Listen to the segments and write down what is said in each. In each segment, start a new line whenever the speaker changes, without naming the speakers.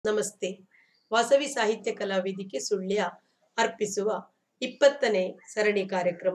ನಮಸ್ತೆ ವಾಸವಿ ಸಾಹಿತ್ಯ ಕಲಾ ವೇದಿಕೆ ಸುಳ್ಯ ಅರ್ಪಿಸುವ ಇಪ್ಪತ್ತನೇ ಸರಣಿ ಕಾರ್ಯಕ್ರಮ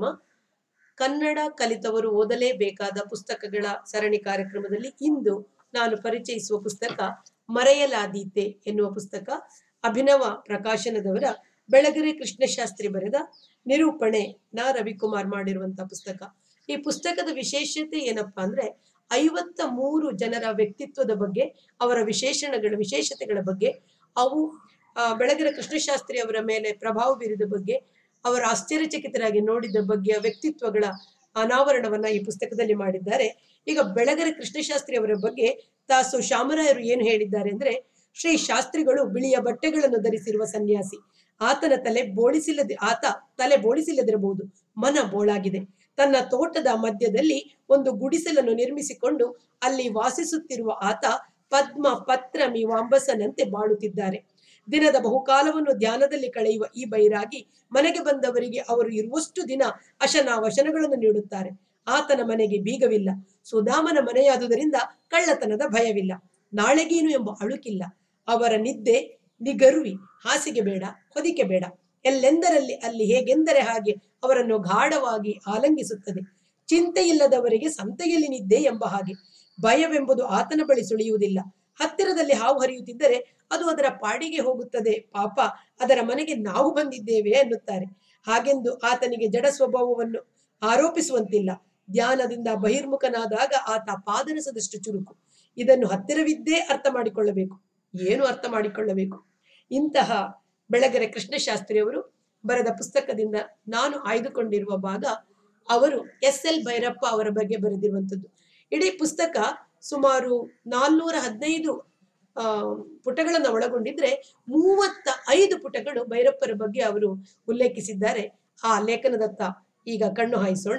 ಕನ್ನಡ ಕಲಿತವರು ಓದಲೇಬೇಕಾದ ಪುಸ್ತಕಗಳ ಸರಣಿ ಕಾರ್ಯಕ್ರಮದಲ್ಲಿ ಇಂದು ನಾನು ಪರಿಚಯಿಸುವ ಪುಸ್ತಕ ಮರೆಯಲಾದೀತೆ ಎನ್ನುವ ಪುಸ್ತಕ ಅಭಿನವ ಪ್ರಕಾಶನದವರ ಬೆಳಗೆರೆ ಕೃಷ್ಣಶಾಸ್ತ್ರಿ ಬರೆದ ನಿರೂಪಣೆ ನ ರವಿಕುಮಾರ್ ಮಾಡಿರುವಂತಹ ಪುಸ್ತಕ ಈ ಪುಸ್ತಕದ ವಿಶೇಷತೆ ಏನಪ್ಪಾ ಅಂದ್ರೆ ಐವತ್ತ ಮೂರು ಜನರ ವ್ಯಕ್ತಿತ್ವದ ಬಗ್ಗೆ ಅವರ ವಿಶೇಷಣಗಳ ವಿಶೇಷತೆಗಳ ಬಗ್ಗೆ ಅವು ಆ, ಬೆಳಗೆರೆ ಕೃಷ್ಣಶಾಸ್ತ್ರಿ ಅವರ ಮೇಲೆ ಪ್ರಭಾವ ಬೀರಿದ ಬಗ್ಗೆ ಅವರ ಆಶ್ಚರ್ಯಚಕಿತರಾಗಿ ನೋಡಿದ ಬಗ್ಗೆ ವ್ಯಕ್ತಿತ್ವಗಳ ಅನಾವರಣವನ್ನ ಈ ಪುಸ್ತಕದಲ್ಲಿ ಮಾಡಿದ್ದಾರೆ ಈಗ ಬೆಳಗೆರೆ ಕೃಷ್ಣಶಾಸ್ತ್ರಿ ಅವರ ಬಗ್ಗೆ ತಾಸು ಶಾಮರಾಯರು ಏನು ಹೇಳಿದ್ದಾರೆ ಅಂದ್ರೆ ಶ್ರೀ ಶಾಸ್ತ್ರಿಗಳು ಬಿಳಿಯ ಬಟ್ಟೆಗಳನ್ನು ಧರಿಸಿರುವ ಸನ್ಯಾಸಿ ಆತನ ತಲೆ ಬೋಳಿಸಿಲ್ಲದೆ ಆತ ತಲೆ ಬೋಳಿಸಿಲ್ಲದಿರಬಹುದು ಮನ ಬೋಳಾಗಿದೆ ತನ್ನ ತೋಟದ ಮಧ್ಯದಲ್ಲಿ ಒಂದು ಗುಡಿಸಲನ್ನು ನಿರ್ಮಿಸಿಕೊಂಡು ಅಲ್ಲಿ ವಾಸಿಸುತ್ತಿರುವ ಆತ ಪದ್ಮ ಪತ್ರ ಮೀವಾಂಬಸನಂತೆ ಬಾಳುತ್ತಿದ್ದಾರೆ ದಿನದ ಬಹುಕಾಲವನ್ನು ಧ್ಯಾನದಲ್ಲಿ ಕಳೆಯುವ ಈ ಬೈರಾಗಿ ಮನೆಗೆ ಬಂದವರಿಗೆ ಅವರು ಇರುವಷ್ಟು ದಿನ ಅಶನ ವಶನಗಳನ್ನು ನೀಡುತ್ತಾರೆ ಆತನ ಮನೆಗೆ ಬೀಗವಿಲ್ಲ ಸುಧಾಮನ ಮನೆಯಾದುದರಿಂದ ಕಳ್ಳತನದ ಭಯವಿಲ್ಲ ನಾಳೆಗೇನು ಎಂಬ ಅಳುಕಿಲ್ಲ ಅವರ ನಿದ್ದೆ ನಿಗರುವಿ ಹಾಸಿಗೆ ಬೇಡ ಹೊದಿಕೆ ಬೇಡ ಎಲ್ಲೆಂದರಲ್ಲಿ ಅಲ್ಲಿ ಹೇಗೆಂದರೆ ಹಾಗೆ ಅವರನ್ನು ಗಾಢವಾಗಿ ಆಲಂಗಿಸುತ್ತದೆ ಚಿಂತೆ ಇಲ್ಲದವರಿಗೆ ಸಂತೆಯಲ್ಲಿ ನಿದ್ದೆ ಎಂಬ ಹಾಗೆ ಭಯವೆಂಬುದು ಆತನ ಬಳಿ ಸುಳಿಯುವುದಿಲ್ಲ ಹತ್ತಿರದಲ್ಲಿ ಹಾವು ಹರಿಯುತ್ತಿದ್ದರೆ ಅದು ಅದರ ಪಾಡಿಗೆ ಹೋಗುತ್ತದೆ ಪಾಪ ಅದರ ಮನೆಗೆ ನಾವು ಬಂದಿದ್ದೇವೆ ಎನ್ನುತ್ತಾರೆ ಹಾಗೆಂದು ಆತನಿಗೆ ಜಡ ಸ್ವಭಾವವನ್ನು ಆರೋಪಿಸುವಂತಿಲ್ಲ ಧ್ಯಾನದಿಂದ ಬಹಿರ್ಮುಖನಾದಾಗ ಆತ ಪಾದರಸದಷ್ಟು ಚುರುಕು ಇದನ್ನು ಹತ್ತಿರವಿದ್ದೇ ಅರ್ಥ ಮಾಡಿಕೊಳ್ಳಬೇಕು ಏನು ಅರ್ಥ ಮಾಡಿಕೊಳ್ಳಬೇಕು ಇಂತಹ ಬೆಳಗೆರೆ ಕೃಷ್ಣಶಾಸ್ತ್ರಿಯವರು ಬರೆದ ಪುಸ್ತಕದಿಂದ ನಾನು ಆಯ್ದುಕೊಂಡಿರುವ ಭಾಗ ಅವರು ಎಸ್ ಎಲ್ ಭೈರಪ್ಪ ಅವರ ಬಗ್ಗೆ ಬರೆದಿರುವಂಥದ್ದು ಇಡೀ ಪುಸ್ತಕ ಸುಮಾರು ನಾಲ್ನೂರ ಹದಿನೈದು ಆ ಪುಟಗಳನ್ನು ಒಳಗೊಂಡಿದ್ರೆ ಮೂವತ್ತ ಐದು ಪುಟಗಳು ಭೈರಪ್ಪರ ಬಗ್ಗೆ ಅವರು ಉಲ್ಲೇಖಿಸಿದ್ದಾರೆ ಆ ಲೇಖನದತ್ತ ಈಗ ಕಣ್ಣು ಹಾಯಿಸೋಣ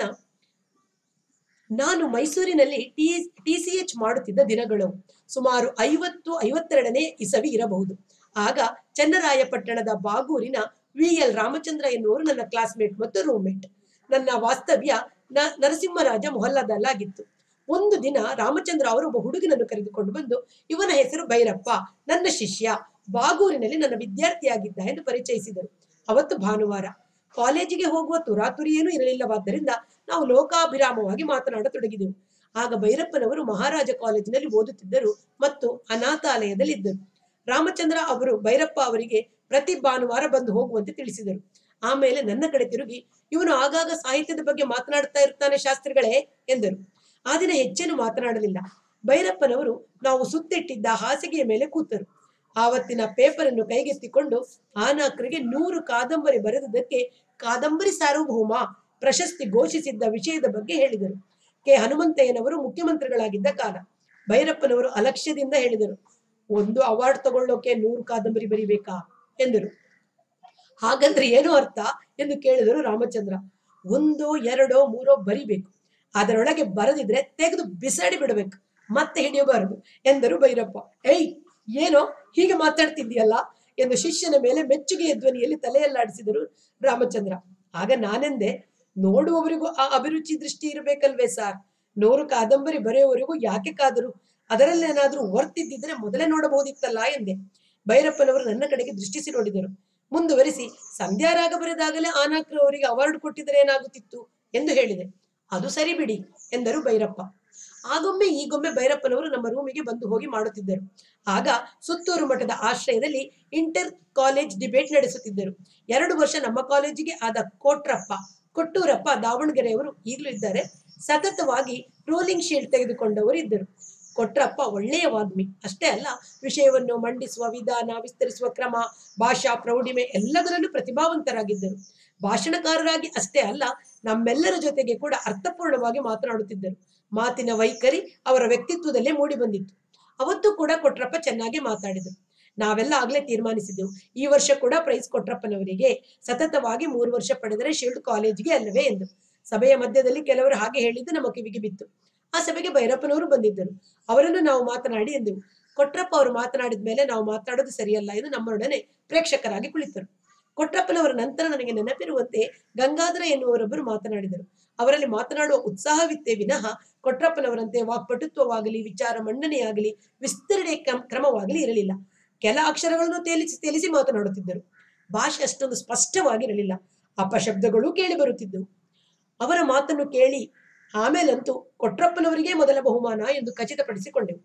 ನಾನು ಮೈಸೂರಿನಲ್ಲಿ ಟಿ ಟಿ ಸಿ ಎಚ್ ಮಾಡುತ್ತಿದ್ದ ದಿನಗಳು ಸುಮಾರು ಐವತ್ತು ಐವತ್ತೆರಡನೇ ಇಸವಿ ಇರಬಹುದು ಆಗ ಚನ್ನರಾಯಪಟ್ಟಣದ ಬಾಗೂರಿನ ವಿ ಎಲ್ ರಾಮಚಂದ್ರ ಎನ್ನುವರು ನನ್ನ ಕ್ಲಾಸ್ಮೇಟ್ ಮತ್ತು ರೂಮ್ಮೇಟ್ ನನ್ನ ವಾಸ್ತವ್ಯ ನ ನರಸಿಂಹರಾಜ ಮೊಹಲ್ಲಾದಲ್ಲಾಗಿತ್ತು ಒಂದು ದಿನ ರಾಮಚಂದ್ರ ಅವರು ಒಬ್ಬ ಹುಡುಗನನ್ನು ಕರೆದುಕೊಂಡು ಬಂದು ಇವನ ಹೆಸರು ಭೈರಪ್ಪ ನನ್ನ ಶಿಷ್ಯ ಬಾಗೂರಿನಲ್ಲಿ ನನ್ನ ವಿದ್ಯಾರ್ಥಿಯಾಗಿದ್ದ ಎಂದು ಪರಿಚಯಿಸಿದರು ಅವತ್ತು ಭಾನುವಾರ ಕಾಲೇಜಿಗೆ ಹೋಗುವ ತುರಾತುರಿ ಏನೂ ಇರಲಿಲ್ಲವಾದ್ದರಿಂದ ನಾವು ಲೋಕಾಭಿರಾಮವಾಗಿ ಮಾತನಾಡತೊಡಗಿದೆವು ಆಗ ಭೈರಪ್ಪನವರು ಮಹಾರಾಜ ಕಾಲೇಜಿನಲ್ಲಿ ಓದುತ್ತಿದ್ದರು ಮತ್ತು ಅನಾಥಾಲಯದಲ್ಲಿದ್ದರು ರಾಮಚಂದ್ರ ಅವರು ಭೈರಪ್ಪ ಅವರಿಗೆ ಪ್ರತಿ ಭಾನುವಾರ ಬಂದು ಹೋಗುವಂತೆ ತಿಳಿಸಿದರು ಆಮೇಲೆ ನನ್ನ ಕಡೆ ತಿರುಗಿ ಇವನು ಆಗಾಗ ಸಾಹಿತ್ಯದ ಬಗ್ಗೆ ಮಾತನಾಡ್ತಾ ಇರ್ತಾನೆ ಶಾಸ್ತ್ರಿಗಳೇ ಎಂದರು ಆ ದಿನ ಹೆಚ್ಚೇನು ಮಾತನಾಡಲಿಲ್ಲ ಭೈರಪ್ಪನವರು ನಾವು ಸುತ್ತಿಟ್ಟಿದ್ದ ಹಾಸಿಗೆಯ ಮೇಲೆ ಕೂತರು ಆವತ್ತಿನ ಪೇಪರ್ ಅನ್ನು ಕೈಗೆತ್ತಿಕೊಂಡು ಆನಾಕ್ರಿಗೆ ನೂರು ಕಾದಂಬರಿ ಬರೆದದಕ್ಕೆ ಕಾದಂಬರಿ ಸಾರ್ವಭೌಮ ಪ್ರಶಸ್ತಿ ಘೋಷಿಸಿದ್ದ ವಿಷಯದ ಬಗ್ಗೆ ಹೇಳಿದರು ಕೆ ಹನುಮಂತಯ್ಯನವರು ಮುಖ್ಯಮಂತ್ರಿಗಳಾಗಿದ್ದ ಕಾಲ ಭೈರಪ್ಪನವರು ಅಲಕ್ಷ್ಯದಿಂದ ಹೇಳಿದರು ಒಂದು ಅವಾರ್ಡ್ ತಗೊಳ್ಳೋಕೆ ನೂರು ಕಾದಂಬರಿ ಬರಿಬೇಕಾ ಎಂದರು ಹಾಗಂದ್ರೆ ಏನು ಅರ್ಥ ಎಂದು ಕೇಳಿದರು ರಾಮಚಂದ್ರ ಒಂದೋ ಎರಡೋ ಮೂರೋ ಬರಿಬೇಕು ಅದರೊಳಗೆ ಬರದಿದ್ರೆ ತೆಗೆದು ಬಿಸಾಡಿ ಬಿಡಬೇಕು ಮತ್ತೆ ಹಿಡಿಯಬಾರದು ಎಂದರು ಭೈರಪ್ಪ ಏಯ್ ಏನೋ ಹೀಗೆ ಮಾತಾಡ್ತಿದ್ಯಲ್ಲ ಎಂದು ಶಿಷ್ಯನ ಮೇಲೆ ಮೆಚ್ಚುಗೆಯ ಧ್ವನಿಯಲ್ಲಿ ತಲೆಯಲ್ಲಾಡಿಸಿದರು ರಾಮಚಂದ್ರ ಆಗ ನಾನೆಂದೆ ನೋಡುವವರಿಗೂ ಆ ಅಭಿರುಚಿ ದೃಷ್ಟಿ ಇರಬೇಕಲ್ವೇ ಸಾರ್ ನೂರು ಕಾದಂಬರಿ ಬರೆಯುವವರಿಗೂ ಯಾಕೆ ಕಾದರು ಅದರಲ್ಲೇನಾದ್ರೂ ವರ್ತಿದ್ದಿದ್ರೆ ಮೊದಲೇ ನೋಡಬಹುದಿತ್ತಲ್ಲ ಎಂದೆ ಭೈರಪ್ಪನವರು ನನ್ನ ಕಡೆಗೆ ದೃಷ್ಟಿಸಿ ನೋಡಿದರು ಮುಂದುವರಿಸಿ ಸಂಧ್ಯಾರಾಗ ಬರೆದಾಗಲೇ ಆನಾಕ್ರ ಅವರಿಗೆ ಅವಾರ್ಡ್ ಕೊಟ್ಟಿದ್ರೆ ಏನಾಗುತ್ತಿತ್ತು ಎಂದು ಹೇಳಿದೆ ಅದು ಸರಿ ಬಿಡಿ ಎಂದರು ಭೈರಪ್ಪ ಆಗೊಮ್ಮೆ ಈಗೊಮ್ಮೆ ಭೈರಪ್ಪನವರು ನಮ್ಮ ರೂಮಿಗೆ ಬಂದು ಹೋಗಿ ಮಾಡುತ್ತಿದ್ದರು ಆಗ ಸುತ್ತೂರು ಮಠದ ಆಶ್ರಯದಲ್ಲಿ ಇಂಟರ್ ಕಾಲೇಜ್ ಡಿಬೇಟ್ ನಡೆಸುತ್ತಿದ್ದರು ಎರಡು ವರ್ಷ ನಮ್ಮ ಕಾಲೇಜಿಗೆ ಆದ ಕೋಟ್ರಪ್ಪ ಕೊಟ್ಟೂರಪ್ಪ ದಾವಣಗೆರೆಯವರು ಈಗಲೂ ಇದ್ದಾರೆ ಸತತವಾಗಿ ರೋಲಿಂಗ್ ಶೀಲ್ಡ್ ತೆಗೆದುಕೊಂಡವರು ಇದ್ದರು ಕೊಟ್ರಪ್ಪ ಒಳ್ಳೆಯ ವಾಗ್ಮಿ ಅಷ್ಟೇ ಅಲ್ಲ ವಿಷಯವನ್ನು ಮಂಡಿಸುವ ವಿಧಾನ ವಿಸ್ತರಿಸುವ ಕ್ರಮ ಭಾಷಾ ಪ್ರೌಢಿಮೆ ಎಲ್ಲದರಲ್ಲೂ ಪ್ರತಿಭಾವಂತರಾಗಿದ್ದರು ಭಾಷಣಕಾರರಾಗಿ ಅಷ್ಟೇ ಅಲ್ಲ ನಮ್ಮೆಲ್ಲರ ಜೊತೆಗೆ ಕೂಡ ಅರ್ಥಪೂರ್ಣವಾಗಿ ಮಾತನಾಡುತ್ತಿದ್ದರು ಮಾತಿನ ವೈಖರಿ ಅವರ ವ್ಯಕ್ತಿತ್ವದಲ್ಲೇ ಮೂಡಿ ಬಂದಿತ್ತು ಅವತ್ತು ಕೂಡ ಕೊಟ್ರಪ್ಪ ಚೆನ್ನಾಗಿ ಮಾತಾಡಿದರು ನಾವೆಲ್ಲ ಆಗ್ಲೇ ತೀರ್ಮಾನಿಸಿದ್ದೆವು ಈ ವರ್ಷ ಕೂಡ ಪ್ರೈಸ್ ಕೊಟ್ರಪ್ಪನವರಿಗೆ ಸತತವಾಗಿ ಮೂರು ವರ್ಷ ಪಡೆದರೆ ಶೀಲ್ಡ್ ಕಾಲೇಜಿಗೆ ಅಲ್ಲವೇ ಎಂದು ಸಭೆಯ ಮಧ್ಯದಲ್ಲಿ ಕೆಲವರು ಹಾಗೆ ಹೇಳಿದ್ದು ನಮ್ಮ ಕಿವಿಗೆ ಬಿತ್ತು ಆ ಸಭೆಗೆ ಭೈರಪ್ಪನವರು ಬಂದಿದ್ದರು ಅವರನ್ನು ನಾವು ಮಾತನಾಡಿ ಎಂದೆವು ಕೊಟ್ರಪ್ಪ ಅವರು ಮಾತನಾಡಿದ ಮೇಲೆ ನಾವು ಮಾತನಾಡೋದು ಸರಿಯಲ್ಲ ಎಂದು ನಮ್ಮೊಡನೆ ಪ್ರೇಕ್ಷಕರಾಗಿ ಕುಳಿತರು ಕೊಟ್ರಪ್ಪನವರ ನಂತರ ನನಗೆ ನೆನಪಿರುವಂತೆ ಗಂಗಾಧರ ಎನ್ನುವರೊಬ್ಬರು ಮಾತನಾಡಿದರು ಅವರಲ್ಲಿ ಮಾತನಾಡುವ ಉತ್ಸಾಹವಿತ್ತೇ ವಿನಃ ಕೊಟ್ರಪ್ಪನವರಂತೆ ವಾಕ್ಪಟುತ್ವವಾಗಲಿ ವಿಚಾರ ಮಂಡನೆಯಾಗಲಿ ವಿಸ್ತರಣೆ ಕ್ರಮ ಕ್ರಮವಾಗಲಿ ಇರಲಿಲ್ಲ ಕೆಲ ಅಕ್ಷರಗಳನ್ನು ತೇಲಿಸಿ ತೇಲಿಸಿ ಮಾತನಾಡುತ್ತಿದ್ದರು ಭಾಷೆ ಅಷ್ಟೊಂದು ಸ್ಪಷ್ಟವಾಗಿರಲಿಲ್ಲ ಅಪಶಬ್ದಗಳು ಕೇಳಿ ಬರುತ್ತಿದ್ದವು ಅವರ ಮಾತನ್ನು ಕೇಳಿ ಆಮೇಲಂತೂ ಕೊಟ್ರಪ್ಪನವರಿಗೆ ಮೊದಲ ಬಹುಮಾನ ಎಂದು ಖಚಿತಪಡಿಸಿಕೊಂಡೆವು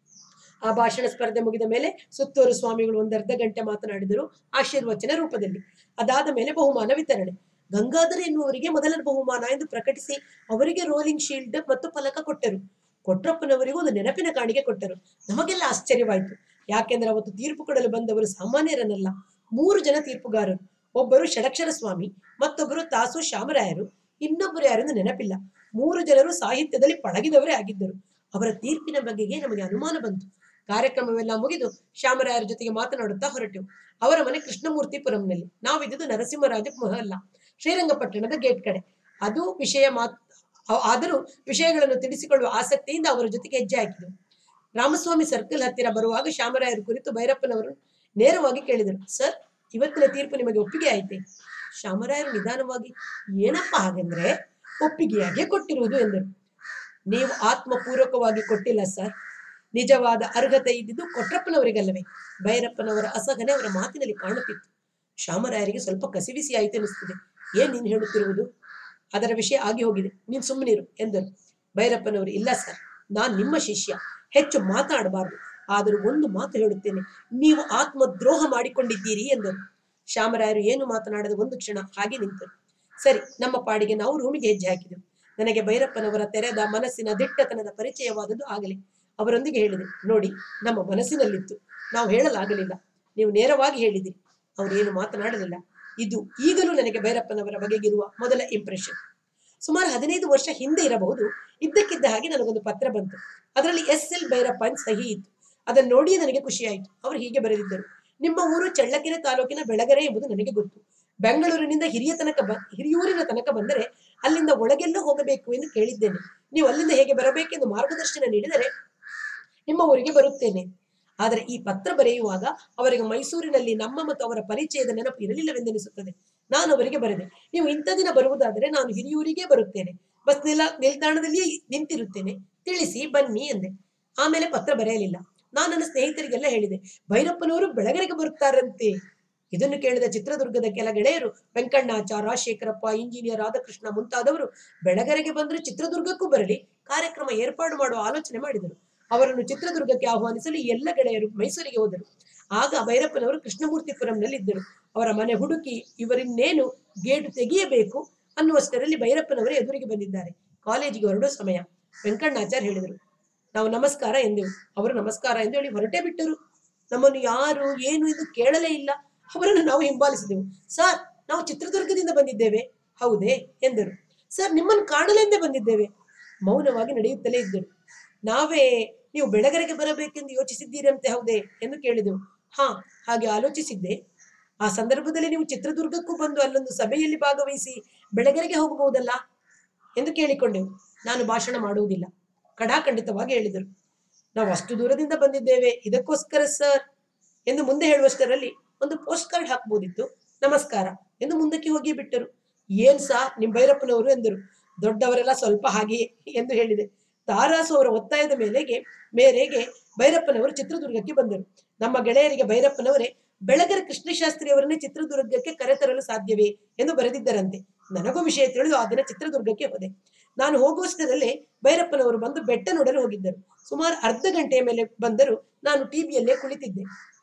ಆ ಭಾಷಣ ಸ್ಪರ್ಧೆ ಮುಗಿದ ಮೇಲೆ ಸುತ್ತೂರು ಸ್ವಾಮಿಗಳು ಒಂದರ್ಧ ಗಂಟೆ ಮಾತನಾಡಿದರು ಆಶೀರ್ವಚನ ರೂಪದಲ್ಲಿ ಅದಾದ ಮೇಲೆ ಬಹುಮಾನ ವಿತರಣೆ ಗಂಗಾಧರ ಎನ್ನುವರಿಗೆ ಮೊದಲ ಬಹುಮಾನ ಎಂದು ಪ್ರಕಟಿಸಿ ಅವರಿಗೆ ರೋಲಿಂಗ್ ಶೀಲ್ಡ್ ಮತ್ತು ಫಲಕ ಕೊಟ್ಟರು ಕೊಟ್ರಪ್ಪನವರಿಗೂ ಒಂದು ನೆನಪಿನ ಕಾಣಿಕೆ ಕೊಟ್ಟರು ನಮಗೆಲ್ಲ ಆಶ್ಚರ್ಯವಾಯಿತು ಯಾಕೆಂದ್ರೆ ಅವತ್ತು ತೀರ್ಪು ಕೊಡಲು ಬಂದವರು ಸಾಮಾನ್ಯರನ್ನಲ್ಲ ಮೂರು ಜನ ತೀರ್ಪುಗಾರರು ಒಬ್ಬರು ಷಡಕ್ಷರ ಸ್ವಾಮಿ ಮತ್ತೊಬ್ಬರು ತಾಸು ಶಾಮರಾಯರು ಇನ್ನೊಬ್ಬರು ಯಾರೆಂದು ನೆನಪಿಲ್ಲ ಮೂರು ಜನರು ಸಾಹಿತ್ಯದಲ್ಲಿ ಪಳಗಿದವರೇ ಆಗಿದ್ದರು ಅವರ ತೀರ್ಪಿನ ಬಗೆಗೆ ನಮಗೆ ಅನುಮಾನ ಬಂತು ಕಾರ್ಯಕ್ರಮವೆಲ್ಲ ಮುಗಿದು ಶಾಮರಾಯರ ಜೊತೆಗೆ ಮಾತನಾಡುತ್ತಾ ಹೊರಟೆವು ಅವರ ಮನೆ ಕೃಷ್ಣಮೂರ್ತಿಪುರಂನಲ್ಲಿ ನಾವಿದ್ದುದು ನರಸಿಂಹರಾಜ ಮಹಲ್ಲ ಶ್ರೀರಂಗಪಟ್ಟಣದ ಗೇಟ್ ಕಡೆ ಅದು ವಿಷಯ ಮಾತ್ ಆ- ಆದರೂ ವಿಷಯಗಳನ್ನು ತಿಳಿಸಿಕೊಳ್ಳುವ ಆಸಕ್ತಿಯಿಂದ ಅವರ ಜೊತೆಗೆ ಹೆಜ್ಜೆ ಹಾಕಿದೆವು ರಾಮಸ್ವಾಮಿ ಸರ್ಕಲ್ ಹತ್ತಿರ ಬರುವಾಗ ಶಾಮರಾಯರ ಕುರಿತು ಭೈರಪ್ಪನವರು ನೇರವಾಗಿ ಕೇಳಿದರು ಸರ್ ಇವತ್ತಿನ ತೀರ್ಪು ನಿಮಗೆ ಒಪ್ಪಿಗೆ ಆಯ್ತೆ ಶಾಮರಾಯರು ನಿಧಾನವಾಗಿ ಏನಪ್ಪ ಹಾಗೆಂದ್ರೆ ಒಪ್ಪಿಗೆಯಾಗೆ ಕೊಟ್ಟಿರುವುದು ಎಂದರು ನೀವು ಆತ್ಮಪೂರ್ವಕವಾಗಿ ಕೊಟ್ಟಿಲ್ಲ ಸರ್ ನಿಜವಾದ ಅರ್ಹತೆ ಇದ್ದಿದ್ದು ಕೊಟ್ರಪ್ಪನವರಿಗಲ್ಲವೇ ಭೈರಪ್ಪನವರ ಅಸಹನೆ ಅವರ ಮಾತಿನಲ್ಲಿ ಕಾಣುತ್ತಿತ್ತು ಶಾಮರಾಯರಿಗೆ ಸ್ವಲ್ಪ ಕಸಿವಿಸಿ ಆಯಿತು ಅನಿಸ್ತದೆ ಏನ್ ನೀನು ಹೇಳುತ್ತಿರುವುದು ಅದರ ವಿಷಯ ಆಗಿ ಹೋಗಿದೆ ನೀನು ಸುಮ್ಮನಿರು ಎಂದರು ಭೈರಪ್ಪನವರು ಇಲ್ಲ ಸರ್ ನಾನ್ ನಿಮ್ಮ ಶಿಷ್ಯ ಹೆಚ್ಚು ಮಾತನಾಡಬಾರದು ಆದರೂ ಒಂದು ಮಾತು ಹೇಳುತ್ತೇನೆ ನೀವು ಆತ್ಮದ್ರೋಹ ಮಾಡಿಕೊಂಡಿದ್ದೀರಿ ಎಂದರು ಶಾಮರಾಯರು ಏನು ಮಾತನಾಡದ ಒಂದು ಕ್ಷಣ ಹಾಗೆ ನಿಂತರು ಸರಿ ನಮ್ಮ ಪಾಡಿಗೆ ನಾವು ರೂಮಿಗೆ ಹೆಜ್ಜೆ ಹಾಕಿದೆವು ನನಗೆ ಭೈರಪ್ಪನವರ ತೆರೆದ ಮನಸ್ಸಿನ ದಿಟ್ಟತನದ ಪರಿಚಯವಾದದ್ದು ಆಗಲಿ ಅವರೊಂದಿಗೆ ಹೇಳಿದೆ ನೋಡಿ ನಮ್ಮ ಮನಸ್ಸಿನಲ್ಲಿತ್ತು ನಾವು ಹೇಳಲಾಗಲಿಲ್ಲ ನೀವು ನೇರವಾಗಿ ಹೇಳಿದಿರಿ ಅವರೇನು ಮಾತನಾಡಲಿಲ್ಲ ಇದು ಈಗಲೂ ನನಗೆ ಭೈರಪ್ಪನವರ ಬಗೆಗಿರುವ ಮೊದಲ ಇಂಪ್ರೆಷನ್ ಸುಮಾರು ಹದಿನೈದು ವರ್ಷ ಹಿಂದೆ ಇರಬಹುದು ಇದ್ದಕ್ಕಿದ್ದ ಹಾಗೆ ನನಗೊಂದು ಪತ್ರ ಬಂತು ಅದರಲ್ಲಿ ಎಸ್ ಎಲ್ ಭೈರಪ್ಪ ಅಂತ ಸಹಿ ಇತ್ತು ಅದನ್ನು ನೋಡಿಯೇ ನನಗೆ ಖುಷಿಯಾಯಿತು ಅವರು ಹೀಗೆ ಬರೆದಿದ್ದರು ನಿಮ್ಮ ಊರು ಚಳ್ಳಕೆರೆ ತಾಲೂಕಿನ ಬೆಳಗೆರೆ ಎಂಬುದು ನನಗೆ ಗೊತ್ತು ಬೆಂಗಳೂರಿನಿಂದ ಹಿರಿಯ ತನಕ ಬ ಹಿರಿಯೂರಿನ ತನಕ ಬಂದರೆ ಅಲ್ಲಿಂದ ಒಳಗೆಲ್ಲ ಹೋಗಬೇಕು ಎಂದು ಕೇಳಿದ್ದೇನೆ ನೀವು ಅಲ್ಲಿಂದ ಹೇಗೆ ಬರಬೇಕೆಂದು ಮಾರ್ಗದರ್ಶನ ನೀಡಿದರೆ ನಿಮ್ಮ ಊರಿಗೆ ಬರುತ್ತೇನೆ ಆದರೆ ಈ ಪತ್ರ ಬರೆಯುವಾಗ ಅವರಿಗೆ ಮೈಸೂರಿನಲ್ಲಿ ನಮ್ಮ ಮತ್ತು ಅವರ ಪರಿಚಯದ ನೆನಪು ಇರಲಿಲ್ಲವೆಂದೆನಿಸುತ್ತದೆ ನಾನು ಅವರಿಗೆ ಬರೆದೆ ನೀವು ಇಂಥ ದಿನ ಬರುವುದಾದರೆ ನಾನು ಹಿರಿಯೂರಿಗೆ ಬರುತ್ತೇನೆ ಬಸ್ ನಿಲ ನಿಲ್ದಾಣದಲ್ಲಿಯೇ ನಿಂತಿರುತ್ತೇನೆ ತಿಳಿಸಿ ಬನ್ನಿ ಎಂದೆ ಆಮೇಲೆ ಪತ್ರ ಬರೆಯಲಿಲ್ಲ ನಾನು ನನ್ನ ಸ್ನೇಹಿತರಿಗೆಲ್ಲ ಹೇಳಿದೆ ಭೈರಪ್ಪನವರು ಬೆಳಗರೆಗೆ ಬರುತ್ತಾರಂತೆ ಇದನ್ನು ಕೇಳಿದ ಚಿತ್ರದುರ್ಗದ ಕೆಲ ಗೆಳೆಯರು ವೆಂಕಣ್ಣಾಚ ರಾಜಶೇಖರಪ್ಪ ಇಂಜಿನಿಯರ್ ರಾಧಾಕೃಷ್ಣ ಮುಂತಾದವರು ಬೆಳಗರೆಗೆ ಬಂದ್ರೆ ಚಿತ್ರದುರ್ಗಕ್ಕೂ ಬರಲಿ ಕಾರ್ಯಕ್ರಮ ಏರ್ಪಾಡು ಮಾಡುವ ಆಲೋಚನೆ ಮಾಡಿದರು ಅವರನ್ನು ಚಿತ್ರದುರ್ಗಕ್ಕೆ ಆಹ್ವಾನಿಸಲು ಈ ಎಲ್ಲ ಗೆಳೆಯರು ಮೈಸೂರಿಗೆ ಹೋದರು ಆಗ ಭೈರಪ್ಪನವರು ಕೃಷ್ಣಮೂರ್ತಿಪುರಂನಲ್ಲಿ ಇದ್ದರು ಅವರ ಮನೆ ಹುಡುಕಿ ಇವರಿನ್ನೇನು ಗೇಟು ತೆಗೆಯಬೇಕು ಅನ್ನುವಷ್ಟರಲ್ಲಿ ಭೈರಪ್ಪನವರು ಎದುರಿಗೆ ಬಂದಿದ್ದಾರೆ ಕಾಲೇಜಿಗೆ ಹೊರಡೋ ಸಮಯ ವೆಂಕಣ್ಣಾಚಾರ್ ಹೇಳಿದರು ನಾವು ನಮಸ್ಕಾರ ಎಂದೆವು ಅವರು ನಮಸ್ಕಾರ ಎಂದು ಹೇಳಿ ಹೊರಟೇ ಬಿಟ್ಟರು ನಮ್ಮನ್ನು ಯಾರು ಏನು ಎಂದು ಕೇಳಲೇ ಇಲ್ಲ ಅವರನ್ನು ನಾವು ಹಿಂಬಾಲಿಸಿದೆವು ಸರ್ ನಾವು ಚಿತ್ರದುರ್ಗದಿಂದ ಬಂದಿದ್ದೇವೆ ಹೌದೇ ಎಂದರು ಸರ್ ನಿಮ್ಮನ್ನು ಕಾಣಲೆಂದೇ ಬಂದಿದ್ದೇವೆ ಮೌನವಾಗಿ ನಡೆಯುತ್ತಲೇ ಇದ್ದರು ನಾವೇ ನೀವು ಬೆಳಗರೆಗೆ ಬರಬೇಕೆಂದು ಯೋಚಿಸಿದ್ದೀರಂತೆ ಹೌದೇ ಎಂದು ಕೇಳಿದೆವು ಹಾ ಹಾಗೆ ಆಲೋಚಿಸಿದ್ದೆ ಆ ಸಂದರ್ಭದಲ್ಲಿ ನೀವು ಚಿತ್ರದುರ್ಗಕ್ಕೂ ಬಂದು ಅಲ್ಲೊಂದು ಸಭೆಯಲ್ಲಿ ಭಾಗವಹಿಸಿ ಬೆಳಗರೆಗೆ ಹೋಗಬಹುದಲ್ಲ ಎಂದು ಕೇಳಿಕೊಂಡೆವು ನಾನು ಭಾಷಣ ಮಾಡುವುದಿಲ್ಲ ಕಡಾಖಂಡಿತವಾಗಿ ಹೇಳಿದರು ನಾವು ಅಷ್ಟು ದೂರದಿಂದ ಬಂದಿದ್ದೇವೆ ಇದಕ್ಕೋಸ್ಕರ ಸರ್ ಎಂದು ಮುಂದೆ ಹೇಳುವಷ್ಟರಲ್ಲಿ ಒಂದು ಪೋಸ್ಟ್ ಕಾರ್ಡ್ ಹಾಕಬಹುದಿತ್ತು ನಮಸ್ಕಾರ ಎಂದು ಮುಂದಕ್ಕೆ ಹೋಗಿ ಬಿಟ್ಟರು ಏನ್ ಸಾ ನಿಮ್ ಭೈರಪ್ಪನವರು ಎಂದರು ದೊಡ್ಡವರೆಲ್ಲ ಸ್ವಲ್ಪ ಹಾಗೆಯೇ ಎಂದು ಹೇಳಿದೆ ತಾರಾಸು ಅವರ ಒತ್ತಾಯದ ಮೇಲೆಗೆ ಮೇರೆಗೆ ಭೈರಪ್ಪನವರು ಚಿತ್ರದುರ್ಗಕ್ಕೆ ಬಂದರು ನಮ್ಮ ಗೆಳೆಯರಿಗೆ ಭೈರಪ್ಪನವರೇ ಬೆಳಗರ ಕೃಷ್ಣಶಾಸ್ತ್ರಿ ಅವರನ್ನೇ ಚಿತ್ರದುರ್ಗಕ್ಕೆ ಕರೆತರಲು ಸಾಧ್ಯವೇ ಎಂದು ಬರೆದಿದ್ದರಂತೆ ನನಗೂ ವಿಷಯ ತಿಳಿದು ಆ ದಿನ ಚಿತ್ರದುರ್ಗಕ್ಕೆ ಹೋದೆ ನಾನು ಹೋಗುವಷ್ಟರಲ್ಲೇ ಭೈರಪ್ಪನವರು ಬಂದು ಬೆಟ್ಟ ನೋಡಲು ಹೋಗಿದ್ದರು ಸುಮಾರು ಅರ್ಧ ಗಂಟೆಯ ಮೇಲೆ ಬಂದರು ನಾನು ಟಿವಿಯಲ್ಲೇ ಕುಳಿತಿದ್ದೆ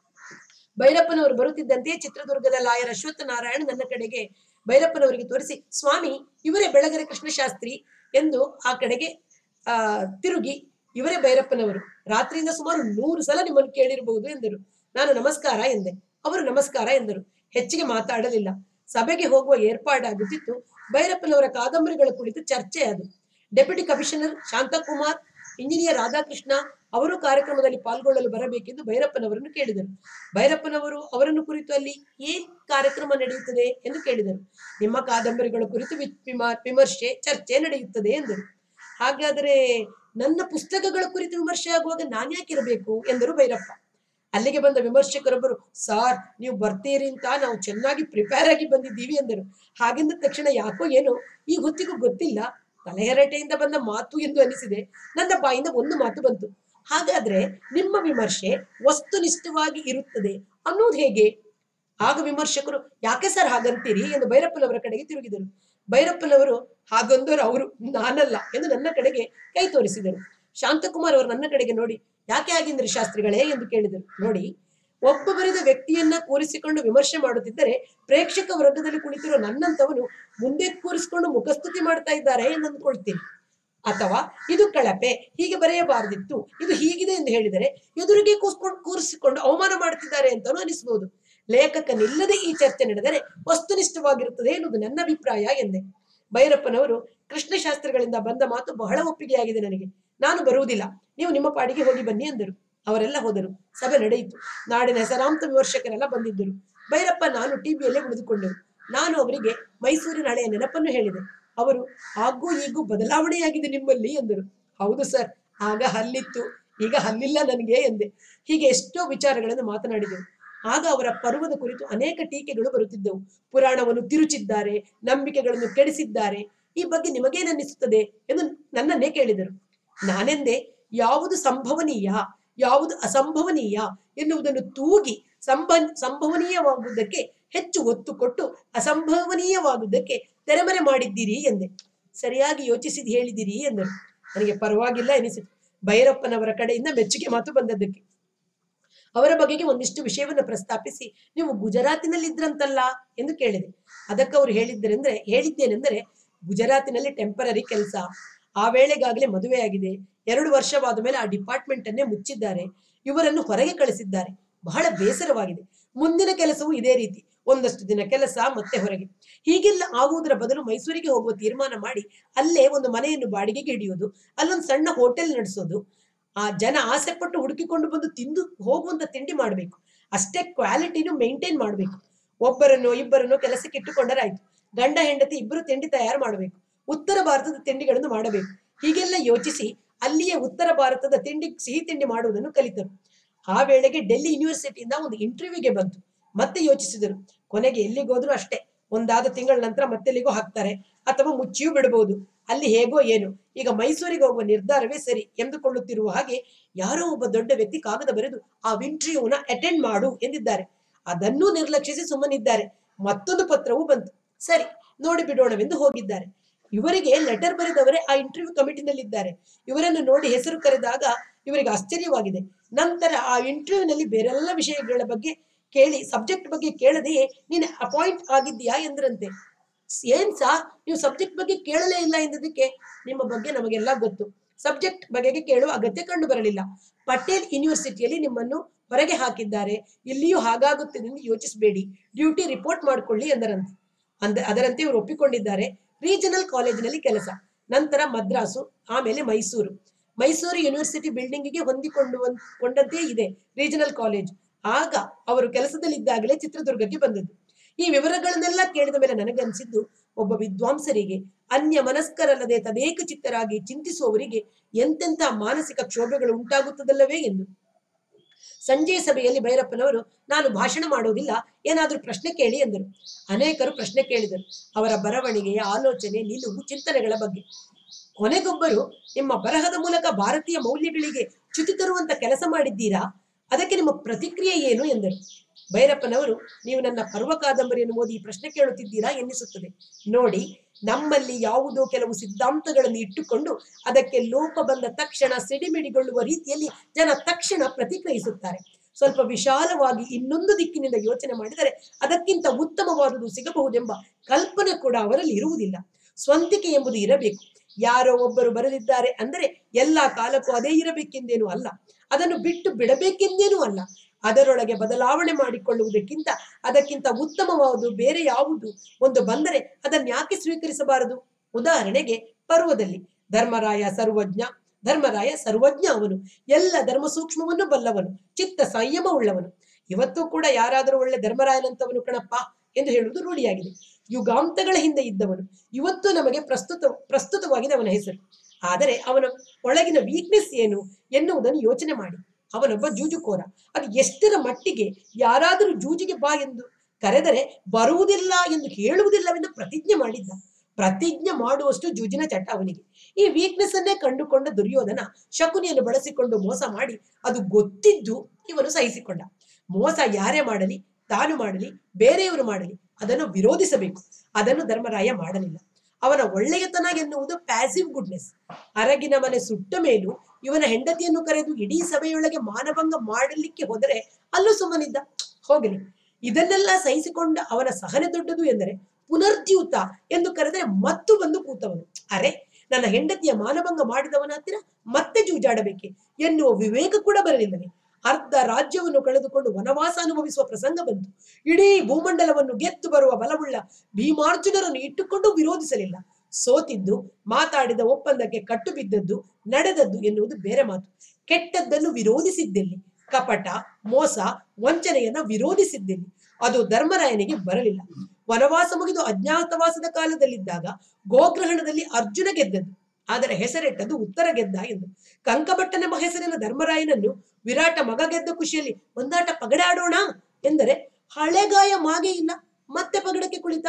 ಭೈರಪ್ಪನವರು ಬರುತ್ತಿದ್ದಂತೆಯೇ ಚಿತ್ರದುರ್ಗದ ಲಾಯರ್ ಅಶ್ವತ್ಥ ನಾರಾಯಣ ನನ್ನ ಕಡೆಗೆ ಭೈರಪ್ಪನವರಿಗೆ ತೋರಿಸಿ ಸ್ವಾಮಿ ಇವರೇ ಬೆಳಗರೆ ಕೃಷ್ಣಶಾಸ್ತ್ರಿ ಎಂದು ಆ ಕಡೆಗೆ ಆ ತಿರುಗಿ ಇವರೇ ಭೈರಪ್ಪನವರು ರಾತ್ರಿಯಿಂದ ಸುಮಾರು ನೂರು ಸಲ ನಿಮ್ಮನ್ನು ಕೇಳಿರಬಹುದು ಎಂದರು ನಾನು ನಮಸ್ಕಾರ ಎಂದೆ ಅವರು ನಮಸ್ಕಾರ ಎಂದರು ಹೆಚ್ಚಿಗೆ ಮಾತಾಡಲಿಲ್ಲ ಸಭೆಗೆ ಹೋಗುವ ಏರ್ಪಾಡಾಗುತ್ತಿತ್ತು ಭೈರಪ್ಪನವರ ಕಾದಂಬರಿಗಳ ಕುರಿತು ಚರ್ಚೆ ಅದು deputy commissioner Shantakumar engineer Radhakrishna ಅವರು ಕಾರ್ಯಕ್ರಮದಲ್ಲಿ ಪಾಲ್ಗೊಳ್ಳಲು ಬರಬೇಕೆಂದು ಭೈರಪ್ಪನವರನ್ನು ಕೇಳಿದರು ಭೈರಪ್ಪನವರು ಅವರನ್ನು ಕುರಿತು ಅಲ್ಲಿ ಏನ್ ಕಾರ್ಯಕ್ರಮ ನಡೆಯುತ್ತದೆ ಎಂದು ಕೇಳಿದರು ನಿಮ್ಮ ಕಾದಂಬರಿಗಳ ಕುರಿತು ವಿ- ವಿಮ- ವಿಮರ್ಶೆ ಚರ್ಚೆ ನಡೆಯುತ್ತದೆ ಎಂದರು ಹಾಗಾದರೆ ನನ್ನ ಪುಸ್ತಕಗಳ ಕುರಿತು ವಿಮರ್ಶೆ ಆಗುವಾಗ ನಾನ್ಯಾಕಿರಬೇಕು ಎಂದರು ಭೈರಪ್ಪ ಅಲ್ಲಿಗೆ ಬಂದ ವಿಮರ್ಶಕರೊಬ್ಬರು ಸಾರ್ ನೀವು ಬರ್ತೀರಿ ಅಂತ ನಾವು ಚೆನ್ನಾಗಿ ಪ್ರಿಪೇರ್ ಆಗಿ ಬಂದಿದ್ದೀವಿ ಎಂದರು ಹಾಗೆಂದ ತಕ್ಷಣ ಯಾಕೋ ಏನೋ ಈ ಹೊತ್ತಿಗೂ ಗೊತ್ತಿಲ್ಲ ತಲೆಹರಟೆಯಿಂದ ಬಂದ ಮಾತು ಎಂದು ಅನಿಸಿದೆ ನನ್ನ ಬಾಯಿಂದ ಒಂದು ಮಾತು ಬಂತು ಹಾಗಾದ್ರೆ ನಿಮ್ಮ ವಿಮರ್ಶೆ ವಸ್ತುನಿಷ್ಠವಾಗಿ ಇರುತ್ತದೆ ಅನ್ನೋದು ಹೇಗೆ ಆಗ ವಿಮರ್ಶಕರು ಯಾಕೆ ಸರ್ ಹಾಗಂತೀರಿ ಎಂದು ಭೈರಪ್ಪನವರ ಕಡೆಗೆ ತಿರುಗಿದರು ಭೈರಪ್ಪನವರು ಹಾಗಂದವರು ಅವರು ನಾನಲ್ಲ ಎಂದು ನನ್ನ ಕಡೆಗೆ ಕೈ ತೋರಿಸಿದರು ಶಾಂತಕುಮಾರ್ ಅವರು ನನ್ನ ಕಡೆಗೆ ನೋಡಿ ಯಾಕೆ ಆಗಿಂದ್ರಿ ಶಾಸ್ತ್ರಿಗಳೇ ಎಂದು ಕೇಳಿದರು ನೋಡಿ ಒಬ್ಬ ಬರೆದ ವ್ಯಕ್ತಿಯನ್ನ ಕೂರಿಸಿಕೊಂಡು ವಿಮರ್ಶೆ ಮಾಡುತ್ತಿದ್ದರೆ ಪ್ರೇಕ್ಷಕ ವರ್ಗದಲ್ಲಿ ಕುಳಿತಿರೋ ನನ್ನಂತವನು ಮುಂದೆ ಕೂರಿಸಿಕೊಂಡು ಮುಖಸ್ತುತಿ ಮಾಡ್ತಾ ಇದ್ದಾರೆ ಎಂದು ಅಂದ್ಕೊಳ್ತೀನಿ ಅಥವಾ ಇದು ಕಳಪೆ ಹೀಗೆ ಬರೆಯಬಾರದಿತ್ತು ಇದು ಹೀಗಿದೆ ಎಂದು ಹೇಳಿದರೆ ಎದುರಿಗೆ ಕೂಸ್ಕೊಂಡು ಕೂರಿಸಿಕೊಂಡು ಅವಮಾನ ಮಾಡುತ್ತಿದ್ದಾರೆ ಅಂತಾನು ಅನಿಸಬಹುದು ಲೇಖಕನಿಲ್ಲದೆ ಈ ಚರ್ಚೆ ನಡೆದರೆ ವಸ್ತುನಿಷ್ಠವಾಗಿರುತ್ತದೆ ಎನ್ನುವುದು ನನ್ನ ಅಭಿಪ್ರಾಯ ಎಂದೆ ಭೈರಪ್ಪನವರು ಕೃಷ್ಣಶಾಸ್ತ್ರಿಗಳಿಂದ ಬಂದ ಮಾತು ಬಹಳ ಒಪ್ಪಿಗೆಯಾಗಿದೆ ನನಗೆ ನಾನು ಬರುವುದಿಲ್ಲ ನೀವು ನಿಮ್ಮ ಪಾಡಿಗೆ ಹೋಗಿ ಬನ್ನಿ ಎಂದರು ಅವರೆಲ್ಲ ಹೋದರು ಸಭೆ ನಡೆಯಿತು ನಾಡಿನ ಹೆಸರಾಂತ ವಿಮರ್ಶಕರೆಲ್ಲ ಬಂದಿದ್ದರು ಭೈರಪ್ಪ ನಾನು ಟಿವಿಯಲ್ಲೇ ಉಳಿದುಕೊಂಡೆವು ನಾನು ಅವರಿಗೆ ಮೈಸೂರಿನ ಹಳೆಯ ನೆನಪನ್ನು ಹೇಳಿದೆ ಅವರು ಹಾಗೂ ಈಗೂ ಬದಲಾವಣೆಯಾಗಿದೆ ನಿಮ್ಮಲ್ಲಿ ಎಂದರು ಹೌದು ಸರ್ ಆಗ ಹಲ್ಲಿತ್ತು ಈಗ ಹಲ್ಲಿಲ್ಲ ನನಗೆ ಎಂದೆ ಹೀಗೆ ಎಷ್ಟೋ ವಿಚಾರಗಳನ್ನು ಮಾತನಾಡಿದೆವು ಆಗ ಅವರ ಪರ್ವದ ಕುರಿತು ಅನೇಕ ಟೀಕೆಗಳು ಬರುತ್ತಿದ್ದವು ಪುರಾಣವನ್ನು ತಿರುಚಿದ್ದಾರೆ ನಂಬಿಕೆಗಳನ್ನು ಕೆಡಿಸಿದ್ದಾರೆ ಈ ಬಗ್ಗೆ ನಿಮಗೇನನ್ನಿಸುತ್ತದೆ ಎಂದು ನನ್ನನ್ನೇ ಕೇಳಿದರು ನಾನೆಂದೆ ಯಾವುದು ಸಂಭವನೀಯ ಯಾವುದು ಅಸಂಭವನೀಯ ಎನ್ನುವುದನ್ನು ತೂಗಿ ಸಂಭ ಸಂಭವನೀಯವಾಗುವುದಕ್ಕೆ ಹೆಚ್ಚು ಒತ್ತು ಕೊಟ್ಟು ಅಸಂಭವನೀಯವಾಗುವುದಕ್ಕೆ ತೆರೆಮರೆ ಮಾಡಿದ್ದೀರಿ ಎಂದೆ ಸರಿಯಾಗಿ ಯೋಚಿಸಿದ್ ಹೇಳಿದಿರಿ ಎಂದರು ನನಗೆ ಪರವಾಗಿಲ್ಲ ಎನಿಸಿತು ಭೈರಪ್ಪನವರ ಕಡೆಯಿಂದ ಮೆಚ್ಚುಗೆ ಮಾತು ಬಂದದ್ದಕ್ಕೆ ಅವರ ಬಗೆಗೆ ಒಂದಿಷ್ಟು ವಿಷಯವನ್ನು ಪ್ರಸ್ತಾಪಿಸಿ ನೀವು ಗುಜರಾತಿನಲ್ಲಿದ್ರಂತಲ್ಲ ಎಂದು ಕೇಳಿದೆ ಅದಕ್ಕೆ ಅವರು ಹೇಳಿದ್ದರೆಂದ್ರೆ ಹೇಳಿದ್ದೇನೆಂದರೆ ಗುಜರಾತಿನಲ್ಲಿ ಟೆಂಪರರಿ ಕೆಲಸ ಆ ವೇಳೆಗಾಗಲೇ ಮದುವೆಯಾಗಿದೆ ಎರಡು ವರ್ಷವಾದ ಮೇಲೆ ಆ ಡಿಪಾರ್ಟ್ಮೆಂಟ್ ಅನ್ನೇ ಮುಚ್ಚಿದ್ದಾರೆ ಇವರನ್ನು ಹೊರಗೆ ಕಳಿಸಿದ್ದಾರೆ ಬಹಳ ಬೇಸರವಾಗಿದೆ ಮುಂದಿನ ಕೆಲಸವೂ ಇದೇ ರೀತಿ ಒಂದಷ್ಟು ದಿನ ಕೆಲಸ ಮತ್ತೆ ಹೊರಗೆ ಹೀಗೆಲ್ಲ ಆಗುವುದರ ಬದಲು ಮೈಸೂರಿಗೆ ಹೋಗುವ ತೀರ್ಮಾನ ಮಾಡಿ ಅಲ್ಲೇ ಒಂದು ಮನೆಯನ್ನು ಬಾಡಿಗೆಗೆ ಹಿಡಿಯೋದು ಅಲ್ಲೊಂದು ಸಣ್ಣ ಹೋಟೆಲ್ ನಡೆಸೋದು ಆ ಜನ ಆಸೆ ಪಟ್ಟು ಹುಡುಕಿಕೊಂಡು ಬಂದು ತಿಂದು ಹೋಗುವಂತ ತಿಂಡಿ ಮಾಡಬೇಕು ಅಷ್ಟೇ ಕ್ವಾಲಿಟಿನೂ ಮೇಂಟೈನ್ ಮಾಡಬೇಕು ಒಬ್ಬರನ್ನು ಇಬ್ಬರನ್ನು ಕೆಲಸಕ್ಕೆ ಇಟ್ಟುಕೊಂಡರಾಯ್ತು ಗಂಡ ಹೆಂಡತಿ ಇಬ್ಬರು ತಿಂಡಿ ತಯಾರು ಮಾಡಬೇಕು ಉತ್ತರ ಭಾರತದ ತಿಂಡಿಗಳನ್ನು ಮಾಡಬೇಕು ಹೀಗೆಲ್ಲ ಯೋಚಿಸಿ ಅಲ್ಲಿಯೇ ಉತ್ತರ ಭಾರತದ ತಿಂಡಿ ಸಿಹಿ ತಿಂಡಿ ಮಾಡುವುದನ್ನು ಕಲಿತರು ಆ ವೇಳೆಗೆ ಡೆಲ್ಲಿ ಯೂನಿವರ್ಸಿಟಿಯಿಂದ ಒಂದು ಇಂಟರ್ವ್ಯೂಗೆ ಬಂತು ಮತ್ತೆ ಯೋಚಿಸಿದರು ಕೊನೆಗೆ ಎಲ್ಲಿಗೋದ್ರೂ ಅಷ್ಟೇ ಒಂದಾದ ತಿಂಗಳ ನಂತರ ಮತ್ತೆಲ್ಲಿಗೋ ಹಾಕ್ತಾರೆ ಅಥವಾ ಮುಚ್ಚಿಯೂ ಬಿಡಬಹುದು ಅಲ್ಲಿ ಹೇಗೋ ಏನು ಈಗ ಮೈಸೂರಿಗೆ ಹೋಗುವ ನಿರ್ಧಾರವೇ ಸರಿ ಎಂದುಕೊಳ್ಳುತ್ತಿರುವ ಹಾಗೆ ಯಾರೋ ಒಬ್ಬ ದೊಡ್ಡ ವ್ಯಕ್ತಿ ಕಾಗದ ಬರೆದು ಆ ಇಂಟರ್ವ್ಯೂನ ಅಟೆಂಡ್ ಮಾಡು ಎಂದಿದ್ದಾರೆ ಅದನ್ನೂ ನಿರ್ಲಕ್ಷಿಸಿ ಸುಮ್ಮನಿದ್ದಾರೆ ಮತ್ತೊಂದು ಪತ್ರವೂ ಬಂತು ಸರಿ ನೋಡಿ ಬಿಡೋಣವೆಂದು ಹೋಗಿದ್ದಾರೆ ಇವರಿಗೆ ಲೆಟರ್ ಬರೆದವರೇ ಆ ಇಂಟರ್ವ್ಯೂ ಕಮಿಟಿನಲ್ಲಿದ್ದಾರೆ ಇವರನ್ನು ನೋಡಿ ಹೆಸರು ಕರೆದಾಗ ಇವರಿಗೆ ಆಶ್ಚರ್ಯವಾಗಿದೆ ನಂತರ ಆ ಇಂಟರ್ವ್ಯೂನಲ್ಲಿ ಬೇರೆಲ್ಲ ವಿಷಯಗಳ ಬಗ್ಗೆ ಕೇಳಿ ಸಬ್ಜೆಕ್ಟ್ ಬಗ್ಗೆ ಕೇಳದೆಯೇ ನೀನು ಅಪಾಯಿಂಟ್ ಆಗಿದ್ದೀಯಾ ಎಂದ್ರಂತೆ ಏನ್ ಸಾ ನೀವು ಸಬ್ಜೆಕ್ಟ್ ಬಗ್ಗೆ ಕೇಳಲೇ ಇಲ್ಲ ಎಂದದಕ್ಕೆ ನಿಮ್ಮ ಬಗ್ಗೆ ನಮಗೆಲ್ಲ ಗೊತ್ತು ಸಬ್ಜೆಕ್ಟ್ ಬಗೆಗೆ ಕೇಳುವ ಅಗತ್ಯ ಕಂಡು ಬರಲಿಲ್ಲ ಪಟೇಲ್ ಯೂನಿವರ್ಸಿಟಿಯಲ್ಲಿ ನಿಮ್ಮನ್ನು ಹೊರಗೆ ಹಾಕಿದ್ದಾರೆ ಇಲ್ಲಿಯೂ ಹಾಗಾಗುತ್ತದೆ ಎಂದು ಯೋಚಿಸಬೇಡಿ ಡ್ಯೂಟಿ ರಿಪೋರ್ಟ್ ಮಾಡಿಕೊಳ್ಳಿ ಎಂದರಂತೆ ಅಂದ ಅದರಂತೆ ಇವರು ಒಪ್ಪಿಕೊಂಡಿದ್ದಾರೆ ರೀಜನಲ್ ಕಾಲೇಜಿನಲ್ಲಿ ಕೆಲಸ ನಂತರ ಮದ್ರಾಸು ಆಮೇಲೆ ಮೈಸೂರು ಮೈಸೂರು ಯೂನಿವರ್ಸಿಟಿ ಬಿಲ್ಡಿಂಗಿಗೆ ಹೊಂದಿಕೊಂಡು ಕೊಂಡಂತೆ ಇದೆ ರೀಜನಲ್ ಕಾಲೇಜ್ ಆಗ ಅವರು ಕೆಲಸದಲ್ಲಿದ್ದಾಗಲೇ ಚಿತ್ರದುರ್ಗಕ್ಕೆ ಬಂದದ್ದು ಈ ವಿವರಗಳನ್ನೆಲ್ಲ ಕೇಳಿದ ಮೇಲೆ ನನಗನ್ಸಿದ್ದು ಒಬ್ಬ ವಿದ್ವಾಂಸರಿಗೆ ಅನ್ಯ ಮನಸ್ಕರಲ್ಲದೆ ತದೇಕ ಚಿತ್ತರಾಗಿ ಚಿಂತಿಸುವವರಿಗೆ ಎಂತೆಂಥ ಮಾನಸಿಕ ಕ್ಷೋಭೆಗಳು ಉಂಟಾಗುತ್ತದಲ್ಲವೇ ಎಂದು ಸಂಜೆ ಸಭೆಯಲ್ಲಿ ಭೈರಪ್ಪನವರು ನಾನು ಭಾಷಣ ಮಾಡುವುದಿಲ್ಲ ಏನಾದರೂ ಪ್ರಶ್ನೆ ಕೇಳಿ ಎಂದರು ಅನೇಕರು ಪ್ರಶ್ನೆ ಕೇಳಿದರು ಅವರ ಬರವಣಿಗೆಯ ಆಲೋಚನೆ ನಿಲುವು ಚಿಂತನೆಗಳ ಬಗ್ಗೆ ಕೊನೆಗೊಬ್ಬರು ನಿಮ್ಮ ಬರಹದ ಮೂಲಕ ಭಾರತೀಯ ಮೌಲ್ಯಗಳಿಗೆ ಚ್ಯುತಿ ತರುವಂತ ಕೆಲಸ ಮಾಡಿದ್ದೀರಾ ಅದಕ್ಕೆ ನಿಮ್ಮ ಪ್ರತಿಕ್ರಿಯೆ ಏನು ಎಂದರು ಭೈರಪ್ಪನವರು ನೀವು ನನ್ನ ಪರ್ವ ಕಾದಂಬರಿಯನ್ನು ಓದಿ ಈ ಪ್ರಶ್ನೆ ಕೇಳುತ್ತಿದ್ದೀರಾ ಎನ್ನಿಸುತ್ತದೆ ನೋಡಿ ನಮ್ಮಲ್ಲಿ ಯಾವುದೋ ಕೆಲವು ಸಿದ್ಧಾಂತಗಳನ್ನು ಇಟ್ಟುಕೊಂಡು ಅದಕ್ಕೆ ಲೋಪ ಬಂದ ತಕ್ಷಣ ಸಿಡಿಮಿಡಿಗೊಳ್ಳುವ ರೀತಿಯಲ್ಲಿ ಜನ ತಕ್ಷಣ ಪ್ರತಿಕ್ರಿಯಿಸುತ್ತಾರೆ ಸ್ವಲ್ಪ ವಿಶಾಲವಾಗಿ ಇನ್ನೊಂದು ದಿಕ್ಕಿನಿಂದ ಯೋಚನೆ ಮಾಡಿದರೆ ಅದಕ್ಕಿಂತ ಉತ್ತಮವಾದುದು ಸಿಗಬಹುದೆಂಬ ಕಲ್ಪನೆ ಕೂಡ ಅವರಲ್ಲಿ ಇರುವುದಿಲ್ಲ ಸ್ವಂತಿಕೆ ಎಂಬುದು ಇರಬೇಕು ಯಾರೋ ಒಬ್ಬರು ಬರೆದಿದ್ದಾರೆ ಅಂದರೆ ಎಲ್ಲಾ ಕಾಲಕ್ಕೂ ಅದೇ ಇರಬೇಕೆಂದೇನೂ ಅಲ್ಲ ಅದನ್ನು ಬಿಟ್ಟು ಬಿಡಬೇಕೆಂದೇನೂ ಅಲ್ಲ ಅದರೊಳಗೆ ಬದಲಾವಣೆ ಮಾಡಿಕೊಳ್ಳುವುದಕ್ಕಿಂತ ಅದಕ್ಕಿಂತ ಉತ್ತಮವಾದುದು ಬೇರೆ ಯಾವುದು ಒಂದು ಬಂದರೆ ಅದನ್ನು ಯಾಕೆ ಸ್ವೀಕರಿಸಬಾರದು ಉದಾಹರಣೆಗೆ ಪರ್ವದಲ್ಲಿ ಧರ್ಮರಾಯ ಸರ್ವಜ್ಞ ಧರ್ಮರಾಯ ಸರ್ವಜ್ಞ ಅವನು ಎಲ್ಲ ಧರ್ಮ ಸೂಕ್ಷ್ಮವನ್ನು ಬಲ್ಲವನು ಚಿತ್ತ ಸಂಯಮ ಉಳ್ಳವನು ಇವತ್ತು ಕೂಡ ಯಾರಾದರೂ ಒಳ್ಳೆ ಧರ್ಮರಾಯನಂತವನು ಕಣಪ್ಪ ಎಂದು ಹೇಳುವುದು ರೂಢಿಯಾಗಿದೆ ಯುಗಾಂತಗಳ ಹಿಂದೆ ಇದ್ದವನು ಇವತ್ತು ನಮಗೆ ಪ್ರಸ್ತುತ ಪ್ರಸ್ತುತವಾಗಿದೆ ಅವನ ಹೆಸರು ಆದರೆ ಅವನ ಒಳಗಿನ ವೀಕ್ನೆಸ್ ಏನು ಎನ್ನುವುದನ್ನು ಯೋಚನೆ ಮಾಡಿ ಅವನೊಬ್ಬ ಜೂಜುಕೋರ ಅದು ಎಷ್ಟರ ಮಟ್ಟಿಗೆ ಯಾರಾದರೂ ಜೂಜಿಗೆ ಬಾ ಎಂದು ಕರೆದರೆ ಬರುವುದಿಲ್ಲ ಎಂದು ಹೇಳುವುದಿಲ್ಲವೆಂದು ಪ್ರತಿಜ್ಞೆ ಮಾಡಿದ್ದ ಪ್ರತಿಜ್ಞೆ ಮಾಡುವಷ್ಟು ಜೂಜಿನ ಚಟ ಅವನಿಗೆ ಈ ವೀಕ್ನೆಸ್ ಅನ್ನೇ ಕಂಡುಕೊಂಡ ದುರ್ಯೋಧನ ಶಕುನಿಯನ್ನು ಬಳಸಿಕೊಂಡು ಮೋಸ ಮಾಡಿ ಅದು ಗೊತ್ತಿದ್ದು ಇವನು ಸಹಿಸಿಕೊಂಡ ಮೋಸ ಯಾರೇ ಮಾಡಲಿ ತಾನು ಮಾಡಲಿ ಬೇರೆಯವರು ಮಾಡಲಿ ಅದನ್ನು ವಿರೋಧಿಸಬೇಕು ಅದನ್ನು ಧರ್ಮರಾಯ ಮಾಡಲಿಲ್ಲ ಅವನ ಒಳ್ಳೆಯತನ ಎನ್ನುವುದು ಪ್ಯಾಸಿವ್ ಗುಡ್ನೆಸ್ ಅರಗಿನ ಮನೆ ಸುಟ್ಟ ಮೇಲೂ ಇವನ ಹೆಂಡತಿಯನ್ನು ಕರೆದು ಇಡೀ ಸಭೆಯೊಳಗೆ ಮಾನಭಂಗ ಮಾಡಲಿಕ್ಕೆ ಹೋದರೆ ಅಲ್ಲೂ ಸುಮ್ಮನಿದ್ದ ಹೋಗಲಿ ಇದನ್ನೆಲ್ಲ ಸಹಿಸಿಕೊಂಡ ಅವನ ಸಹನೆ ದೊಡ್ಡದು ಎಂದರೆ ಪುನರ್ದ್ಯೂತ ಎಂದು ಕರೆದರೆ ಮತ್ತು ಬಂದು ಕೂತವನು ಅರೆ ನನ್ನ ಹೆಂಡತಿಯ ಮಾನಭಂಗ ಮಾಡಿದವನ ಹತ್ತಿರ ಮತ್ತೆ ಜೂಜಾಡಬೇಕೆ ಎನ್ನುವ ವಿವೇಕ ಕೂಡ ಬರಲಿಲ್ಲವೇ ಅರ್ಧ ರಾಜ್ಯವನ್ನು ಕಳೆದುಕೊಂಡು ವನವಾಸ ಅನುಭವಿಸುವ ಪ್ರಸಂಗ ಬಂತು ಇಡೀ ಭೂಮಂಡಲವನ್ನು ಗೆದ್ದು ಬರುವ ಬಲವುಳ್ಳ ಭೀಮಾರ್ಜುನರನ್ನು ಇಟ್ಟುಕೊಂಡು ವಿರೋಧಿಸಲಿಲ್ಲ ಸೋತಿದ್ದು ಮಾತಾಡಿದ ಒಪ್ಪಂದಕ್ಕೆ ಕಟ್ಟು ಬಿದ್ದದ್ದು ನಡೆದದ್ದು ಎನ್ನುವುದು ಬೇರೆ ಮಾತು ಕೆಟ್ಟದ್ದನ್ನು ವಿರೋಧಿಸಿದ್ದೆಲ್ಲಿ ಕಪಟ ಮೋಸ ವಂಚನೆಯನ್ನ ವಿರೋಧಿಸಿದ್ದೆಲ್ಲಿ ಅದು ಧರ್ಮರಾಯನಿಗೆ ಬರಲಿಲ್ಲ ವನವಾಸ ಮುಗಿದು ಅಜ್ಞಾತವಾಸದ ಕಾಲದಲ್ಲಿದ್ದಾಗ ಗೋಗ್ರಹಣದಲ್ಲಿ ಅರ್ಜುನ ಗೆದ್ದದ್ದು ಆದರೆ ಹೆಸರಿಟ್ಟದ್ದು ಉತ್ತರ ಗೆದ್ದ ಎಂದು ಕಂಕಭಟ್ಟನೆಂಬ ಹೆಸರಿನ ಧರ್ಮರಾಯನನ್ನು ವಿರಾಟ ಮಗ ಗೆದ್ದ ಖುಷಿಯಲ್ಲಿ ಒಂದಾಟ ಪಗಡಾಡೋಣ ಎಂದರೆ ಹಳೆಗಾಯ ಮಾಗೆ ಇಲ್ಲ ಮತ್ತೆ ಪಗಡಕ್ಕೆ ಕುಳಿತ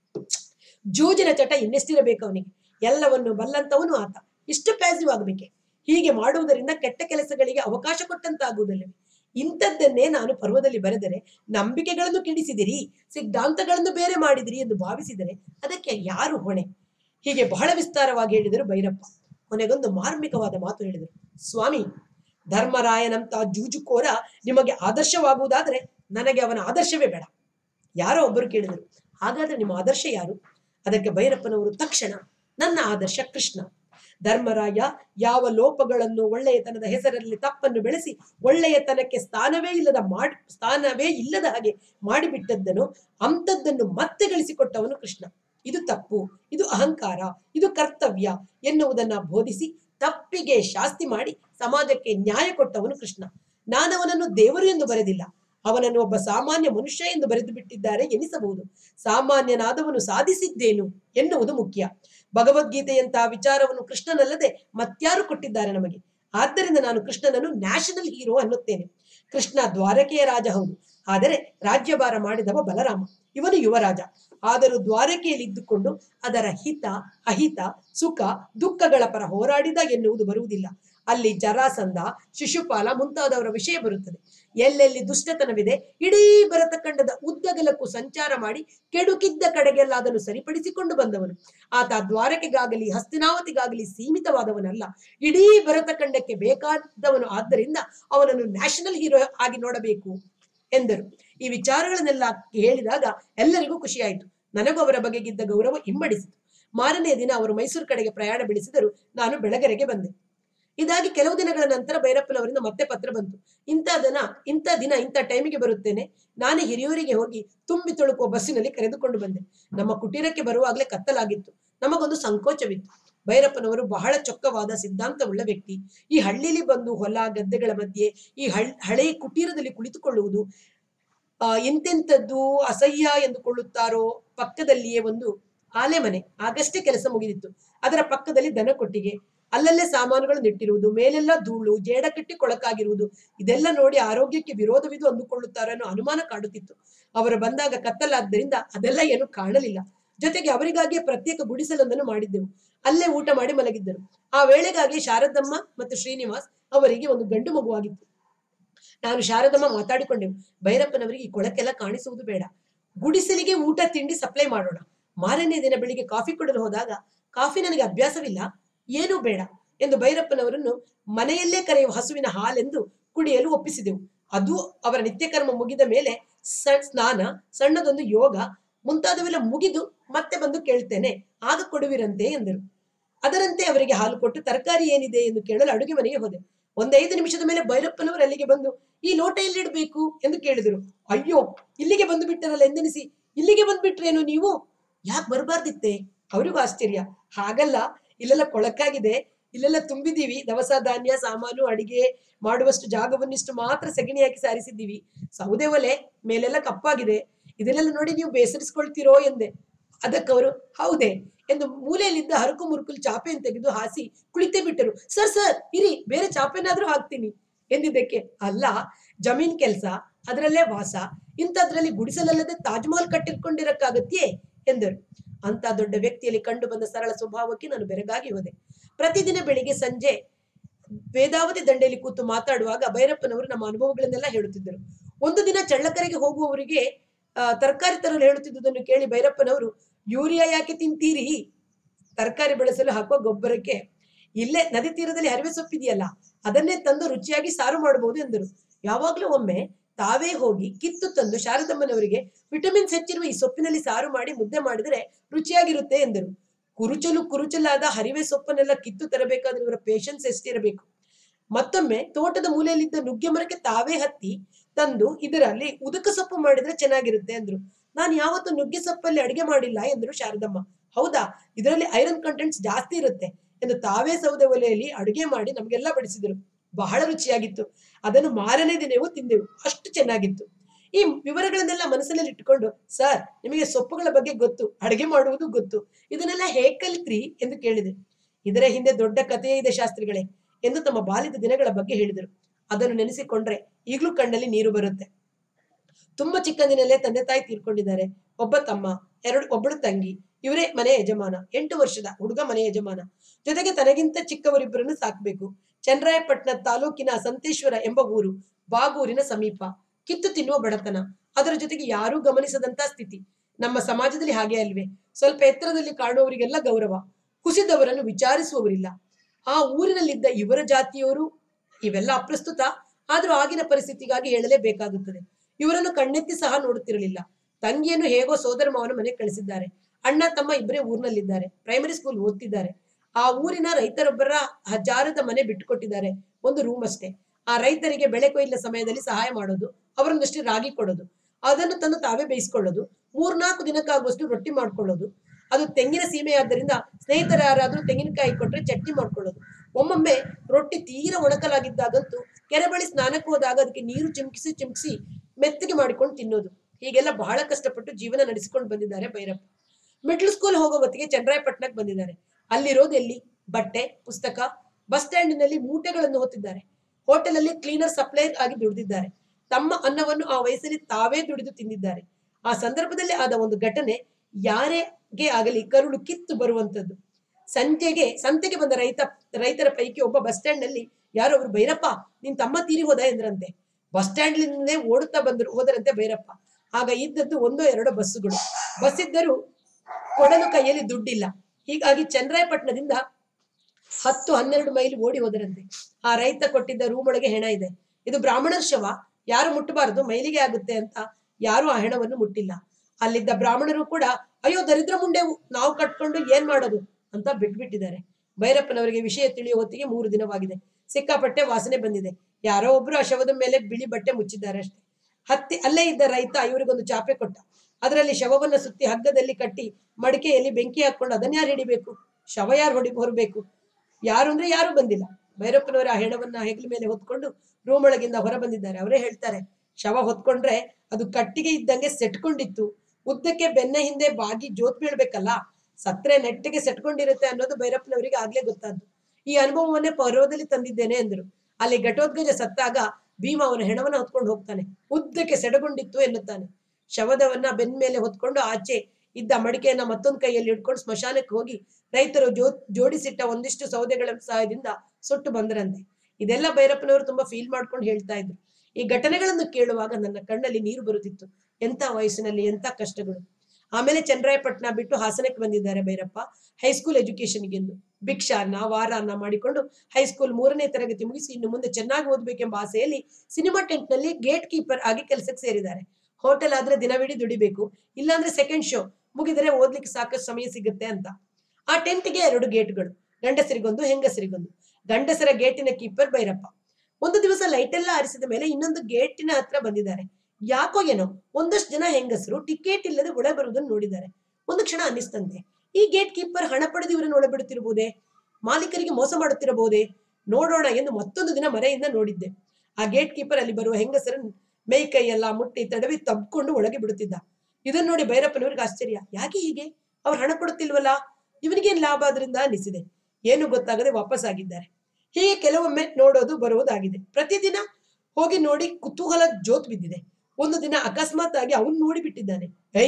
ಜೂಜಿನ ಚಟ ಇನ್ನೆಷ್ಟಿರಬೇಕು ಅವನಿಗೆ ಎಲ್ಲವನ್ನು ಬಲ್ಲಂತವನು ಆತ ಇಷ್ಟು ಪ್ಯಾಸಿವ್ ಆಗಬೇಕೆ ಹೀಗೆ ಮಾಡುವುದರಿಂದ ಕೆಟ್ಟ ಕೆಲಸಗಳಿಗೆ ಅವಕಾಶ ಕೊಟ್ಟಂತಾಗುವುದಲ್ಲವೇ ಇಂಥದ್ದನ್ನೇ ನಾನು ಪರ್ವದಲ್ಲಿ ಬರೆದರೆ ನಂಬಿಕೆಗಳನ್ನು ಕೆಡಿಸಿದಿರಿ ಸಿದ್ಧಾಂತಗಳನ್ನು ಬೇರೆ ಮಾಡಿದಿರಿ ಎಂದು ಭಾವಿಸಿದರೆ ಅದಕ್ಕೆ ಯಾರು ಹೊಣೆ ಹೀಗೆ ಬಹಳ ವಿಸ್ತಾರವಾಗಿ ಹೇಳಿದರು ಭೈರಪ್ಪ ಕೊನೆಗೊಂದು ಮಾರ್ಮಿಕವಾದ ಮಾತು ಹೇಳಿದರು ಸ್ವಾಮಿ ಧರ್ಮರಾಯನಂತ ಜೂಜುಕೋರ ನಿಮಗೆ ಆದರ್ಶವಾಗುವುದಾದರೆ ನನಗೆ ಅವನ ಆದರ್ಶವೇ ಬೇಡ ಯಾರೋ ಒಬ್ಬರು ಕೇಳಿದರು ಹಾಗಾದ್ರೆ ನಿಮ್ಮ ಆದರ್ಶ ಯಾರು ಅದಕ್ಕೆ ಭೈರಪ್ಪನವರು ತಕ್ಷಣ ನನ್ನ ಆದರ್ಶ ಕೃಷ್ಣ ಧರ್ಮರಾಯ ಯಾವ ಲೋಪಗಳನ್ನು ಒಳ್ಳೆಯತನದ ಹೆಸರಲ್ಲಿ ತಪ್ಪನ್ನು ಬೆಳೆಸಿ ಒಳ್ಳೆಯತನಕ್ಕೆ ಸ್ಥಾನವೇ ಇಲ್ಲದ ಮಾಡಿ ಸ್ಥಾನವೇ ಇಲ್ಲದ ಹಾಗೆ ಮಾಡಿಬಿಟ್ಟದ್ದನು ಅಂಥದ್ದನ್ನು ಮತ್ತೆ ಗಳಿಸಿಕೊಟ್ಟವನು ಕೃಷ್ಣ ಇದು ತಪ್ಪು ಇದು ಅಹಂಕಾರ ಇದು ಕರ್ತವ್ಯ ಎನ್ನುವುದನ್ನ ಬೋಧಿಸಿ ತಪ್ಪಿಗೆ ಶಾಸ್ತಿ ಮಾಡಿ ಸಮಾಜಕ್ಕೆ ನ್ಯಾಯ ಕೊಟ್ಟವನು ಕೃಷ್ಣ ನಾನವನನ್ನು ದೇವರು ಎಂದು ಬರೆದಿಲ್ಲ ಅವನನ್ನು ಒಬ್ಬ ಸಾಮಾನ್ಯ ಮನುಷ್ಯ ಎಂದು ಬರೆದು ಬಿಟ್ಟಿದ್ದಾರೆ ಎನಿಸಬಹುದು ಸಾಮಾನ್ಯನಾದವನು ಸಾಧಿಸಿದ್ದೇನು ಎನ್ನುವುದು ಮುಖ್ಯ ಭಗವದ್ಗೀತೆಯಂತಹ ವಿಚಾರವನ್ನು ಕೃಷ್ಣನಲ್ಲದೆ ಮತ್ಯಾರು ಕೊಟ್ಟಿದ್ದಾರೆ ನಮಗೆ ಆದ್ದರಿಂದ ನಾನು ಕೃಷ್ಣನನ್ನು ನ್ಯಾಷನಲ್ ಹೀರೋ ಅನ್ನುತ್ತೇನೆ ಕೃಷ್ಣ ದ್ವಾರಕೆಯ ರಾಜ ಹೌದು ಆದರೆ ರಾಜ್ಯಭಾರ ಮಾಡಿದವ ಬಲರಾಮ ಇವನು ಯುವರಾಜ ಆದರೂ ದ್ವಾರಕೆಯಲ್ಲಿ ಇದ್ದುಕೊಂಡು ಅದರ ಹಿತ ಅಹಿತ ಸುಖ ದುಃಖಗಳ ಪರ ಹೋರಾಡಿದ ಎನ್ನುವುದು ಬರುವುದಿಲ್ಲ ಅಲ್ಲಿ ಜರಾಸಂಧ ಶಿಶುಪಾಲ ಮುಂತಾದವರ ವಿಷಯ ಬರುತ್ತದೆ ಎಲ್ಲೆಲ್ಲಿ ದುಷ್ಟತನವಿದೆ ಇಡೀ ಭರತಖಂಡದ ಉದ್ದಗಲಕ್ಕೂ ಸಂಚಾರ ಮಾಡಿ ಕೆಡುಕಿದ್ದ ಕಡೆಗೆಲ್ಲ ಅದನ್ನು ಸರಿಪಡಿಸಿಕೊಂಡು ಬಂದವನು ಆತ ದ್ವಾರಕೆಗಾಗಲಿ ಹಸ್ತಿನಾವತಿಗಾಗಲಿ ಸೀಮಿತವಾದವನಲ್ಲ ಇಡೀ ಭರತಖಂಡಕ್ಕೆ ಬೇಕಾದವನು ಆದ್ದರಿಂದ ಅವನನ್ನು ನ್ಯಾಷನಲ್ ಹೀರೋ ಆಗಿ ನೋಡಬೇಕು ಎಂದರು ಈ ವಿಚಾರಗಳನ್ನೆಲ್ಲ ಹೇಳಿದಾಗ ಎಲ್ಲರಿಗೂ ಖುಷಿಯಾಯಿತು ನನಗೂ ಅವರ ಬಗೆಗಿದ್ದ ಗೌರವ ಇಮ್ಮಡಿಸಿತು ಮಾರನೆಯ ದಿನ ಅವರು ಮೈಸೂರು ಕಡೆಗೆ ಪ್ರಯಾಣ ಬೆಳೆಸಿದರು ನಾನು ಬೆಳಗೆರೆಗೆ ಬಂದೆ ಇದಾಗಿ ಕೆಲವು ದಿನಗಳ ನಂತರ ಭೈರಪ್ಪನವರಿಂದ ಮತ್ತೆ ಪತ್ರ ಬಂತು ಇಂಥ ದಿನ ಇಂಥ ದಿನ ಇಂಥ ಟೈಮಿಗೆ ಬರುತ್ತೇನೆ ನಾನೇ ಹಿರಿಯೂರಿಗೆ ಹೋಗಿ ತುಂಬಿ ತೊಳುಕುವ ಬಸ್ಸಿನಲ್ಲಿ ಕರೆದುಕೊಂಡು ಬಂದೆ ನಮ್ಮ ಕುಟೀರಕ್ಕೆ ಬರುವಾಗಲೇ ಕತ್ತಲಾಗಿತ್ತು ನಮಗೊಂದು ಸಂಕೋಚವಿತ್ತು ಭೈರಪ್ಪನವರು ಬಹಳ ಚೊಕ್ಕವಾದ ಸಿದ್ಧಾಂತವುಳ್ಳ ವ್ಯಕ್ತಿ ಈ ಹಳ್ಳಿಲಿ ಬಂದು ಹೊಲ ಗದ್ದೆಗಳ ಮಧ್ಯೆ ಈ ಹಳ್ ಹಳೆಯ ಕುಟೀರದಲ್ಲಿ ಕುಳಿತುಕೊಳ್ಳುವುದು ಆ ಎಂತೆಂಥದ್ದು ಅಸಹ್ಯ ಎಂದುಕೊಳ್ಳುತ್ತಾರೋ ಪಕ್ಕದಲ್ಲಿಯೇ ಒಂದು ಆಲೆ ಮನೆ ಆಗಷ್ಟೇ ಕೆಲಸ ಮುಗಿದಿತ್ತು ಅದರ ಪಕ್ಕದಲ್ಲಿ ದನ ಕೊಟ್ಟಿಗೆ ಅಲ್ಲಲ್ಲೇ ಸಾಮಾನುಗಳು ನೆಟ್ಟಿರುವುದು ಮೇಲೆಲ್ಲ ಧೂಳು ಜೇಡ ಕಟ್ಟಿ ಕೊಳಕಾಗಿರುವುದು ಇದೆಲ್ಲ ನೋಡಿ ಆರೋಗ್ಯಕ್ಕೆ ವಿರೋಧವಿದು ಅಂದುಕೊಳ್ಳುತ್ತಾರೆ ಅನ್ನೋ ಅನುಮಾನ ಕಾಡುತ್ತಿತ್ತು ಅವರು ಬಂದಾಗ ಕತ್ತಲಾದ್ದರಿಂದ ಅದೆಲ್ಲ ಏನು ಕಾಣಲಿಲ್ಲ ಜೊತೆಗೆ ಅವರಿಗಾಗಿಯೇ ಪ್ರತ್ಯೇಕ ಗುಡಿಸಲೊಂದನ್ನು ಮಾಡಿದ್ದೆವು ಅಲ್ಲೇ ಊಟ ಮಾಡಿ ಮಲಗಿದ್ದರು ಆ ವೇಳೆಗಾಗಿ ಶಾರದಮ್ಮ ಮತ್ತು ಶ್ರೀನಿವಾಸ್ ಅವರಿಗೆ ಒಂದು ಗಂಡು ಮಗುವಾಗಿತ್ತು ನಾನು ಶಾರದಮ್ಮ ಮಾತಾಡಿಕೊಂಡೆವು ಭೈರಪ್ಪನವರಿಗೆ ಈ ಕೊಳಕೆಲ್ಲ ಕಾಣಿಸುವುದು ಬೇಡ ಗುಡಿಸಲಿಗೆ ಊಟ ತಿಂಡಿ ಸಪ್ಲೈ ಮಾಡೋಣ ಮಾರನೇ ದಿನ ಬೆಳಿಗ್ಗೆ ಕಾಫಿ ಕೊಡಲು ಹೋದಾಗ ಕಾಫಿ ನನಗೆ ಅಭ್ಯಾಸವಿಲ್ಲ ಏನೂ ಬೇಡ ಎಂದು ಭೈರಪ್ಪನವರನ್ನು ಮನೆಯಲ್ಲೇ ಕರೆಯುವ ಹಸುವಿನ ಹಾಲೆಂದು ಕುಡಿಯಲು ಒಪ್ಪಿಸಿದೆವು ಅದು ಅವರ ನಿತ್ಯಕರ್ಮ ಮುಗಿದ ಮೇಲೆ ಸ- ಸ್ನಾನ ಸಣ್ಣದೊಂದು ಯೋಗ ಮುಂತಾದವೆಲ್ಲ ಮುಗಿದು ಮತ್ತೆ ಬಂದು ಕೇಳ್ತೇನೆ ಆಗ ಕೊಡುವಿರಂತೆ ಎಂದರು ಅದರಂತೆ ಅವರಿಗೆ ಹಾಲು ಕೊಟ್ಟು ತರಕಾರಿ ಏನಿದೆ ಎಂದು ಕೇಳಲು ಅಡುಗೆ ಮನೆಗೆ ಹೋದೆ ಒಂದೈದು ನಿಮಿಷದ ಮೇಲೆ ಭೈರಪ್ಪನವರು ಅಲ್ಲಿಗೆ ಬಂದು ಈ ಲೋಟ ಎಲ್ಲಿಡ್ಬೇಕು ಎಂದು ಕೇಳಿದರು ಅಯ್ಯೋ ಇಲ್ಲಿಗೆ ಬಂದು ಬಿಟ್ಟರಲ್ಲ ಎಂದೆನಿಸಿ ಇಲ್ಲಿಗೆ ಬಂದ್ಬಿಟ್ರೇನು ನೀವು ಯಾಕೆ ಬರಬಾರ್ದಿತ್ತೆ ಅವರಿಗೂ ಆಶ್ಚರ್ಯ ಹಾಗಲ್ಲ ಇಲ್ಲೆಲ್ಲ ಕೊಳಕಾಗಿದೆ ಇಲ್ಲೆಲ್ಲ ತುಂಬಿದೀವಿ ದವಸ ಧಾನ್ಯ ಸಾಮಾನು ಅಡಿಗೆ ಮಾಡುವಷ್ಟು ಜಾಗವನ್ನಿಷ್ಟು ಮಾತ್ರ ಸೆಗಣಿ ಹಾಕಿ ಸಾರಿಸಿದ್ದೀವಿ ಸೌದೆ ಒಲೆ ಮೇಲೆಲ್ಲ ಕಪ್ಪಾಗಿದೆ ಇದನ್ನೆಲ್ಲ ನೋಡಿ ನೀವು ಬೇಸರಿಸ್ಕೊಳ್ತೀರೋ ಎಂದೆ ಅದಕ್ಕೆ ಅವರು ಹೌದೇ ಎಂದು ಮೂಲೆಯಲ್ಲಿದ್ದ ಹರಕು ಮುರುಕುಲ್ ಚಾಪೆಯನ್ನು ತೆಗೆದು ಹಾಸಿ ಕುಳಿತೇ ಬಿಟ್ಟರು ಸರ್ ಸರ್ ಇರಿ ಬೇರೆ ಚಾಪೆನಾದ್ರೂ ಹಾಕ್ತೀನಿ ಎಂದಿದ್ದಕ್ಕೆ ಅಲ್ಲ ಜಮೀನ್ ಕೆಲಸ ಅದರಲ್ಲೇ ವಾಸ ಇಂಥದ್ರಲ್ಲಿ ಗುಡಿಸಲಲ್ಲದೆ ತಾಜ್ ಮಹಲ್ ಕಟ್ಟಿರ್ಕೊಂಡಿರಕ್ಕಾಗತ್ಯೇ ಎಂದರು ಅಂತ ದೊಡ್ಡ ವ್ಯಕ್ತಿಯಲ್ಲಿ ಕಂಡು ಬಂದ ಸರಳ ಸ್ವಭಾವಕ್ಕೆ ನಾನು ಬೆರಗಾಗಿ ಹೋದೆ ಪ್ರತಿದಿನ ಬೆಳಿಗ್ಗೆ ಸಂಜೆ ವೇದಾವತಿ ದಂಡೆಯಲ್ಲಿ ಕೂತು ಮಾತಾಡುವಾಗ ಭೈರಪ್ಪನವರು ನಮ್ಮ ಅನುಭವಗಳನ್ನೆಲ್ಲ ಹೇಳುತ್ತಿದ್ದರು ಒಂದು ದಿನ ಚಳ್ಳಕರೆಗೆ ಹೋಗುವವರಿಗೆ ಆ, ತರಕಾರಿ ತರಲು ಹೇಳುತ್ತಿದ್ದುದನ್ನು ಕೇಳಿ ಭೈರಪ್ಪನವರು ಯೂರಿಯಾ ಯಾಕೆ ತಿಂತೀರಿ ತರಕಾರಿ ಬೆಳೆಸಲು ಹಾಕುವ ಗೊಬ್ಬರಕ್ಕೆ ಇಲ್ಲೇ ನದಿ ತೀರದಲ್ಲಿ ಹರಿವೆ ಸೊಪ್ಪಿದೆಯಲ್ಲ ಅದನ್ನೇ ತಂದು ರುಚಿಯಾಗಿ ಸಾರು ಮಾಡಬಹುದು ಎಂದರು ಯಾವಾಗ್ಲೂ ಒಮ್ಮೆ ತಾವೇ ಹೋಗಿ ಕಿತ್ತು ತಂದು ಶಾರದಮ್ಮನವರಿಗೆ ವಿಟಮಿನ್ಸ್ ಹೆಚ್ಚಿರುವ ಈ ಸೊಪ್ಪಿನಲ್ಲಿ ಸಾರು ಮಾಡಿ ಮುದ್ದೆ ಮಾಡಿದರೆ ರುಚಿಯಾಗಿರುತ್ತೆ ಎಂದರು ಕುರುಚಲು ಕುರುಚಲಾದ ಹರಿವೆ ಸೊಪ್ಪನ್ನೆಲ್ಲ ಕಿತ್ತು ತರಬೇಕಾದ್ರೆ ಇವರ ಪೇಶನ್ಸ್ ಎಷ್ಟಿರಬೇಕು ಮತ್ತೊಮ್ಮೆ ತೋಟದ ಮೂಲೆಯಲ್ಲಿದ್ದ ನುಗ್ಗೆ ಮರಕ್ಕೆ ತಾವೇ ಹತ್ತಿ ತಂದು ಇದರಲ್ಲಿ ಉದಕ ಸೊಪ್ಪು ಮಾಡಿದ್ರೆ ಚೆನ್ನಾಗಿರುತ್ತೆ ಅಂದ್ರು ನಾನು ಯಾವತ್ತೂ ನುಗ್ಗೆ ಸೊಪ್ಪಲ್ಲಿ ಅಡಿಗೆ ಮಾಡಿಲ್ಲ ಎಂದ್ರು ಶಾರದಮ್ಮ ಹೌದಾ ಇದರಲ್ಲಿ ಐರನ್ ಕಂಟೆಂಟ್ಸ್ ಜಾಸ್ತಿ ಇರುತ್ತೆ ಎಂದು ತಾವೇ ಸೌದೆ ಒಲೆಯಲ್ಲಿ ಅಡುಗೆ ಮಾಡಿ ನಮಗೆಲ್ಲ ಬಡಿಸಿದರು ಬಹಳ ರುಚಿಯಾಗಿತ್ತು ಅದನ್ನು ಮಾರನೇ ದಿನವೂ ತಿಂದೆವು ಅಷ್ಟು ಚೆನ್ನಾಗಿತ್ತು ಈ ವಿವರಗಳನ್ನೆಲ್ಲ ಮನಸ್ಸಿನಲ್ಲಿ ಇಟ್ಟುಕೊಂಡು ಸರ್ ನಿಮಗೆ ಸೊಪ್ಪುಗಳ ಬಗ್ಗೆ ಗೊತ್ತು ಅಡುಗೆ ಮಾಡುವುದು ಗೊತ್ತು ಇದನ್ನೆಲ್ಲ ಹೇಗ್ ಕಲಿತ್ರಿ ಎಂದು ಕೇಳಿದೆ ಇದರ ಹಿಂದೆ ದೊಡ್ಡ ಕಥೆಯೇ ಇದೆ ಶಾಸ್ತ್ರಿಗಳೇ ಎಂದು ತಮ್ಮ ಬಾಲ್ಯದ ದಿನಗಳ ಬಗ್ಗೆ ಹೇಳಿದರು ಅದನ್ನು ನೆನೆಸಿಕೊಂಡ್ರೆ ಈಗಲೂ ಕಣ್ಣಲ್ಲಿ ನೀರು ಬರುತ್ತೆ ತುಂಬಾ ಚಿಕ್ಕಂದಿನಲ್ಲೇ ತಂದೆ ತಾಯಿ ತೀರ್ಕೊಂಡಿದ್ದಾರೆ ಒಬ್ಬ ತಮ್ಮ ಎರಡು ಒಬ್ಬಳು ತಂಗಿ ಇವರೇ ಮನೆ ಯಜಮಾನ ಎಂಟು ವರ್ಷದ ಹುಡುಗ ಮನೆ ಯಜಮಾನ ಜೊತೆಗೆ ತನಗಿಂತ ಚಿಕ್ಕವರಿಬ್ಬರನ್ನು ಸಾಕ್ಬೇಕು ಚನ್ನರಾಯಪಟ್ಟಣ ತಾಲೂಕಿನ ಸಂತೇಶ್ವರ ಎಂಬ ಊರು ಬಾಗೂರಿನ ಸಮೀಪ ಕಿತ್ತು ತಿನ್ನುವ ಬಡತನ ಅದರ ಜೊತೆಗೆ ಯಾರೂ ಗಮನಿಸದಂತ ಸ್ಥಿತಿ ನಮ್ಮ ಸಮಾಜದಲ್ಲಿ ಹಾಗೆ ಅಲ್ವೇ ಸ್ವಲ್ಪ ಎತ್ತರದಲ್ಲಿ ಕಾಣುವವರಿಗೆಲ್ಲ ಗೌರವ ಕುಸಿದವರನ್ನು ವಿಚಾರಿಸುವವರಿಲ್ಲ ಆ ಊರಿನಲ್ಲಿದ್ದ ಇವರ ಜಾತಿಯವರು ಇವೆಲ್ಲ ಅಪ್ರಸ್ತುತ ಆದ್ರೂ ಆಗಿನ ಪರಿಸ್ಥಿತಿಗಾಗಿ ಹೇಳಲೇಬೇಕಾಗುತ್ತದೆ ಇವರನ್ನು ಕಣ್ಣೆತ್ತಿ ಸಹ ನೋಡುತ್ತಿರಲಿಲ್ಲ ತಂಗಿಯನ್ನು ಹೇಗೋ ಸೋದರ ಮಾವನ ಮನೆಗೆ ಕಳಿಸಿದ್ದಾರೆ ಅಣ್ಣ ತಮ್ಮ ಇಬ್ಬರೇ ಊರಿನಲ್ಲಿದ್ದಾರೆ ಪ್ರೈಮರಿ ಸ್ಕೂಲ್ ಓದ್ತಿದ್ದಾರೆ ಆ ಊರಿನ ರೈತರೊಬ್ಬರ ಹಜಾರದ ಮನೆ ಬಿಟ್ಟುಕೊಟ್ಟಿದ್ದಾರೆ ಒಂದು ರೂಮ್ ಅಷ್ಟೇ ಆ ರೈತರಿಗೆ ಬೆಳೆ ಕೊಯ್ಲಿನ ಸಮಯದಲ್ಲಿ ಸಹಾಯ ಮಾಡೋದು ಅವರೊಂದಷ್ಟು ರಾಗಿ ಕೊಡೋದು ಅದನ್ನು ತಂದು ತಾವೇ ಬೇಯಿಸ್ಕೊಳ್ಳೋದು ಮೂರ್ನಾಲ್ಕು ದಿನಕ್ಕಾಗುವಷ್ಟು ರೊಟ್ಟಿ ಮಾಡ್ಕೊಳ್ಳೋದು ಅದು ತೆಂಗಿನ ಸೀಮೆ ಆದ್ದರಿಂದ ಸ್ನೇಹಿತರ ಯಾರಾದ್ರೂ ತೆಂಗಿನಕಾಯಿ ಕೊಟ್ರೆ ಚಟ್ನಿ ಮಾಡ್ಕೊಳ್ಳೋದು ಒಮ್ಮೊಮ್ಮೆ ರೊಟ್ಟಿ ತೀರಾ ಒಣಕಲಾಗಿದ್ದಾಗಂತೂ ಕೆರೆ ಬಳಿ ಸ್ನಾನಕ್ಕೆ ಹೋದಾಗ ಅದಕ್ಕೆ ನೀರು ಚಿಮ್ಕಿಸಿ ಚಿಮ್ಕಿಸಿ ಮೆತ್ತಗೆ ಮಾಡಿಕೊಂಡು ತಿನ್ನೋದು ಹೀಗೆಲ್ಲ ಬಹಳ ಕಷ್ಟಪಟ್ಟು ಜೀವನ ನಡೆಸಿಕೊಂಡು ಬಂದಿದ್ದಾರೆ ಭೈರಪ್ಪ ಮಿಡ್ಲ್ ಸ್ಕೂಲ್ ಹೋಗೋ ಹೊತ್ತಿಗೆ ಚನ್ನರಾಯಪಟ್ಟಣಕ್ಕೆ ಬಂದಿದ್ದಾರೆ ಅಲ್ಲಿರೋದು ಎಲ್ಲಿ ಬಟ್ಟೆ ಪುಸ್ತಕ ಬಸ್ ಸ್ಟ್ಯಾಂಡಿನಲ್ಲಿ ಮೂಟೆಗಳನ್ನು ಹೊತ್ತಿದ್ದಾರೆ ಹೋಟೆಲ್ ಅಲ್ಲಿ ಕ್ಲೀನರ್ ಸಪ್ಲೈಯರ್ ಆಗಿ ದುಡಿದಿದ್ದಾರೆ ತಮ್ಮ ಅನ್ನವನ್ನು ಆ ವಯಸ್ಸಲ್ಲಿ ತಾವೇ ದುಡಿದು ತಿಂದಿದ್ದಾರೆ ಆ ಸಂದರ್ಭದಲ್ಲಿ ಆದ ಒಂದು ಘಟನೆ ಯಾರಿಗೆ ಆಗಲಿ ಕರುಳು ಕಿತ್ತು ಬರುವಂತದ್ದು ಸಂಜೆಗೆ ಸಂತೆಗೆ ಬಂದ ರೈತ ರೈತರ ಪೈಕಿ ಒಬ್ಬ ಬಸ್ ಸ್ಟ್ಯಾಂಡ್ ನಲ್ಲಿ ಯಾರೋ ಒಬ್ರು ಭೈರಪ್ಪ ನಿನ್ ತಮ್ಮ ತೀರಿ ಹೋದ ಎಂದ್ರಂತೆ ಬಸ್ ಸ್ಟ್ಯಾಂಡ್ ಓಡುತ್ತಾ ಬಂದರು ಹೋದರಂತೆ ಭೈರಪ್ಪ ಆಗ ಇದ್ದದ್ದು ಒಂದೋ ಎರಡೋ ಬಸ್ಸುಗಳು ಬಸ್ ಇದ್ದರೂ ಕೊಡಲು ಕೈಯಲ್ಲಿ ದುಡ್ಡಿಲ್ಲ ಹೀಗಾಗಿ ಚನ್ನರಾಯಪಟ್ಟಣದಿಂದ ಹತ್ತು ಹನ್ನೆರಡು ಮೈಲಿ ಓಡಿ ಹೋದರಂತೆ ಆ ರೈತ ಕೊಟ್ಟಿದ್ದ ರೂಮ್ ಒಳಗೆ ಹೆಣ ಇದೆ ಇದು ಬ್ರಾಹ್ಮಣರ ಶವ ಯಾರು ಮುಟ್ಟಬಾರದು ಮೈಲಿಗೆ ಆಗುತ್ತೆ ಅಂತ ಯಾರು ಆ ಹೆಣವನ್ನು ಮುಟ್ಟಿಲ್ಲ ಅಲ್ಲಿದ್ದ ಬ್ರಾಹ್ಮಣರು ಕೂಡ ಅಯ್ಯೋ ದರಿದ್ರ ಮುಂಡೆವು ನಾವು ಕಟ್ಕೊಂಡು ಏನ್ ಮಾಡೋದು ಅಂತ ಬಿಟ್ಬಿಟ್ಟಿದ್ದಾರೆ ಭೈರಪ್ಪನವರಿಗೆ ವಿಷಯ ತಿಳಿಯುವ ಹೊತ್ತಿಗೆ ಮೂರು ದಿನವಾಗಿದೆ ಸಿಕ್ಕಾಪಟ್ಟೆ ವಾಸನೆ ಬಂದಿದೆ ಯಾರೋ ಒಬ್ರು ಆ ಶವದ ಮೇಲೆ ಬಿಳಿ ಬಟ್ಟೆ ಮುಚ್ಚಿದ್ದಾರೆ ಅಷ್ಟೇ ಹತ್ತಿ ಅಲ್ಲೇ ಇದ್ದ ರೈತ ಇವರಿಗೊಂದು ಚಾಪೆ ಕೊಟ್ಟ ಅದರಲ್ಲಿ ಶವವನ್ನ ಸುತ್ತಿ ಹಗ್ಗದಲ್ಲಿ ಕಟ್ಟಿ ಮಡಿಕೆಯಲ್ಲಿ ಬೆಂಕಿ ಹಾಕೊಂಡು ಅದನ್ನ ಯಾರು ಹಿಡಿಬೇಕು ಶವ ಯಾರು ಹೊಡಿ ಹೊರಬೇಕು ಯಾರು ಅಂದ್ರೆ ಯಾರು ಬಂದಿಲ್ಲ ಭೈರಪ್ಪನವರ ಆ ಹೆಣವನ್ನ ಹೆಗಲ ಮೇಲೆ ಹೊತ್ಕೊಂಡು ರೂಮ್ ಒಳಗಿಂದ ಹೊರ ಬಂದಿದ್ದಾರೆ ಅವರೇ ಹೇಳ್ತಾರೆ ಶವ ಹೊತ್ಕೊಂಡ್ರೆ ಅದು ಕಟ್ಟಿಗೆ ಇದ್ದಂಗೆ ಸೆಟ್ಕೊಂಡಿತ್ತು ಉದ್ದಕ್ಕೆ ಬೆನ್ನ ಹಿಂದೆ ಬಾಗಿ ಜೋತ್ ಬೀಳ್ಬೇಕಲ್ಲ ಸತ್ರೆ ನೆಟ್ಟಿಗೆ ಸೆಟ್ಕೊಂಡಿರುತ್ತೆ ಅನ್ನೋದು ಭೈರಪ್ಪನವರಿಗೆ ಆಗ್ಲೇ ಗೊತ್ತಾದ್ದು ಈ ಅನುಭವವನ್ನೇ ಪರ್ವದಲ್ಲಿ ತಂದಿದ್ದೇನೆ ಎಂದರು ಅಲ್ಲಿ ಘಟೋದ್ಗಜ ಸತ್ತಾಗ ಭೀಮ ಅವನ ಹೆಣವನ್ನ ಹೊತ್ಕೊಂಡು ಹೋಗ್ತಾನೆ ಉದ್ದಕ್ಕೆ ಸೆಡಗೊಂಡಿತ್ತು ಎನ್ನುತ್ತಾನೆ ಶವದವನ್ನ ಬೆನ್ ಮೇಲೆ ಹೊತ್ಕೊಂಡು ಆಚೆ ಇದ್ದ ಮಡಿಕೆಯನ್ನ ಮತ್ತೊಂದು ಕೈಯಲ್ಲಿ ಹಿಡ್ಕೊಂಡು ಸ್ಮಶಾನಕ್ಕೆ ಹೋಗಿ ರೈತರು ಜೋ ಜೋಡಿಸಿಟ್ಟ ಒಂದಿಷ್ಟು ಸೌದೆಗಳ ಸಹಾಯದಿಂದ ಸುಟ್ಟು ಬಂದರಂತೆ ಇದೆಲ್ಲ ಭೈರಪ್ಪನವರು ತುಂಬಾ ಫೀಲ್ ಮಾಡ್ಕೊಂಡು ಹೇಳ್ತಾ ಇದ್ರು ಈ ಘಟನೆಗಳನ್ನು ಕೇಳುವಾಗ ನನ್ನ ಕಣ್ಣಲ್ಲಿ ನೀರು ಬರುತ್ತಿತ್ತು ಎಂತ ವಯಸ್ಸಿನಲ್ಲಿ ಎಂತ ಕಷ್ಟಗಳು ಆಮೇಲೆ ಚನ್ನರಾಯಪಟ್ಟಣ ಬಿಟ್ಟು ಹಾಸನಕ್ಕೆ ಬಂದಿದ್ದಾರೆ ಭೈರಪ್ಪ ಹೈಸ್ಕೂಲ್ ಎಜುಕೇಶನ್ಗೆಂದು ಭಿಕ್ಷಾನ್ನ ವಾರಾನ್ನ ಮಾಡಿಕೊಂಡು ಹೈಸ್ಕೂಲ್ ಮೂರನೇ ತರಗತಿ ಮುಗಿಸಿ ಇನ್ನು ಮುಂದೆ ಚೆನ್ನಾಗಿ ಓದಬೇಕೆಂಬ ಆಸೆಯಲ್ಲಿ ಸಿನಿಮಾ ಟೆಂಟ್ ನಲ್ಲಿ ಗೇಟ್ ಕೀಪರ್ ಆಗಿ ಕೆಲಸಕ್ಕೆ ಸೇರಿದ್ದಾರೆ ಹೋಟೆಲ್ ಆದ್ರೆ ದಿನವಿಡೀ ದುಡಿಬೇಕು ಇಲ್ಲಾಂದ್ರೆ ಸೆಕೆಂಡ್ ಶೋ ಮುಗಿದರೆ ಓದ್ಲಿಕ್ಕೆ ಸಾಕಷ್ಟು ಸಮಯ ಸಿಗುತ್ತೆ ಅಂತ ಆ ಟೆಂಟ್ಗೆ ಎರಡು ಗೇಟ್ಗಳು ಗಂಡಸರಿಗೊಂದು ಹೆಂಗಸರಿಗೊಂದು ಗಂಡಸರ ಗೇಟಿನ ಕೀಪರ್ ಭೈರಪ್ಪ ಒಂದು ದಿವಸ ಲೈಟ್ ಎಲ್ಲ ಆರಿಸಿದ ಮೇಲೆ ಇನ್ನೊಂದು ಗೇಟಿನ ಹತ್ರ ಬಂದಿದ್ದಾರೆ ಯಾಕೋ ಏನೋ ಒಂದಷ್ಟು ಜನ ಹೆಂಗಸರು ಟಿಕೆಟ್ ಇಲ್ಲದೆ ಒಳ ಬರುವುದನ್ನು ನೋಡಿದ್ದಾರೆ ಒಂದು ಕ್ಷಣ ಅನ್ನಿಸ್ತಂತೆ ಈ ಗೇಟ್ ಕೀಪರ್ ಹಣ ಪಡೆದು ಇವರನ್ನು ಒಳಬಿಡುತ್ತಿರಬಹುದೇ ಮಾಲೀಕರಿಗೆ ಮೋಸ ಮಾಡುತ್ತಿರಬಹುದೇ ನೋಡೋಣ ಎಂದು ಮತ್ತೊಂದು ದಿನ ಮರೆಯಿಂದ ನೋಡಿದ್ದೆ ಆ ಗೇಟ್ ಕೀಪರ್ ಅಲ್ಲಿ ಬರುವ ಹೆಂಗಸರನ್ನು ಮೈ ಕೈಯೆಲ್ಲ ಮುಟ್ಟಿ ತಡವಿ ತಬ್ಕೊಂಡು ಒಳಗೆ ಬಿಡುತ್ತಿದ್ದ ಇದನ್ನ ನೋಡಿ ಭೈರಪ್ಪನವ್ರಿಗೆ ಆಶ್ಚರ್ಯ ಯಾಕೆ ಹೀಗೆ ಅವ್ರು ಹಣ ಕೊಡುತ್ತಿಲ್ವಲ್ಲ ಇವನಿಗೇನ್ ಲಾಭ ಅದರಿಂದ ಅನಿಸಿದೆ ಏನು ಗೊತ್ತಾಗದೆ ವಾಪಸ್ ಆಗಿದ್ದಾರೆ ಹೀಗೆ ಕೆಲವೊಮ್ಮೆ ನೋಡೋದು ಬರುವುದಾಗಿದೆ ಪ್ರತಿದಿನ ಹೋಗಿ ನೋಡಿ ಕುತೂಹಲ ಜೋತ್ ಬಿದ್ದಿದೆ ಒಂದು ದಿನ ಅಕಸ್ಮಾತ್ ಆಗಿ ಅವನ್ ನೋಡಿ ಬಿಟ್ಟಿದ್ದಾನೆ ಏಯ್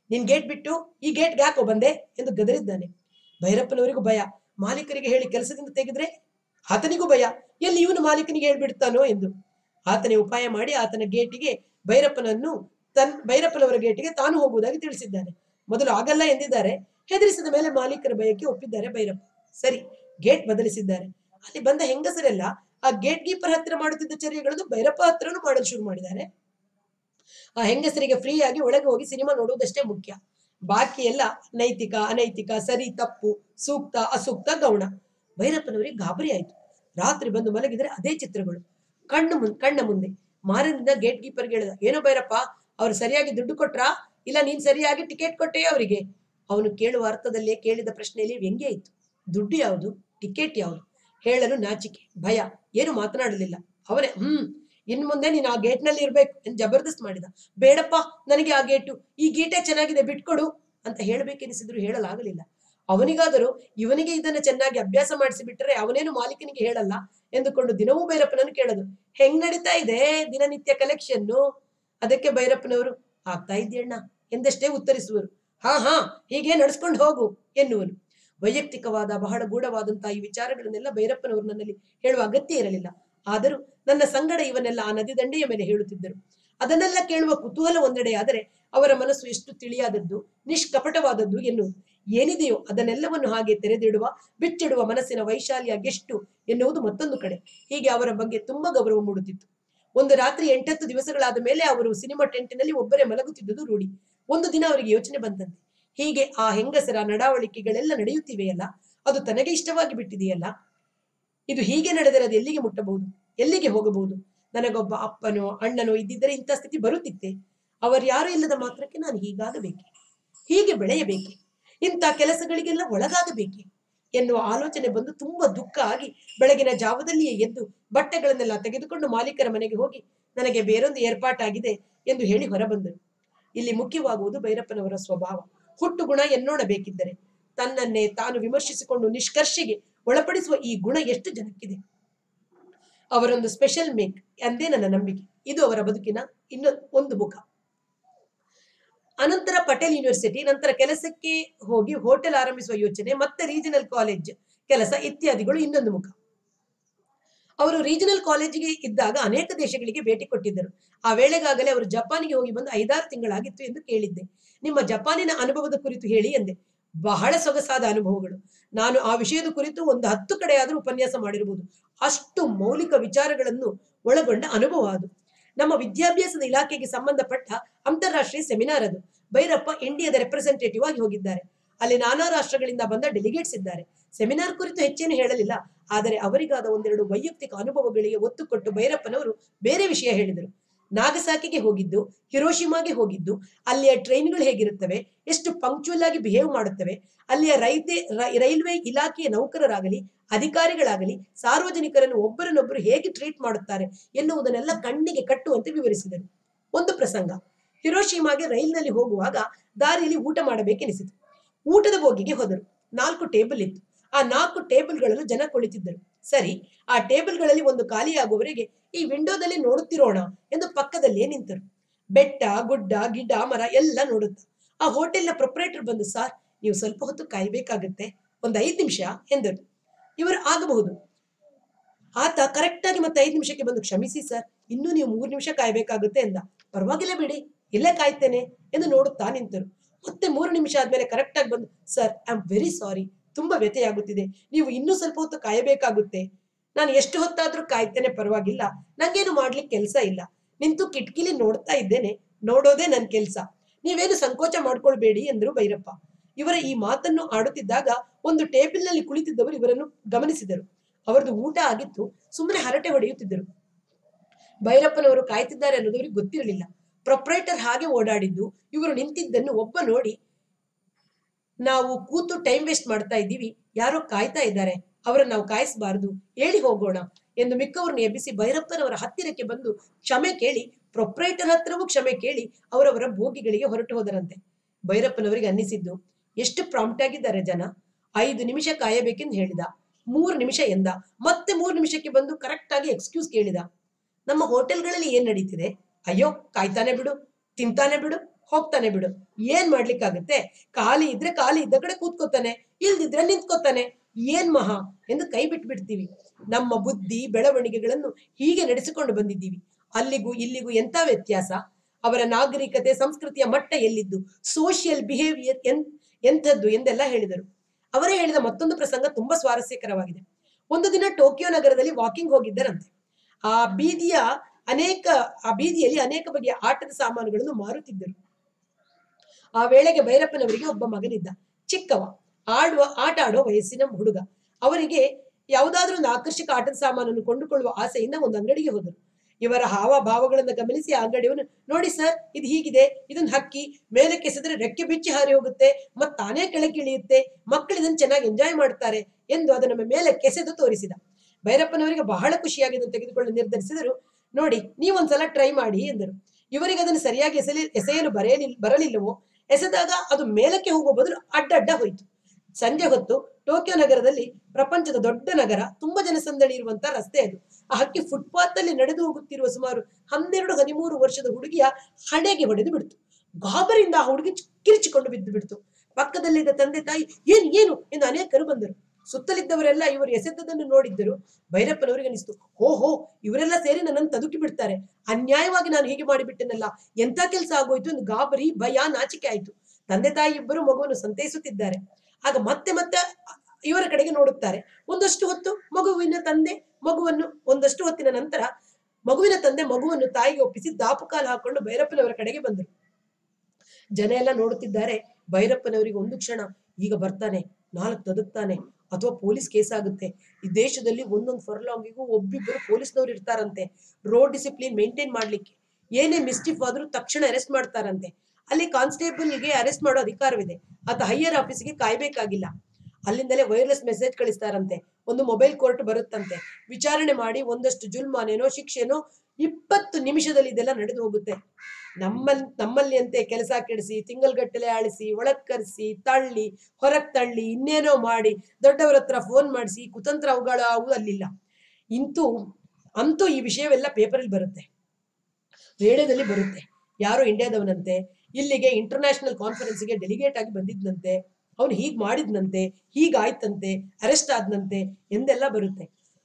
ನಿನ್ ಗೇಟ್ ಬಿಟ್ಟು ಈ ಗೇಟ್ಗೆ ಯಾಕೋ ಬಂದೆ ಎಂದು ಗದರಿದ್ದಾನೆ ಭೈರಪ್ಪನವರಿಗೂ ಭಯ ಮಾಲೀಕರಿಗೆ ಹೇಳಿ ಕೆಲಸದಿಂದ ತೆಗೆದ್ರೆ ಆತನಿಗೂ ಭಯ ಎಲ್ಲಿ ಇವನು ಮಾಲೀಕನಿಗೆ ಹೇಳ್ಬಿಡ್ತಾನೋ ಎಂದು ಆತನೇ ಉಪಾಯ ಮಾಡಿ ಆತನ ಗೇಟಿಗೆ ಭೈರಪ್ಪನನ್ನು ತನ್ ಭೈರಪ್ಪನವರ ಗೇಟಿಗೆ ತಾನು ಹೋಗುವುದಾಗಿ ತಿಳಿಸಿದ್ದಾನೆ ಮೊದಲು ಆಗಲ್ಲ ಎಂದಿದ್ದಾರೆ ಹೆದರಿಸಿದ ಮೇಲೆ ಮಾಲೀಕರ ಭಯಕ್ಕೆ ಒಪ್ಪಿದ್ದಾರೆ ಭೈರಪ್ಪ ಸರಿ ಗೇಟ್ ಬದಲಿಸಿದ್ದಾರೆ ಅಲ್ಲಿ ಬಂದ ಹೆಂಗಸರೆಲ್ಲ ಆ ಗೇಟ್ ಕೀಪರ್ ಹತ್ತಿರ ಮಾಡುತ್ತಿದ್ದ ಚರ್ಯಗಳನ್ನು ಭೈರಪ್ಪ ಹತ್ರನೂ ಮಾಡಲು ಶುರು ಮಾಡಿದ್ದಾರೆ ಆ ಹೆಂಗಸರಿಗೆ ಫ್ರೀ ಆಗಿ ಒಳಗೆ ಹೋಗಿ ಸಿನಿಮಾ ನೋಡುವುದಷ್ಟೇ ಮುಖ್ಯ ಬಾಕಿ ಎಲ್ಲ ನೈತಿಕ ಅನೈತಿಕ ಸರಿ ತಪ್ಪು ಸೂಕ್ತ ಅಸೂಕ್ತ ಗೌಣ ಭೈರಪ್ಪನವರಿಗೆ ಗಾಬರಿ ಆಯ್ತು ರಾತ್ರಿ ಬಂದು ಮಲಗಿದ್ರೆ ಅದೇ ಚಿತ್ರಗಳು ಕಣ್ಣು ಮುನ್ ಕಣ್ಣ ಮುಂದೆ ಮಾರನಿಂದ ಗೇಟ್ ಕೀಪರ್ಗೆ ಹೇಳಿದ ಏನೋ ಭೈರಪ್ಪ ಅವ್ರು ಸರಿಯಾಗಿ ದುಡ್ಡು ಕೊಟ್ರಾ ಇಲ್ಲ ನೀನ್ ಸರಿಯಾಗಿ ಟಿಕೆಟ್ ಕೊಟ್ಟೆ ಅವರಿಗೆ ಅವನು ಕೇಳುವ ಅರ್ಥದಲ್ಲೇ ಕೇಳಿದ ಪ್ರಶ್ನೆಯಲ್ಲಿ ವ್ಯಂಗ್ಯ ಇತ್ತು ದುಡ್ಡು ಯಾವುದು ಟಿಕೆಟ್ ಯಾವುದು ಹೇಳಲು ನಾಚಿಕೆ ಭಯ ಏನು ಮಾತನಾಡಲಿಲ್ಲ ಅವನೇ ಹ್ಮ್ ಇನ್ ಮುಂದೆ ನೀನು ಆ ಗೇಟ್ ನಲ್ಲಿ ಇರ್ಬೇಕು ಎಂದು ಜಬರ್ದಸ್ತ್ ಮಾಡಿದ ಬೇಡಪ್ಪ ನನಗೆ ಆ ಗೇಟು ಈ ಗೇಟೇ ಚೆನ್ನಾಗಿದೆ ಬಿಟ್ಕೊಡು ಅಂತ ಹೇಳಬೇಕೆನಿಸಿದ್ರು ಹೇಳಲಾಗಲಿಲ್ಲ ಅವನಿಗಾದರೂ ಇವನಿಗೆ ಇದನ್ನ ಚೆನ್ನಾಗಿ ಅಭ್ಯಾಸ ಮಾಡಿಸಿ ಬಿಟ್ಟರೆ ಅವನೇನು ಮಾಲೀಕನಿಗೆ ಹೇಳಲ್ಲ ಎಂದುಕೊಂಡು ದಿನವೂ ಭೈರಪ್ಪನನ್ನು ಕೇಳೋದು ಹೆಂಗ್ ನಡೀತಾ ಇದೆ ದಿನನಿತ್ಯ ಕಲೆಕ್ಷನ್ನು ಅದಕ್ಕೆ ಭೈರಪ್ಪನವರು ಆಗ್ತಾ ಇದೆಯಣ್ಣ ಎಂದಷ್ಟೇ ಉತ್ತರಿಸುವರು ಹಾ ಹಾ ಹೀಗೆ ನಡ್ಸ್ಕೊಂಡು ಹೋಗು ಎನ್ನುವನು ವೈಯಕ್ತಿಕವಾದ ಬಹಳ ಗೂಢವಾದಂತಹ ಈ ವಿಚಾರಗಳನ್ನೆಲ್ಲ ಭೈರಪ್ಪನವರು ನನ್ನಲ್ಲಿ ಹೇಳುವ ಅಗತ್ಯ ಇರಲಿಲ್ಲ ಆದರೂ ನನ್ನ ಸಂಗಡ ಇವನ್ನೆಲ್ಲ ಆ ನದಿ ದಂಡೆಯ ಮೇಲೆ ಹೇಳುತ್ತಿದ್ದರು ಅದನ್ನೆಲ್ಲ ಕೇಳುವ ಕುತೂಹಲ ಒಂದೆಡೆಯಾದರೆ ಅವರ ಮನಸ್ಸು ಎಷ್ಟು ತಿಳಿಯಾದದ್ದು ನಿಷ್ಕಪಟವಾದದ್ದು ಎನ್ನುವುದು ಏನಿದೆಯೋ ಅದನ್ನೆಲ್ಲವನ್ನು ಹಾಗೆ ತೆರೆದಿಡುವ ಬಿಚ್ಚಿಡುವ ಮನಸ್ಸಿನ ವೈಶಾಲ್ಯ ಎಷ್ಟು ಎನ್ನುವುದು ಮತ್ತೊಂದು ಕಡೆ ಹೀಗೆ ಅವರ ಬಗ್ಗೆ ತುಂಬಾ ಗೌರವ ಮೂಡುತ್ತಿತ್ತು ಒಂದು ರಾತ್ರಿ ಎಂಟತ್ತು ದಿವಸಗಳಾದ ಮೇಲೆ ಅವರು ಸಿನಿಮಾ ಟೆಂಟಿನಲ್ಲಿ ಒಬ್ಬರೇ ಮಲಗುತ್ತಿದ್ದುದು ರೂಢಿ ಒಂದು ದಿನ ಅವರಿಗೆ ಯೋಚನೆ ಬಂದಂತೆ ಹೀಗೆ ಆ ಹೆಂಗಸರ ನಡವಳಿಕೆಗಳೆಲ್ಲ ನಡೆಯುತ್ತಿವೆಯಲ್ಲ ಅದು ತನಗೆ ಇಷ್ಟವಾಗಿ ಬಿಟ್ಟಿದೆಯಲ್ಲ ಇದು ಹೀಗೆ ನಡೆದರೆ ಅದು ಎಲ್ಲಿಗೆ ಮುಟ್ಟಬಹುದು ಎಲ್ಲಿಗೆ ಹೋಗಬಹುದು ನನಗೊಬ್ಬ ಅಪ್ಪನೋ ಅಣ್ಣನೋ ಇದ್ದಿದ್ದರೆ ಇಂಥ ಸ್ಥಿತಿ ಬರುತ್ತಿತ್ತೆ ಅವರ್ಯಾರೂ ಇಲ್ಲದ ಮಾತ್ರಕ್ಕೆ ನಾನು ಹೀಗಾಗಬೇಕೆ ಹೀಗೆ ಬೆಳೆಯಬೇಕೆ ಇಂಥ ಕೆಲಸಗಳಿಗೆಲ್ಲ ಒಳಗಾಗಬೇಕೆ ಎನ್ನುವ ಆಲೋಚನೆ ಬಂದು ತುಂಬಾ ದುಃಖ ಆಗಿ ಬೆಳಗಿನ ಜಾವದಲ್ಲಿಯೇ ಎದ್ದು ಬಟ್ಟೆಗಳನ್ನೆಲ್ಲ ತೆಗೆದುಕೊಂಡು ಮಾಲೀಕರ ಮನೆಗೆ ಹೋಗಿ ನನಗೆ ಬೇರೊಂದು ಏರ್ಪಾಟಾಗಿದೆ ಎಂದು ಹೇಳಿ ಹೊರಬಂದರು ಇಲ್ಲಿ ಮುಖ್ಯವಾಗುವುದು ಭೈರಪ್ಪನವರ ಸ್ವಭಾವ ಹುಟ್ಟು ಗುಣ ಎನ್ನೋಣಬೇಕಿದ್ದರೆ ತನ್ನನ್ನೇ ತಾನು ವಿಮರ್ಶಿಸಿಕೊಂಡು ನಿಷ್ಕರ್ಷೆಗೆ ಒಳಪಡಿಸುವ ಈ ಗುಣ ಎಷ್ಟು ಜನಕ್ಕಿದೆ ಅವರೊಂದು ಸ್ಪೆಷಲ್ ಮೇಕ್ ಎಂದೇ ನನ್ನ ನಂಬಿಕೆ ಇದು ಅವರ ಬದುಕಿನ ಇನ್ನು ಒಂದು ಮುಖ ಅನಂತರ ಪಟೇಲ್ ಯೂನಿವರ್ಸಿಟಿ ನಂತರ ಕೆಲಸಕ್ಕೆ ಹೋಗಿ ಹೋಟೆಲ್ ಆರಂಭಿಸುವ ಯೋಚನೆ ಮತ್ತೆ ರೀಜನಲ್ ಕಾಲೇಜ್ ಕೆಲಸ ಇತ್ಯಾದಿಗಳು ಇನ್ನೊಂದು ಮುಖ ಅವರು ರೀಜನಲ್ ಕಾಲೇಜಿಗೆ ಇದ್ದಾಗ ಅನೇಕ ದೇಶಗಳಿಗೆ ಭೇಟಿ ಕೊಟ್ಟಿದ್ದರು ಆ ವೇಳೆಗಾಗಲೇ ಅವರು ಜಪಾನಿಗೆ ಹೋಗಿ ಬಂದು ಐದಾರು ತಿಂಗಳಾಗಿತ್ತು ಎಂದು ಕೇಳಿದ್ದೆ ನಿಮ್ಮ ಜಪಾನಿನ ಅನುಭವದ ಕುರಿತು ಹೇಳಿ ಎಂದೆ ಬಹಳ ಸೊಗಸಾದ ಅನುಭವಗಳು ನಾನು ಆ ವಿಷಯದ ಕುರಿತು ಒಂದು ಹತ್ತು ಕಡೆ ಆದರೂ ಉಪನ್ಯಾಸ ಮಾಡಿರಬಹುದು ಅಷ್ಟು ಮೌಲಿಕ ವಿಚಾರಗಳನ್ನು ಒಳಗೊಂಡ ಅನುಭವ ಅದು ನಮ್ಮ ವಿದ್ಯಾಭ್ಯಾಸದ ಇಲಾಖೆಗೆ ಸಂಬಂಧಪಟ್ಟ ಅಂತಾರಾಷ್ಟ್ರೀಯ ಸೆಮಿನಾರ್ ಅದು ಭೈರಪ್ಪ ಇಂಡಿಯಾದ ರೆಪ್ರೆಸೆಂಟೇಟಿವ್ ಆಗಿ ಹೋಗಿದ್ದಾರೆ ಅಲ್ಲಿ ನಾನಾ ರಾಷ್ಟ್ರಗಳಿಂದ ಬಂದ ಡೆಲಿಗೇಟ್ಸ್ ಇದ್ದಾರೆ ಸೆಮಿನಾರ್ ಕುರಿತು ಹೆಚ್ಚೇನು ಹೇಳಲಿಲ್ಲ ಆದರೆ ಅವರಿಗಾದ ಒಂದೆರಡು ವೈಯಕ್ತಿಕ ಅನುಭವಗಳಿಗೆ ಒತ್ತು ಕೊಟ್ಟು ಭೈರಪ್ಪನವರು ಬೇರೆ ವಿಷಯ ಹೇಳಿದರು ನಾಗಸಾಕಿಗೆ ಹೋಗಿದ್ದು ಹಿರೋಶಿಮಾಗೆ ಹೋಗಿದ್ದು ಅಲ್ಲಿಯ ಟ್ರೈನ್ಗಳು ಹೇಗಿರುತ್ತವೆ ಎಷ್ಟು ಪಂಕ್ಚುಯಲ್ ಆಗಿ ಬಿಹೇವ್ ಮಾಡುತ್ತವೆ ಅಲ್ಲಿಯ ರೈತೆ ರೈ- ರೈಲ್ವೆ ಇಲಾಖೆಯ ನೌಕರರಾಗಲಿ ಅಧಿಕಾರಿಗಳಾಗಲಿ ಸಾರ್ವಜನಿಕರನ್ನು ಒಬ್ಬರನ್ನೊಬ್ಬರು ಹೇಗೆ ಟ್ರೀಟ್ ಮಾಡುತ್ತಾರೆ ಎನ್ನುವುದನ್ನೆಲ್ಲ ಕಣ್ಣಿಗೆ ಕಟ್ಟುವಂತೆ ವಿವರಿಸಿದರು ಒಂದು ಪ್ರಸಂಗ ಹಿರೋಶಿಮಾಗೆ ರೈಲಿನಲ್ಲಿ ಹೋಗುವಾಗ ದಾರಿಯಲ್ಲಿ ಊಟ ಮಾಡಬೇಕೆನಿಸಿತು ಊಟದ ಬೋಗಿಗೆ ಹೋದರು ನಾಲ್ಕು ಟೇಬಲ್ ಇತ್ತು ಆ ನಾಲ್ಕು ಟೇಬಲ್ಗಳಲ್ಲೂ ಜನ ಕುಳಿತಿದ್ದರು ಸರಿ ಆ ಟೇಬಲ್ಗಳಲ್ಲಿ ಒಂದು ಖಾಲಿಯಾಗುವವರೆಗೆ ಈ ವಿಂಡೋದಲ್ಲಿ ನೋಡುತ್ತಿರೋಣ ಎಂದು ಪಕ್ಕದಲ್ಲಿಯೇ ನಿಂತರು ಬೆಟ್ಟ ಗುಡ್ಡ ಗಿಡ್ಡ ಮರ ಎಲ್ಲ ನೋಡುತ್ತ ಆ ಹೋಟೆಲ್ನ ಪ್ರೊಪರೇಟರ್ ಬಂದು ಸಾರ್ ನೀವು ಸ್ವಲ್ಪ ಹೊತ್ತು ಕಾಯ್ಬೇಕಾಗತ್ತೆ ಒಂದ್ ಐದ್ ನಿಮಿಷ ಎಂದರು ಇವರು ಆಗಬಹುದು ಆತ ಕರೆಕ್ಟ್ ಆಗಿ ಮತ್ತೆ ಐದು ನಿಮಿಷಕ್ಕೆ ಬಂದು ಕ್ಷಮಿಸಿ ಸರ್ ಇನ್ನೂ ನೀವು ಮೂರು ನಿಮಿಷ ಕಾಯ್ಬೇಕಾಗುತ್ತೆ ಎಂದ ಪರವಾಗಿಲ್ಲ ಬಿಡಿ ಇಲ್ಲೇ ಕಾಯ್ತೇನೆ ಎಂದು ನೋಡುತ್ತಾ ನಿಂತರು ಮತ್ತೆ ಮೂರು ನಿಮಿಷ ಆದ್ಮೇಲೆ ಕರೆಕ್ಟ್ ಆಗಿ ಬಂದು sir I am very sorry ತುಂಬಾ ವ್ಯಥೆಯಾಗುತ್ತಿದೆ ನೀವು ಇನ್ನೂ ಸ್ವಲ್ಪ ಹೊತ್ತು ಕಾಯಬೇಕಾಗುತ್ತೆ ನಾನು ಎಷ್ಟು ಹೊತ್ತಾದ್ರೂ ಕಾಯ್ತೇನೆ ಪರವಾಗಿಲ್ಲ ನಂಗೇನು ಮಾಡ್ಲಿಕ್ಕೆ ಕೆಲಸ ಇಲ್ಲ ನಿಂತು ಕಿಟಕಿಲಿ ನೋಡ್ತಾ ಇದ್ದೇನೆ ನೋಡೋದೇ ನನ್ನ ಕೆಲಸ ನೀವೇನು ಸಂಕೋಚ ಮಾಡ್ಕೊಳ್ಬೇಡಿ ಎಂದರು ಭೈರಪ್ಪ ಇವರ ಈ ಮಾತನ್ನು ಆಡುತ್ತಿದ್ದಾಗ ಒಂದು ಟೇಬಲ್ನಲ್ಲಿ ಕುಳಿತಿದ್ದವರು ಇವರನ್ನು ಗಮನಿಸಿದರು ಅವರದು ಊಟ ಆಗಿತ್ತು ಸುಮ್ಮನೆ ಹರಟೆ ಹೊಡೆಯುತ್ತಿದ್ದರು ಭೈರಪ್ಪನವರು ಕಾಯ್ತಿದ್ದಾರೆ ಅನ್ನೋದು ಅವರಿಗೆ ಗೊತ್ತಿರಲಿಲ್ಲ ಪ್ರೊಪ್ರೈಟರ್ ಹಾಗೆ ಓಡಾಡಿದ್ದು ಇವರು ನಿಂತಿದ್ದನ್ನು ಒಬ್ಬ ನೋಡಿ ನಾವು ಕೂತು ಟೈಮ್ ವೇಸ್ಟ್ ಮಾಡ್ತಾ ಇದ್ದೀವಿ ಯಾರೋ ಕಾಯ್ತಾ ಇದ್ದಾರೆ ಅವರನ್ನು ನಾವು ಕಾಯಿಸಬಾರದು ಹೇಳಿ ಹೋಗೋಣ ಎಂದು ಮಿಕ್ಕವರನ್ನು ಎಬ್ಬಿಸಿ ಭೈರಪ್ಪನವರ ಹತ್ತಿರಕ್ಕೆ ಬಂದು ಕ್ಷಮೆ ಕೇಳಿ ಪ್ರೊಪ್ರೈಟರ್ ಹತ್ರವೂ ಕ್ಷಮೆ ಕೇಳಿ ಅವರವರ ಭೋಗಿಗಳಿಗೆ ಹೊರಟು ಹೋದರಂತೆ ಭೈರಪ್ಪನವರಿಗೆ ಅನ್ನಿಸಿದ್ದು ಎಷ್ಟು ಪ್ರಾಂಪ್ಟ್ ಆಗಿದ್ದಾರೆ ಜನ ಐದು ನಿಮಿಷ ಕಾಯಬೇಕೆಂದು ಹೇಳಿದ ಮೂರು ನಿಮಿಷ ಎಂದ ಮತ್ತೆ ಮೂರು ನಿಮಿಷಕ್ಕೆ ಬಂದು ಕರೆಕ್ಟ್ ಆಗಿ ಎಕ್ಸ್ಕ್ಯೂಸ್ ಕೇಳಿದ ನಮ್ಮ ಹೋಟೆಲ್ಗಳಲ್ಲಿ ಏನ್ ನಡೀತಿದೆ ಅಯ್ಯೋ ಕಾಯ್ತಾನೆ ಬಿಡು ತಿಂತಾನೆ ಬಿಡು ಹೋಗ್ತಾನೆ ಬಿಡು ಏನ್ ಮಾಡ್ಲಿಕ್ಕಾಗುತ್ತೆ ಖಾಲಿ ಇದ್ರೆ ಖಾಲಿ ಇದ್ದ ಕಡೆ ಕೂತ್ಕೋತಾನೆ ಇಲ್ದಿದ್ರೆ ನಿಂತ್ಕೋತಾನೆ ಏನ್ ಮಹಾ ಎಂದು ಕೈ ಬಿಟ್ಬಿಡ್ತೀವಿ ನಮ್ಮ ಬುದ್ಧಿ ಬೆಳವಣಿಗೆಗಳನ್ನು ಹೀಗೆ ನಡೆಸಿಕೊಂಡು ಬಂದಿದ್ದೀವಿ ಅಲ್ಲಿಗೂ ಇಲ್ಲಿಗೂ ಎಂತ ವ್ಯತ್ಯಾಸ ಅವರ ನಾಗರಿಕತೆ ಸಂಸ್ಕೃತಿಯ ಮಟ್ಟ ಎಲ್ಲಿದ್ದು ಸೋಷಿಯಲ್ ಬಿಹೇವಿಯರ್ ಎನ್ ಎಂಥದ್ದು ಎಂದೆಲ್ಲ ಹೇಳಿದರು ಅವರೇ ಹೇಳಿದ ಮತ್ತೊಂದು ಪ್ರಸಂಗ ತುಂಬಾ ಸ್ವಾರಸ್ಯಕರವಾಗಿದೆ ಒಂದು ದಿನ ಟೋಕಿಯೋ ನಗರದಲ್ಲಿ ವಾಕಿಂಗ್ ಹೋಗಿದ್ದರಂತೆ ಆ ಬೀದಿಯ ಅನೇಕ ಆ ಬೀದಿಯಲ್ಲಿ ಅನೇಕ ಬಗೆಯ ಆಟದ ಸಾಮಾನುಗಳನ್ನು ಮಾರುತ್ತಿದ್ದರು ಆ ವೇಳೆಗೆ ಭೈರಪ್ಪನವರಿಗೆ ಒಬ್ಬ ಮಗನಿದ್ದ ಚಿಕ್ಕವ ಆಡುವ ಆಟ ಆಡುವ ವಯಸ್ಸಿನ ಹುಡುಗ ಅವರಿಗೆ ಯಾವುದಾದ್ರೂ ಒಂದು ಆಕರ್ಷಕ ಆಟದ ಸಾಮಾನನ್ನು ಕೊಂಡುಕೊಳ್ಳುವ ಆಸೆಯಿಂದ ಒಂದು ಅಂಗಡಿಗೆ ಹೋದರು ಇವರ ಹಾವ ಭಾವಗಳನ್ನು ಗಮನಿಸಿ ಆ ಅಂಗಡಿಯವನು ನೋಡಿ ಸರ್ ಇದು ಹೀಗಿದೆ ಇದೊಂದು ಹಕ್ಕಿ ಮೇಲಕ್ಕೆ ಎಸೆದ್ರೆ ರೆಕ್ಕೆ ಬಿಚ್ಚಿ ಹಾರಿ ಹೋಗುತ್ತೆ ಮತ್ ತಾನೇ ಕೆಳಕ್ಕೆ ಇಳಿಯುತ್ತೆ ಮಕ್ಕಳು ಇದನ್ನು ಚೆನ್ನಾಗಿ ಎಂಜಾಯ್ ಮಾಡ್ತಾರೆ ಎಂದು ಅದನ್ನು ಮೇಲೆ ಕೆಸೆದು ತೋರಿಸಿದ ಭೈರಪ್ಪನವರಿಗೆ ಬಹಳ ಖುಷಿಯಾಗಿ ತೆಗೆದುಕೊಳ್ಳಲು ನಿರ್ಧರಿಸಿದರು ನೋಡಿ ನೀವೊಂದ್ಸಲ ಟ್ರೈ ಮಾಡಿ ಎಂದರು ಇವರಿಗೆ ಅದನ್ನು ಸರಿಯಾಗಿ ಎಸೆಲಿ ಎಸೆಯಲು ಬರೆಯಲಿ ಬರಲಿಲ್ಲವೋ ಎಸೆದಾಗ ಅದು ಮೇಲಕ್ಕೆ ಹೋಗುವ ಬದಲು ಅಡ್ಡಡ್ಡ ಹೋಯಿತು ಸಂಜೆ ಹೊತ್ತು ಟೋಕಿಯೋ ನಗರದಲ್ಲಿ ಪ್ರಪಂಚದ ದೊಡ್ಡ ನಗರ ತುಂಬಾ ಜನಸಂದಣಿ ಇರುವಂತ ರಸ್ತೆ ಅದು ಆ ಹಕ್ಕಿ ಫುಟ್ಪಾತ್ ಅಲ್ಲಿ ನಡೆದು ಹೋಗುತ್ತಿರುವ ಸುಮಾರು ಹನ್ನೆರಡು ಹದಿಮೂರು ವರ್ಷದ ಹುಡುಗಿಯ ಹಣೆಗೆ ಹೊಡೆದು ಬಿಡ್ತು ಗಾಬರಿಯಿಂದ ಆ ಹುಡುಗಿ ಕಿರಿಚಿಕೊಂಡು ಬಿದ್ದು ಬಿಡ್ತು ಪಕ್ಕದಲ್ಲಿದ್ದ ತಂದೆ ತಾಯಿ ಏನು ಏನು ಎಂದು ಅನೇಕರು ಬಂದರು ಸುತ್ತಲಿದ್ದವರೆಲ್ಲ ಇವರು ಎಸೆದದನ್ನು ನೋಡಿದ್ದರು ಭೈರಪ್ಪನವರಿಗೆ ಅನಿಸ್ತು ಹೋ ಹೋ ಇವರೆಲ್ಲ ಸೇರಿ ನನ್ನನ್ನು ತದುಕಿ ಬಿಡ್ತಾರೆ ಅನ್ಯಾಯವಾಗಿ ನಾನು ಹೀಗೆ ಮಾಡಿಬಿಟ್ಟೆನಲ್ಲ ಎಂತ ಕೆಲಸ ಆಗೋಯ್ತು ಎಂದು ಗಾಬರಿ ಭಯ ನಾಚಿಕೆ ಆಯ್ತು ತಂದೆ ತಾಯಿ ಇಬ್ಬರು ಮಗುವನ್ನು ಸಂತೈಸುತ್ತಿದ್ದಾರೆ ಆಗ ಮತ್ತೆ ಮತ್ತೆ ಇವರ ಕಡೆಗೆ ನೋಡುತ್ತಾರೆ ಒಂದಷ್ಟು ಹೊತ್ತು ಮಗುವಿನ ತಂದೆ ಮಗುವನ್ನು ಒಂದಷ್ಟು ಹೊತ್ತಿನ ನಂತರ ಮಗುವಿನ ತಂದೆ ಮಗುವನ್ನು ತಾಯಿಗೆ ಒಪ್ಪಿಸಿ ದಾಪುಕಾಲು ಹಾಕೊಂಡು ಭೈರಪ್ಪನವರ ಕಡೆಗೆ ಬಂದರು ಜನ ಎಲ್ಲ ನೋಡುತ್ತಿದ್ದಾರೆ ಭೈರಪ್ಪನವರಿಗೆ ಒಂದು ಕ್ಷಣ ಈಗ ಬರ್ತಾನೆ ನಾಲ್ಕು ತದುಕ್ತಾನೆ ಅಥವಾ ಪೊಲೀಸ್ ಕೇಸ್ ಆಗುತ್ತೆ ಈ ದೇಶದಲ್ಲಿ ಒಂದೊಂದು ಫರ್ಲಾಂಗಿಗೂ ಒಬ್ಬಿಬ್ಬರು ಪೊಲೀಸ್ನವ್ರು ಇರ್ತಾರಂತೆ ರೋಡ್ ಡಿಸಿಪ್ಲಿನ್ ಮೇಂಟೈನ್ ಮಾಡ್ಲಿಕ್ಕೆ ಏನೇ ಮಿಸ್ಟೇಕ್ ಆದ್ರೂ ತಕ್ಷಣ ಅರೆಸ್ಟ್ ಮಾಡ್ತಾರಂತೆ ಅಲ್ಲಿ ಕಾನ್ಸ್ಟೇಬಲ್ಗೆ ಅರೆಸ್ಟ್ ಮಾಡೋ ಅಧಿಕಾರವಿದೆ ಆತ ಹೈಯರ್ ಆಫೀಸ್ಗೆ ಕಾಯ್ಬೇಕಾಗಿಲ್ಲ ಅಲ್ಲಿಂದಲೇ ವೈರ್ಲೆಸ್ ಮೆಸೇಜ್ ಕಳಿಸ್ತಾರಂತೆ ಒಂದು ಮೊಬೈಲ್ ಕೋರ್ಟ್ ಬರುತ್ತಂತೆ ವಿಚಾರಣೆ ಮಾಡಿ ಒಂದಷ್ಟು ಜುಲ್ಮಾನೇನೋ ಶಿಕ್ಷೆನೋ ಇಪ್ಪತ್ತು ನಿಮಿಷದಲ್ಲಿ ಇದೆಲ್ಲ ನಡೆದು ಹೋಗುತ್ತೆ ನಮ್ಮಲ್ಲಿ ನಮ್ಮಲ್ಲಿ ಅಂತೆ ಕೆಲಸ ಕೆಡಿಸಿ ತಿಂಗಳಗಟ್ಟಲೆ ಆಳಿಸಿ ಒಳಗ್ ಕರೆಸಿ ತಳ್ಳಿ ಹೊರಗ್ ತಳ್ಳಿ ಇನ್ನೇನೋ ಮಾಡಿ ದೊಡ್ಡವರ ಹತ್ರ ಫೋನ್ ಮಾಡಿಸಿ ಕುತಂತ್ರ ಅವುಗಳ ಅವು ಅಲ್ಲಿಲ್ಲ ಇಂತೂ ಅಂತೂ ಈ ವಿಷಯವೆಲ್ಲ ಪೇಪರಲ್ಲಿ ಬರುತ್ತೆ ರೇಡಿಯೋದಲ್ಲಿ ಬರುತ್ತೆ ಯಾರೋ ಇಂಡಿಯಾದವನಂತೆ ಇಲ್ಲಿಗೆ ಇಂಟರ್ನ್ಯಾಷನಲ್ ಕಾನ್ಫರೆನ್ಸ್ಗೆ ಡೆಲಿಗೇಟ್ ಆಗಿ ಬಂದಿದ್ನಂತೆ ಅವನು ಹೀಗ್ ಮಾಡಿದ್ನಂತೆ ಹೀಗಾಯ್ತಂತೆ ಅರೆಸ್ಟ್ ಆದ್ನಂತೆ ಎಂದೆಲ್ಲ ಬರುತ್ತೆ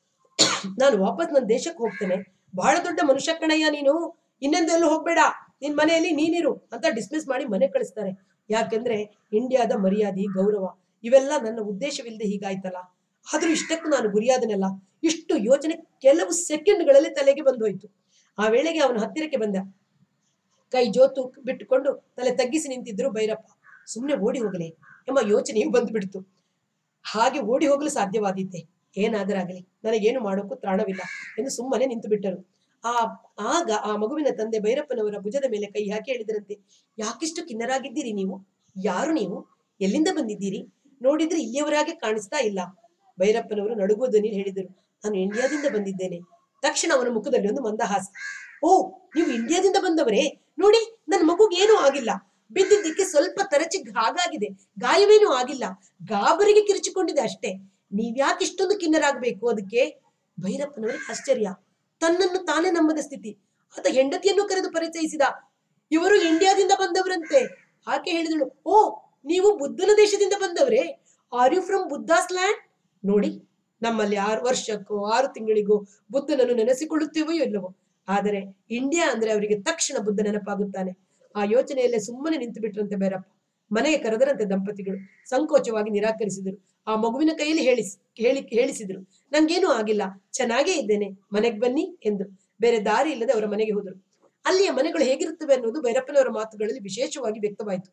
ನಾನು ವಾಪಸ್ ನನ್ನ ದೇಶಕ್ಕೆ ಹೋಗ್ತೇನೆ ಬಹಳ ದೊಡ್ಡ ಮನುಷ್ಯ ಕಣಯ್ಯ ನೀನು ಇನ್ನೊಂದೆಲ್ಲೂ ಹೋಗ್ಬೇಡ ನಿನ್ ಮನೆಯಲ್ಲಿ ನೀನಿರು ಅಂತ ಡಿಸ್ಮಿಸ್ ಮಾಡಿ ಮನೆ ಕಳಿಸ್ತಾರೆ ಯಾಕೆಂದ್ರೆ ಇಂಡಿಯಾದ ಮರ್ಯಾದೆ ಗೌರವ ಇವೆಲ್ಲ ನನ್ನ ಉದ್ದೇಶವಿಲ್ಲದೆ ಹೀಗಾಯ್ತಲ್ಲ ಆದ್ರೂ ಇಷ್ಟಕ್ಕೂ ನಾನು ಗುರಿಯಾದನಲ್ಲ ಇಷ್ಟು ಯೋಚನೆ ಕೆಲವು ಸೆಕೆಂಡ್ಗಳಲ್ಲಿ ತಲೆಗೆ ಬಂದೋಯ್ತು ಆ ವೇಳೆಗೆ ಅವನ ಹತ್ತಿರಕ್ಕೆ ಬಂದ ಕೈ ಜೋತು ಬಿಟ್ಟುಕೊಂಡು ತಲೆ ತಗ್ಗಿಸಿ ನಿಂತಿದ್ರು ಭೈರಪ್ಪ ಸುಮ್ಮನೆ ಓಡಿ ಹೋಗಲಿ ಎಂಬ ಯೋಚನೆಯು ಬಂದ್ಬಿಡ್ತು ಹಾಗೆ ಓಡಿ ಹೋಗಲು ಸಾಧ್ಯವಾದೀತೆ ಏನಾದರಾಗಲಿ ನನಗೇನು ಮಾಡೋಕ್ಕೂ ತ್ರಾಣವಿಲ್ಲ ಎಂದು ಸುಮ್ಮನೆ ನಿಂತು ಬಿಟ್ಟರು ಆ ಆಗ ಆ ಮಗುವಿನ ತಂದೆ ಭೈರಪ್ಪನವರ ಭುಜದ ಮೇಲೆ ಕೈ ಹಾಕಿ ಹೇಳಿದರಂತೆ ಯಾಕಿಷ್ಟು ಖಿನ್ನರಾಗಿದ್ದೀರಿ ನೀವು ಯಾರು ನೀವು ಎಲ್ಲಿಂದ ಬಂದಿದ್ದೀರಿ ನೋಡಿದ್ರೆ ಇಲ್ಲಿಯವರಾಗೆ ಕಾಣಿಸ್ತಾ ಇಲ್ಲ ಭೈರಪ್ಪನವರು ನಡುಗುವ ಧ್ವನಿಯಲ್ಲಿ ಹೇಳಿದರು ನಾನು ಇಂಡಿಯಾದಿಂದ ಬಂದಿದ್ದೇನೆ ತಕ್ಷಣ ಅವನ ಮುಖದಲ್ಲಿ ಒಂದು ಮಂದಹಾಸ ಓ ನೀವು ಇಂಡಿಯಾದಿಂದ ಬಂದವರೇ ನೋಡಿ ನನ್ನ ಮಗುಗೆ ಏನೂ ಆಗಿಲ್ಲ ಬಿದ್ದಿದ್ದಕ್ಕೆ ಸ್ವಲ್ಪ ತರಚಿ ಹಾಗಾಗಿದೆ ಗಾಯವೇನೂ ಆಗಿಲ್ಲ ಗಾಬರಿಗೆ ಕಿರಿಚಿಕೊಂಡಿದೆ ಅಷ್ಟೇ ನೀವ್ಯಾಕೆ ಇಷ್ಟೊಂದು ಖಿನ್ನರಾಗಬೇಕು ಅದಕ್ಕೆ ಭೈರಪ್ಪನವರಿಗೆ ಆಶ್ಚರ್ಯ ತನ್ನನ್ನು ತಾನೇ ನಂಬದ ಸ್ಥಿತಿ ಆತ ಹೆಂಡತಿಯನ್ನು ಕರೆದು ಪರಿಚಯಿಸಿದ ಇವರು ಇಂಡಿಯಾದಿಂದ ಬಂದವರಂತೆ ಆಕೆ ಹೇಳಿದಳು ಓ ನೀವು ಬುದ್ಧನ ದೇಶದಿಂದ ಬಂದವರೇ are you from Buddha's land ನೋಡಿ ನಮ್ಮಲ್ಲಿ ಆರು ವರ್ಷಕ್ಕೋ ಆರು ತಿಂಗಳಿಗೋ ಬುದ್ಧನನ್ನು ನೆನೆಸಿಕೊಳ್ಳುತ್ತೇವೋ ಇಲ್ಲವೋ ಆದರೆ ಇಂಡಿಯಾ ಅಂದ್ರೆ ಅವರಿಗೆ ತಕ್ಷಣ ಬುದ್ಧ ನೆನಪಾಗುತ್ತಾನೆ ಆ ಯೋಚನೆಯಲ್ಲೇ ಸುಮ್ಮನೆ ನಿಂತು ಬಿಟ್ರಂತೆ ಭೈರಪ್ಪ ಮನೆಗೆ ಕರೆದರಂತೆ ದಂಪತಿಗಳು ಸಂಕೋಚವಾಗಿ ನಿರಾಕರಿಸಿದರು ಆ ಮಗುವಿನ ಕೈಯಲ್ಲಿ ಹೇಳಿಸ್ ಹೇಳಿ ಹೇಳಿಸಿದ್ರು ನಂಗೇನೂ ಆಗಿಲ್ಲ ಚೆನ್ನಾಗೇ ಇದ್ದೇನೆ ಮನೆಗೆ ಬನ್ನಿ ಎಂದು ಬೇರೆ ದಾರಿ ಇಲ್ಲದೆ ಅವರ ಮನೆಗೆ ಹೋದರು ಅಲ್ಲಿಯ ಮನೆಗಳು ಹೇಗಿರುತ್ತವೆ ಅನ್ನೋದು ಭೈರಪ್ಪನವರ ಮಾತುಗಳಲ್ಲಿ ವಿಶೇಷವಾಗಿ ವ್ಯಕ್ತವಾಯಿತು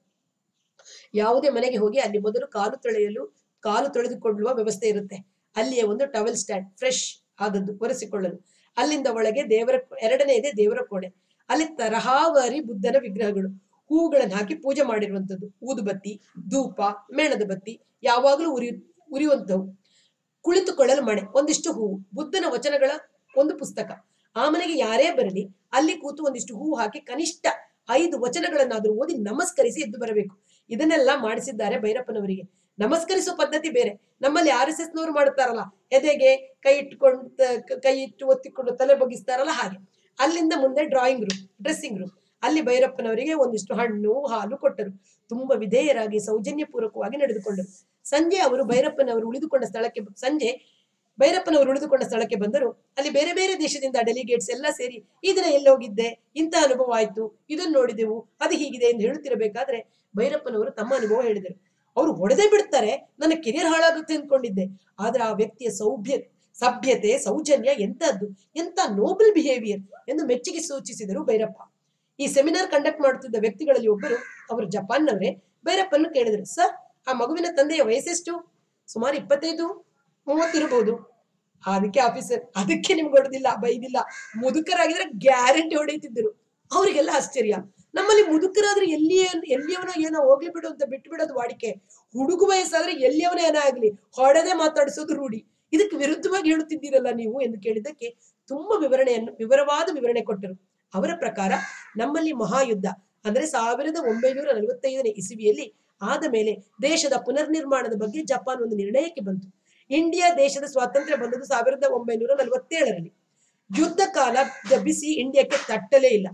ಯಾವುದೇ ಮನೆಗೆ ಹೋಗಿ ಅಲ್ಲಿ ಮೊದಲು ಕಾಲು ತೊಳೆಯಲು ಕಾಲು ತೊಳೆದುಕೊಳ್ಳುವ ವ್ಯವಸ್ಥೆ ಇರುತ್ತೆ ಅಲ್ಲಿಯ ಒಂದು ಟವೆಲ್ ಸ್ಟ್ಯಾಂಡ್ ಫ್ರೆಶ್ ಆದದ್ದು ಒರೆಸಿಕೊಳ್ಳಲು ಅಲ್ಲಿಂದ ಒಳಗೆ ದೇವರ ಎರಡನೆಯದೇ ದೇವರ ಕೋಣೆ ಅಲ್ಲಿ ತರಹಾವಾರಿ ಬುದ್ಧನ ವಿಗ್ರಹಗಳು ಹೂಗಳನ್ನು ಹಾಕಿ ಪೂಜೆ ಮಾಡಿರುವಂತದ್ದು ಊದುಬತ್ತಿ ಧೂಪ ಮೇಣದ ಬತ್ತಿ ಯಾವಾಗಲೂ ಉರಿ ಉರಿಯುವಂತವು ಕುಳಿತುಕೊಳ್ಳಲು ಮಣೆ ಒಂದಿಷ್ಟು ಹೂವು ಬುದ್ಧನ ವಚನಗಳ ಒಂದು ಪುಸ್ತಕ ಆ ಮನೆಗೆ ಯಾರೇ ಬರಲಿ ಅಲ್ಲಿ ಕೂತು ಒಂದಿಷ್ಟು ಹೂವು ಹಾಕಿ ಕನಿಷ್ಠ ಐದು ವಚನಗಳನ್ನಾದ್ರೂ ಓದಿ ನಮಸ್ಕರಿಸಿ ಎದ್ದು ಬರಬೇಕು ಇದನ್ನೆಲ್ಲ ಮಾಡಿಸಿದ್ದಾರೆ ಭೈರಪ್ಪನವರಿಗೆ ನಮಸ್ಕರಿಸುವ ಪದ್ಧತಿ ಬೇರೆ ನಮ್ಮಲ್ಲಿ ಆರ್ ಎಸ್ ಎಸ್ ನವರು ಮಾಡುತ್ತಾರಲ್ಲ ಎದೆಗೆ ಕೈ ಇಟ್ಟುಕೊಂಡು ಕೈ ಇಟ್ಟು ಒತ್ತಿಕೊಂಡು ತಲೆ ಬಗ್ಗಿಸ್ತಾರಲ್ಲ ಹಾಗೆ ಅಲ್ಲಿಂದ ಮುಂದೆ ಡ್ರಾಯಿಂಗ್ ರೂಮ್ ಡ್ರೆಸ್ಸಿಂಗ್ ರೂಮ್ ಅಲ್ಲಿ ಭೈರಪ್ಪನವರಿಗೆ ಒಂದಿಷ್ಟು ಹಣ್ಣು ಹಾಲು ಕೊಟ್ಟರು ತುಂಬಾ ವಿಧೇಯರಾಗಿ ಸೌಜನ್ಯಪೂರ್ವಕವಾಗಿ ನಡೆದುಕೊಂಡರು ಸಂಜೆ ಅವರು ಭೈರಪ್ಪನವರು ಉಳಿದುಕೊಂಡ ಸ್ಥಳಕ್ಕೆ ಸಂಜೆ ಭೈರಪ್ಪನವರು ಉಳಿದುಕೊಂಡ ಸ್ಥಳಕ್ಕೆ ಬಂದರು ಅಲ್ಲಿ ಬೇರೆ ಬೇರೆ ದೇಶದಿಂದ ಡೆಲಿಗೇಟ್ಸ್ ಎಲ್ಲ ಸೇರಿ ಈ ದಿನ ಎಲ್ಲಿ ಹೋಗಿದ್ದೆ ಇಂಥ ಅನುಭವ ಆಯ್ತು ಇದನ್ನು ನೋಡಿದೆವು ಅದು ಹೀಗಿದೆ ಎಂದು ಹೇಳುತ್ತಿರಬೇಕಾದ್ರೆ ಭೈರಪ್ಪನವರು ತಮ್ಮ ಅನುಭವ ಹೇಳಿದರು ಅವರು ಹೊಡೆದೇ ಬಿಡ್ತಾರೆ ನನ್ನ ಕೆರಿಯರ್ ಹಾಳಾಗುತ್ತೆ ಅಂದ್ಕೊಂಡಿದ್ದೆ ಆದ್ರೆ ಆ ವ್ಯಕ್ತಿಯ ಸೌಭ್ಯ ಸಭ್ಯತೆ ಸೌಜನ್ಯ ಎಂತದ್ದು ಎಂತ ನೋಬಲ್ ಬಿಹೇವಿಯರ್ ಎಂದು ಮೆಚ್ಚುಗೆ ಸೂಚಿಸಿದರು ಭೈರಪ್ಪ ಈ ಸೆಮಿನಾರ್ ಕಂಡಕ್ಟ್ ಮಾಡುತ್ತಿದ್ದ ವ್ಯಕ್ತಿಗಳಲ್ಲಿ ಒಬ್ಬರು ಅವರು ಜಪಾನ್ನವರೇ ಭೈರಪ್ಪನ್ನು ಕೇಳಿದರು ಸರ್ ಆ ಮಗುವಿನ ತಂದೆಯ ವಯಸ್ಸೆಷ್ಟು ಸುಮಾರು ಇಪ್ಪತ್ತೈದು ಮೂವತ್ತಿರಬಹುದು ಅದಕ್ಕೆ ಆಫೀಸರ್ ಅದಕ್ಕೆ ನಿಮ್ಗೆ ಹೊಡೆದಿಲ್ಲ ಬೈದಿಲ್ಲ ಮುದುಕರಾಗಿದ್ರೆ ಗ್ಯಾರಂಟಿ ಹೊಡೆಯುತ್ತಿದ್ದರು ಅವರಿಗೆಲ್ಲ ಆಶ್ಚರ್ಯ ನಮ್ಮಲ್ಲಿ ಮುದುಕರಾದ್ರೆ ಎಲ್ಲಿ ಎಲ್ಲಿಯವನೋ ಏನೋ ಹೋಗ್ಲಿ ಬಿಡು ಅಂತ ಬಿಟ್ಟು ಬಿಡೋದು ವಾಡಿಕೆ ಹುಡುಗ ವಯಸ್ಸಾದ್ರೆ ಎಲ್ಲಿಯವನೇ ಏನೋ ಆಗ್ಲಿ ಹೊಡೆದೇ ಮಾತಾಡಿಸೋದು ರೂಢಿ ಇದಕ್ಕೆ ವಿರುದ್ಧವಾಗಿ ಹೇಳುತ್ತಿದ್ದೀರಲ್ಲ ನೀವು ಎಂದು ಕೇಳಿದ್ದಕ್ಕೆ ತುಂಬಾ ವಿವರಣೆಯನ್ನು ವಿವರವಾದ ವಿವರಣೆ ಕೊಟ್ಟರು ಅವರ ಪ್ರಕಾರ ನಮ್ಮಲ್ಲಿ ಮಹಾಯುದ್ಧ ಅಂದ್ರೆ ಸಾವಿರದ ಒಂಬೈನೂರ ನಲವತ್ತೈದನೇ ಇಸವಿಯಲ್ಲಿ ಆದ ಮೇಲೆ ದೇಶದ ಪುನರ್ನಿರ್ಮಾಣದ ಬಗ್ಗೆ ಜಪಾನ್ ಒಂದು ನಿರ್ಣಯಕ್ಕೆ ಬಂತು ಇಂಡಿಯಾ ದೇಶದ ಸ್ವಾತಂತ್ರ್ಯ ಬಂದದ್ದು ಸಾವಿರದ ಒಂಬೈನೂರ ನಲವತ್ತೇಳರಲ್ಲಿ ಯುದ್ಧ ಕಾಲ ಬಿಸಿ ಇಂಡಿಯಾಕ್ಕೆ ತಟ್ಟಲೇ ಇಲ್ಲ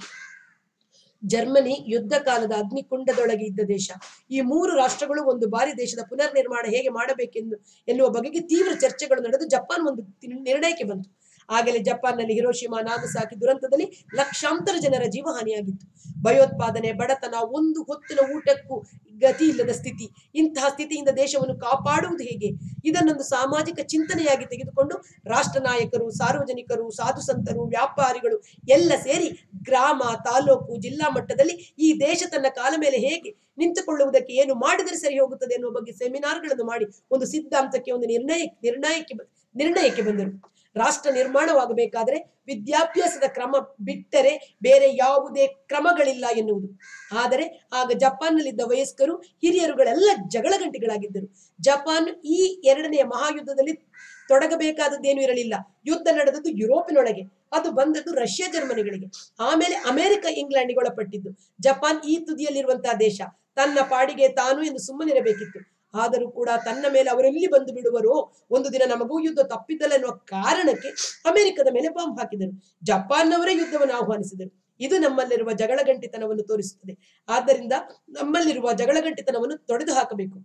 ಜರ್ಮನಿ ಯುದ್ಧ ಕಾಲದ ಅಗ್ನಿಕುಂಡದೊಳಗೆ ಇದ್ದ ದೇಶ ಈ ಮೂರು ರಾಷ್ಟ್ರಗಳು ಒಂದು ಬಾರಿ ದೇಶದ ಪುನರ್ನಿರ್ಮಾಣ ಹೇಗೆ ಮಾಡಬೇಕೆಂದು ಎನ್ನುವ ಬಗೆಗೆ ತೀವ್ರ ಚರ್ಚೆಗಳು ನಡೆದು ಜಪಾನ್ ಒಂದು ತಿ- ನಿರ್ಣಯಕ್ಕೆ ಬಂತು ಆಗಲೇ ಜಪಾನ್ನಲ್ಲಿ ಹಿರೋಶಿಮಾ ನಾಗಸಾಕಿ ದುರಂತದಲ್ಲಿ ಲಕ್ಷಾಂತರ ಜನರ ಜೀವಹಾನಿಯಾಗಿತ್ತು ಭಯೋತ್ಪಾದನೆ ಬಡತನ ಒಂದು ಹೊತ್ತಿನ ಊಟಕ್ಕೂ ಗತಿ ಇಲ್ಲದ ಸ್ಥಿತಿ ಇಂತಹ ಸ್ಥಿತಿಯಿಂದ ದೇಶವನ್ನು ಕಾಪಾಡುವುದು ಹೇಗೆ ಇದನ್ನೊಂದು ಸಾಮಾಜಿಕ ಚಿಂತನೆಯಾಗಿ ತೆಗೆದುಕೊಂಡು ರಾಷ್ಟ್ರ ನಾಯಕರು ಸಾರ್ವಜನಿಕರು ಸಾಧು ಸಂತರು ವ್ಯಾಪಾರಿಗಳು ಎಲ್ಲ ಸೇರಿ ಗ್ರಾಮ ತಾಲೂಕು ಜಿಲ್ಲಾ ಮಟ್ಟದಲ್ಲಿ ಈ ದೇಶ ತನ್ನ ಕಾಲ ಮೇಲೆ ಹೇಗೆ ನಿಂತುಕೊಳ್ಳುವುದಕ್ಕೆ ಏನು ಮಾಡಿದರೆ ಸರಿ ಹೋಗುತ್ತದೆ ಎನ್ನುವ ಬಗ್ಗೆ ಸೆಮಿನಾರ್ಗಳನ್ನು ಮಾಡಿ ಒಂದು ಸಿದ್ಧಾಂತಕ್ಕೆ ಒಂದು ನಿರ್ಣಯ ನಿರ್ಣಯಕ್ಕೆ ಬ- ನಿರ್ಣಯಕ್ಕೆ ಬಂದರು ರಾಷ್ಟ್ರ ನಿರ್ಮಾಣವಾಗಬೇಕಾದರೆ ವಿದ್ಯಾಭ್ಯಾಸದ ಕ್ರಮ ಬಿಟ್ಟರೆ ಬೇರೆ ಯಾವುದೇ ಕ್ರಮಗಳಿಲ್ಲ ಎನ್ನುವುದು ಆದರೆ ಆಗ ಜಪಾನ್ನಲ್ಲಿದ್ದ ವಯಸ್ಕರು ಹಿರಿಯರುಗಳೆಲ್ಲ ಜಗಳಗಂಟಿಗಳಾಗಿದ್ದರು ಜಪಾನ್ ಈ ಎರಡನೆಯ ಮಹಾಯುದ್ಧದಲ್ಲಿ ತೊಡಗಬೇಕಾದದ್ದೇನು ಇರಲಿಲ್ಲ ಯುದ್ಧ ನಡೆದದ್ದು ಯುರೋಪಿನೊಳಗೆ ಅದು ಬಂದದ್ದು ರಷ್ಯಾ ಜರ್ಮನಿಗಳಿಗೆ ಆಮೇಲೆ ಅಮೆರಿಕ ಇಂಗ್ಲೆಂಡ್ಗೆ ಒಳಪಟ್ಟಿದ್ದು ಜಪಾನ್ ಈ ತುದಿಯಲ್ಲಿರುವಂತಹ ದೇಶ ತನ್ನ ಪಾಡಿಗೆ ತಾನು ಎಂದು ಸುಮ್ಮನಿರಬೇಕಿತ್ತು ಆದರೂ ಕೂಡ ತನ್ನ ಮೇಲೆ ಅವರೆಲ್ಲಿ ಬಂದು ಬಿಡುವರೋ ಒಂದು ದಿನ ನಮಗೂ ಯುದ್ಧ ತಪ್ಪಿದ್ದಲ್ಲ ಎನ್ನುವ ಕಾರಣಕ್ಕೆ ಅಮೆರಿಕದ ಮೇಲೆ ಬಾಂಬ್ ಹಾಕಿದರು ಜಪಾನ್ನವರೇ ಯುದ್ಧವನ್ನು ಆಹ್ವಾನಿಸಿದರು ಇದು ನಮ್ಮಲ್ಲಿರುವ ಜಗಳಗಂಟಿತನವನ್ನು ತೋರಿಸುತ್ತದೆ ಆದ್ದರಿಂದ ನಮ್ಮಲ್ಲಿರುವ ಜಗಳಗಂಟಿತನವನ್ನು ತೊಡೆದು ಹಾಕಬೇಕು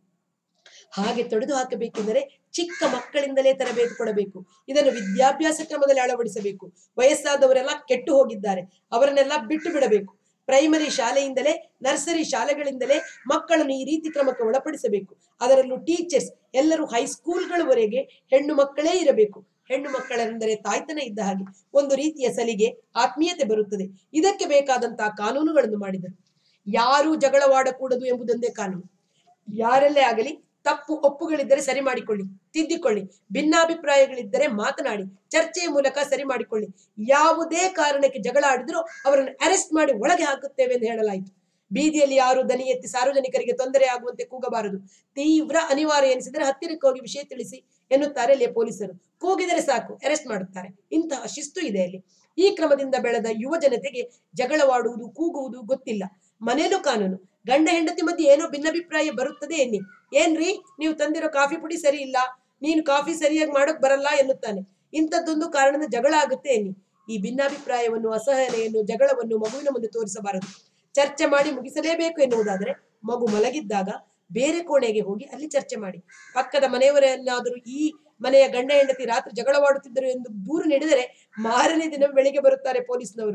ಹಾಗೆ ತೊಡೆದು ಹಾಕಬೇಕೆಂದರೆ ಚಿಕ್ಕ ಮಕ್ಕಳಿಂದಲೇ ತರಬೇತಿ ಕೊಡಬೇಕು ಇದನ್ನು ವಿದ್ಯಾಭ್ಯಾಸ ಕ್ರಮದಲ್ಲಿ ಅಳವಡಿಸಬೇಕು ವಯಸ್ಸಾದವರೆಲ್ಲ ಕೆಟ್ಟು ಹೋಗಿದ್ದಾರೆ ಅವರನ್ನೆಲ್ಲ ಬಿಟ್ಟು ಬಿಡಬೇಕು ಪ್ರೈಮರಿ ಶಾಲೆಯಿಂದಲೇ ನರ್ಸರಿ ಶಾಲೆಗಳಿಂದಲೇ ಮಕ್ಕಳನ್ನು ಈ ರೀತಿ ಕ್ರಮಕ್ಕೆ ಒಳಪಡಿಸಬೇಕು ಅದರಲ್ಲೂ ಟೀಚರ್ಸ್ ಎಲ್ಲರೂ ಹೈಸ್ಕೂಲ್ಗಳವರೆಗೆ ಹೆಣ್ಣು ಮಕ್ಕಳೇ ಇರಬೇಕು ಹೆಣ್ಣು ಮಕ್ಕಳೆಂದರೆ ತಾಯ್ತನ ಇದ್ದ ಹಾಗೆ ಒಂದು ರೀತಿಯ ಸಲಿಗೆ ಆತ್ಮೀಯತೆ ಬರುತ್ತದೆ ಇದಕ್ಕೆ ಬೇಕಾದಂತಹ ಕಾನೂನುಗಳನ್ನು ಮಾಡಿದರು ಯಾರೂ ಜಗಳವಾಡಕೂಡದು ಎಂಬುದೊಂದೇ ಕಾನೂನು ಯಾರಲ್ಲೇ ಆಗಲಿ ತಪ್ಪು ಒಪ್ಪುಗಳಿದ್ದರೆ ಸರಿ ಮಾಡಿಕೊಳ್ಳಿ ತಿದ್ದಿಕೊಳ್ಳಿ ಭಿನ್ನಾಭಿಪ್ರಾಯಗಳಿದ್ದರೆ ಮಾತನಾಡಿ ಚರ್ಚೆಯ ಮೂಲಕ ಸರಿ ಮಾಡಿಕೊಳ್ಳಿ ಯಾವುದೇ ಕಾರಣಕ್ಕೆ ಜಗಳ ಆಡಿದ್ರೂ ಅವರನ್ನು ಅರೆಸ್ಟ್ ಮಾಡಿ ಒಳಗೆ ಹಾಕುತ್ತೇವೆ ಎಂದು ಹೇಳಲಾಯಿತು ಬೀದಿಯಲ್ಲಿ ಯಾರು ದನಿ ಎತ್ತಿ ಸಾರ್ವಜನಿಕರಿಗೆ ತೊಂದರೆ ಆಗುವಂತೆ ಕೂಗಬಾರದು ತೀವ್ರ ಅನಿವಾರ್ಯ ಎನಿಸಿದರೆ ಹತ್ತಿರಕ್ಕೆ ಹೋಗಿ ವಿಷಯ ತಿಳಿಸಿ ಎನ್ನುತ್ತಾರೆ ಅಲ್ಲಿ ಪೊಲೀಸರು ಕೂಗಿದರೆ ಸಾಕು ಅರೆಸ್ಟ್ ಮಾಡುತ್ತಾರೆ ಇಂತಹ ಶಿಸ್ತು ಇದೆ ಅಲ್ಲಿ ಈ ಕ್ರಮದಿಂದ ಬೆಳೆದ ಯುವ ಜನತೆಗೆ ಜಗಳವಾಡುವುದು ಕೂಗುವುದು ಗೊತ್ತಿಲ್ಲ ಮನೇಲೂ ಕಾನೂನು ಗಂಡ ಹೆಂಡತಿ ಮಧ್ಯೆ ಏನೋ ಭಿನ್ನಾಭಿಪ್ರಾಯ ಬರುತ್ತದೆ ಎನ್ನಿ ಏನ್ರಿ ನೀವು ತಂದಿರೋ ಕಾಫಿ ಪುಡಿ ಸರಿ ಇಲ್ಲ ನೀನು ಕಾಫಿ ಸರಿಯಾಗಿ ಮಾಡೋಕ್ ಬರಲ್ಲ ಎನ್ನುತ್ತಾನೆ ಇಂಥದ್ದೊಂದು ಕಾರಣದ ಜಗಳ ಆಗುತ್ತೆ ಎನ್ನಿ ಈ ಭಿನ್ನಾಭಿಪ್ರಾಯವನ್ನು ಅಸಹನೆಯನ್ನು ಜಗಳವನ್ನು ಮಗುವಿನ ಮುಂದೆ ತೋರಿಸಬಾರದು ಚರ್ಚೆ ಮಾಡಿ ಮುಗಿಸಲೇಬೇಕು ಎನ್ನುವುದಾದರೆ ಮಗು ಮಲಗಿದ್ದಾಗ ಬೇರೆ ಕೋಣೆಗೆ ಹೋಗಿ ಅಲ್ಲಿ ಚರ್ಚೆ ಮಾಡಿ ಪಕ್ಕದ ಮನೆಯವರನ್ನಾದರೂ ಈ ಮನೆಯ ಗಂಡ ಹೆಂಡತಿ ರಾತ್ರಿ ಜಗಳವಾಡುತ್ತಿದ್ದರು ಎಂದು ದೂರು ನೀಡಿದರೆ ಮಾರನೇ ದಿನ ಬೆಳಿಗ್ಗೆ ಬರುತ್ತಾರೆ ಪೊಲೀಸ್ನವರು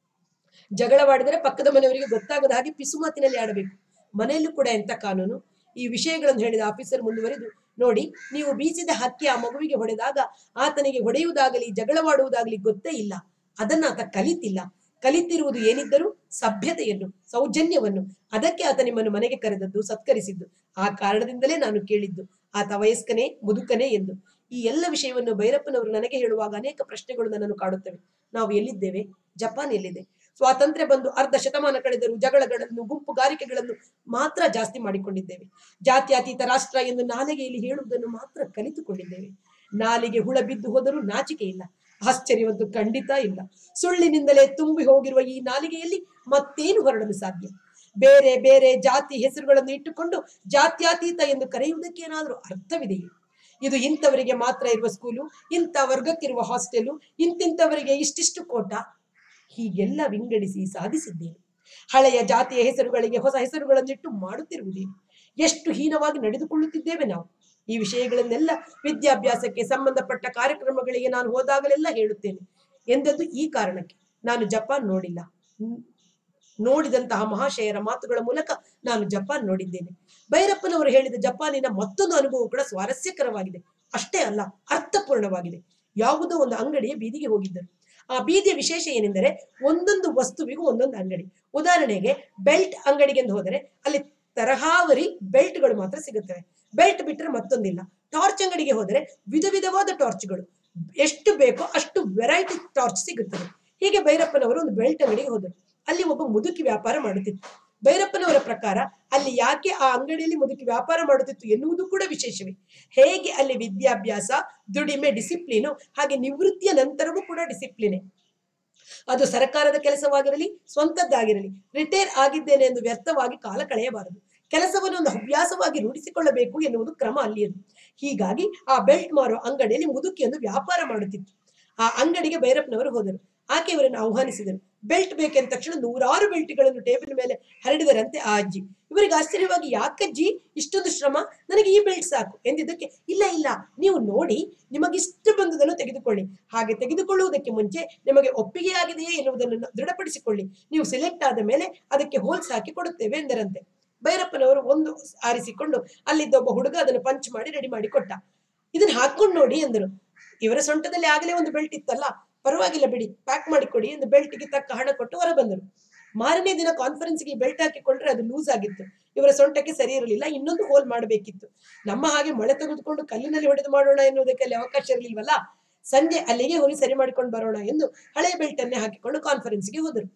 ಜಗಳವಾಡಿದರೆ ಪಕ್ಕದ ಮನೆಯವರಿಗೆ ಗೊತ್ತಾಗದ ಹಾಗೆ ಪಿಸುಮಾತಿನಲ್ಲಿ ಆಡಬೇಕು ಮನೆಯಲ್ಲೂ ಕೂಡ ಎಂತ ಕಾನೂನು ಈ ವಿಷಯಗಳನ್ನು ಹೇಳಿದ ಆಫೀಸರ್ ಮುಂದುವರೆದು ನೋಡಿ ನೀವು ಬೀಸಿದ ಹಕ್ಕಿ ಆ ಮಗುವಿಗೆ ಹೊಡೆದಾಗ ಆತನಿಗೆ ಹೊಡೆಯುವುದಾಗಲಿ ಜಗಳವಾಡುವುದಾಗಲಿ ಗೊತ್ತೇ ಇಲ್ಲ ಅದನ್ನ ಆತ ಕಲಿತಿಲ್ಲ ಕಲಿತಿರುವುದು ಏನಿದ್ದರೂ ಸಭ್ಯತೆಯನ್ನು ಸೌಜನ್ಯವನ್ನು ಅದಕ್ಕೆ ಆತ ನಿಮ್ಮನ್ನು ಮನೆಗೆ ಕರೆದದ್ದು ಸತ್ಕರಿಸಿದ್ದು ಆ ಕಾರಣದಿಂದಲೇ ನಾನು ಕೇಳಿದ್ದು ಆತ ವಯಸ್ಕನೇ ಮುದುಕನೇ ಎಂದು ಈ ಎಲ್ಲ ವಿಷಯವನ್ನು ಭೈರಪ್ಪನವರು ನನಗೆ ಹೇಳುವಾಗ ಅನೇಕ ಪ್ರಶ್ನೆಗಳು ನನ್ನನ್ನು ಕಾಡುತ್ತವೆ ನಾವು ಎಲ್ಲಿದ್ದೇವೆ ಜಪಾನ್ ಎಲ್ಲಿದೆ ಸ್ವಾತಂತ್ರ್ಯ ಬಂದು ಅರ್ಧ ಶತಮಾನ ಕಳೆದರೂ ಜಗಳಗಳನ್ನು ಗುಂಪುಗಾರಿಕೆಗಳನ್ನು ಮಾತ್ರ ಜಾಸ್ತಿ ಮಾಡಿಕೊಂಡಿದ್ದೇವೆ ಜಾತ್ಯತೀತ ರಾಷ್ಟ್ರ ಎಂದು ನಾಲಿಗೆಯಲ್ಲಿ ಹೇಳುವುದನ್ನು ಮಾತ್ರ ಕಲಿತುಕೊಂಡಿದ್ದೇವೆ ನಾಲಿಗೆ ಹುಳ ಬಿದ್ದು ಹೋದರೂ ನಾಚಿಕೆ ಇಲ್ಲ ಆಶ್ಚರ್ಯವಂತೂ ಖಂಡಿತ ಇಲ್ಲ ಸುಳ್ಳಿನಿಂದಲೇ ತುಂಬಿ ಹೋಗಿರುವ ಈ ನಾಲಿಗೆಯಲ್ಲಿ ಮತ್ತೇನು ಹೊರಡಲು ಸಾಧ್ಯ ಬೇರೆ ಬೇರೆ ಜಾತಿ ಹೆಸರುಗಳನ್ನು ಇಟ್ಟುಕೊಂಡು ಜಾತ್ಯತೀತ ಎಂದು ಕರೆಯುವುದಕ್ಕೆ ಏನಾದರೂ ಅರ್ಥವಿದೆಯೇ ಇದು ಇಂಥವರಿಗೆ ಮಾತ್ರ ಇರುವ ಸ್ಕೂಲು ಇಂಥ ವರ್ಗಕ್ಕಿರುವ ಹಾಸ್ಟೆಲು ಇಂತಿಂಥವರಿಗೆ ಇಷ್ಟಿಷ್ಟು ಕೋಟ ಹೀಗೆಲ್ಲ ವಿಂಗಡಿಸಿ ಸಾಧಿಸಿದ್ದೇನೆ ಹಳೆಯ ಜಾತಿಯ ಹೆಸರುಗಳಿಗೆ ಹೊಸ ಹೆಸರುಗಳನ್ನಿಟ್ಟು ಮಾಡುತ್ತಿರುವುದೇನು ಎಷ್ಟು ಹೀನವಾಗಿ ನಡೆದುಕೊಳ್ಳುತ್ತಿದ್ದೇವೆ ನಾವು ಈ ವಿಷಯಗಳನ್ನೆಲ್ಲ ವಿದ್ಯಾಭ್ಯಾಸಕ್ಕೆ ಸಂಬಂಧಪಟ್ಟ ಕಾರ್ಯಕ್ರಮಗಳಿಗೆ ನಾನು ಹೋದಾಗಲೆಲ್ಲ ಹೇಳುತ್ತೇನೆ ಎಂದದ್ದು ಈ ಕಾರಣಕ್ಕೆ ನಾನು ಜಪಾನ್ ನೋಡಿಲ್ಲ ಹ್ಮ್. ನೋಡಿದಂತಹ ಮಹಾಶಯರ ಮಾತುಗಳ ಮೂಲಕ ನಾನು ಜಪಾನ್ ನೋಡಿದ್ದೇನೆ ಭೈರಪ್ಪನವರು ಹೇಳಿದ ಜಪಾನಿನ ಮತ್ತೊಂದು ಅನುಭವ ಕೂಡ ಸ್ವಾರಸ್ಯಕರವಾಗಿದೆ ಅಷ್ಟೇ ಅಲ್ಲ ಅರ್ಥಪೂರ್ಣವಾಗಿದೆ ಯಾವುದೋ ಒಂದು ಅಂಗಡಿಯ ಬೀದಿಗೆ ಹೋಗಿದ್ದರು ಆ ಬೀದಿಯ ವಿಶೇಷ ಏನೆಂದರೆ ಒಂದೊಂದು ವಸ್ತುವಿಗೂ ಒಂದೊಂದು ಅಂಗಡಿ ಉದಾಹರಣೆಗೆ ಬೆಲ್ಟ್ ಅಂಗಡಿಗೆ ಎಂದು ಹೋದರೆ ಅಲ್ಲಿ ತರಹಾವರಿ ಬೆಲ್ಟ್ಗಳು ಮಾತ್ರ ಸಿಗುತ್ತವೆ ಬೆಲ್ಟ್ ಬಿಟ್ಟರೆ ಮತ್ತೊಂದಿಲ್ಲ ಟಾರ್ಚ್ ಅಂಗಡಿಗೆ ಹೋದರೆ ವಿಧ ವಿಧವಾದ ಟಾರ್ಚ್ಗಳು ಎಷ್ಟು ಬೇಕೋ ಅಷ್ಟು ವೆರೈಟಿ ಟಾರ್ಚ್ ಸಿಗುತ್ತದೆ ಹೀಗೆ ಭೈರಪ್ಪನವರು ಒಂದು ಬೆಲ್ಟ್ ಅಂಗಡಿಗೆ ಹೋದರು ಅಲ್ಲಿ ಒಬ್ಬ ಮುದುಕಿ ವ್ಯಾಪಾರ ಮಾಡುತ್ತಿತ್ತು ಭೈರಪ್ಪನವರ ಪ್ರಕಾರ ಅಲ್ಲಿ ಯಾಕೆ ಆ ಅಂಗಡಿಯಲ್ಲಿ ಮುದುಕಿ ವ್ಯಾಪಾರ ಮಾಡುತ್ತಿತ್ತು ಎನ್ನುವುದು ಕೂಡ ವಿಶೇಷವೇ ಹೇಗೆ ಅಲ್ಲಿ ವಿದ್ಯಾಭ್ಯಾಸ ದುಡಿಮೆ ಡಿಸಿಪ್ಲಿನು ಹಾಗೆ ನಿವೃತ್ತಿಯ ನಂತರವೂ ಕೂಡ ಡಿಸಿಪ್ಲಿನೇ ಅದು ಸರ್ಕಾರದ ಕೆಲಸವಾಗಿರಲಿ ಸ್ವಂತದ್ದಾಗಿರಲಿ ರಿಟೈರ್ ಆಗಿದ್ದೇನೆ ಎಂದು ವ್ಯರ್ಥವಾಗಿ ಕಾಲ ಕಳೆಯಬಾರದು ಕೆಲಸವನ್ನು ಒಂದು ಹವ್ಯಾಸವಾಗಿ ರೂಢಿಸಿಕೊಳ್ಳಬೇಕು ಎನ್ನುವುದು ಕ್ರಮ ಅಲ್ಲಿಯದು ಹೀಗಾಗಿ ಆ ಬೆಲ್ಟ್ ಮಾರುವ ಅಂಗಡಿಯಲ್ಲಿ ಮುದುಕಿಯೊಂದು ವ್ಯಾಪಾರ ಮಾಡುತ್ತಿತ್ತು ಆ ಅಂಗಡಿಗೆ ಭೈರಪ್ಪನವರು ಹೋದರು ಆಕೆ ಇವರನ್ನು ಆಹ್ವಾನಿಸಿದರು ಬೆಲ್ಟ್ ಬೇಕೆಂದ ತಕ್ಷಣ ನೂರಾರು ಬೆಲ್ಟ್ಗಳನ್ನು ಟೇಬಲ್ ಮೇಲೆ ಹರಡಿದರಂತೆ ಆ ಅಜ್ಜಿ ಇವರಿಗೆ ಆಶ್ಚರ್ಯವಾಗಿ ಯಾಕಜ್ಜಿ ಇಷ್ಟೊಂದು ಶ್ರಮ ನನಗೆ ಈ ಬೆಲ್ಟ್ ಸಾಕು ಎಂದಿದ್ದಕ್ಕೆ ಇಲ್ಲ ಇಲ್ಲ ನೀವು ನೋಡಿ ನಿಮಗಿಷ್ಟ ಬಂದುದನ್ನು ತೆಗೆದುಕೊಳ್ಳಿ ಹಾಗೆ ತೆಗೆದುಕೊಳ್ಳುವುದಕ್ಕೆ ಮುಂಚೆ ನಿಮಗೆ ಒಪ್ಪಿಗೆಯಾಗಿದೆಯೇ ಎನ್ನುವುದನ್ನು ದೃಢಪಡಿಸಿಕೊಳ್ಳಿ ನೀವು ಸೆಲೆಕ್ಟ್ ಆದ ಮೇಲೆ ಅದಕ್ಕೆ ಹೋಲ್ಸ್ ಹಾಕಿ ಕೊಡುತ್ತೇವೆ ಎಂದರಂತೆ ಭೈರಪ್ಪನವರು ಒಂದು ಆರಿಸಿಕೊಂಡು ಅಲ್ಲಿದ್ದ ಒಬ್ಬ ಹುಡುಗ ಅದನ್ನು ಪಂಚ್ ಮಾಡಿ ರೆಡಿ ಮಾಡಿ ಕೊಟ್ಟ ಇದನ್ನ ಹಾಕೊಂಡು ನೋಡಿ ಎಂದರು ಇವರ ಸೊಂಟದಲ್ಲಿ ಆಗಲೇ ಒಂದು ಬೆಲ್ಟ್ ಇತ್ತಲ್ಲ ಪರವಾಗಿಲ್ಲ ಬಿಡಿ ಪ್ಯಾಕ್ ಮಾಡಿಕೊಡಿ ಎಂದು ಬೆಲ್ಟ್ಗೆ ತಕ್ಕ ಹಣ ಕೊಟ್ಟು ಹೊರ ಬಂದರು ಮಾರನೇ ದಿನ ಕಾನ್ಫರೆನ್ಸ್ಗೆ ಬೆಲ್ಟ್ ಹಾಕಿಕೊಂಡ್ರೆ ಅದು ಲೂಸ್ ಆಗಿತ್ತು ಇವರ ಸೊಂಟಕ್ಕೆ ಸರಿ ಇರಲಿಲ್ಲ ಇನ್ನೊಂದು ಹೋಲ್ ಮಾಡಬೇಕಿತ್ತು ನಮ್ಮ ಹಾಗೆ ಮಳೆ ತೆಗೆದುಕೊಂಡು ಕಲ್ಲಿನಲ್ಲಿ ಹೊಡೆದು ಮಾಡೋಣ ಎನ್ನುವುದಕ್ಕೆ ಅಲ್ಲಿ ಅವಕಾಶ ಇರಲಿಲ್ವಲ್ಲ ಸಂಜೆ ಅಲ್ಲಿಗೆ ಹೋಗಿ ಸರಿ ಮಾಡಿಕೊಂಡು ಬರೋಣ ಎಂದು ಹಳೆಯ ಬೆಲ್ಟ್ ಅನ್ನೇ ಹಾಕಿಕೊಂಡು ಕಾನ್ಫರೆನ್ಸ್ಗೆ ಹೋದರು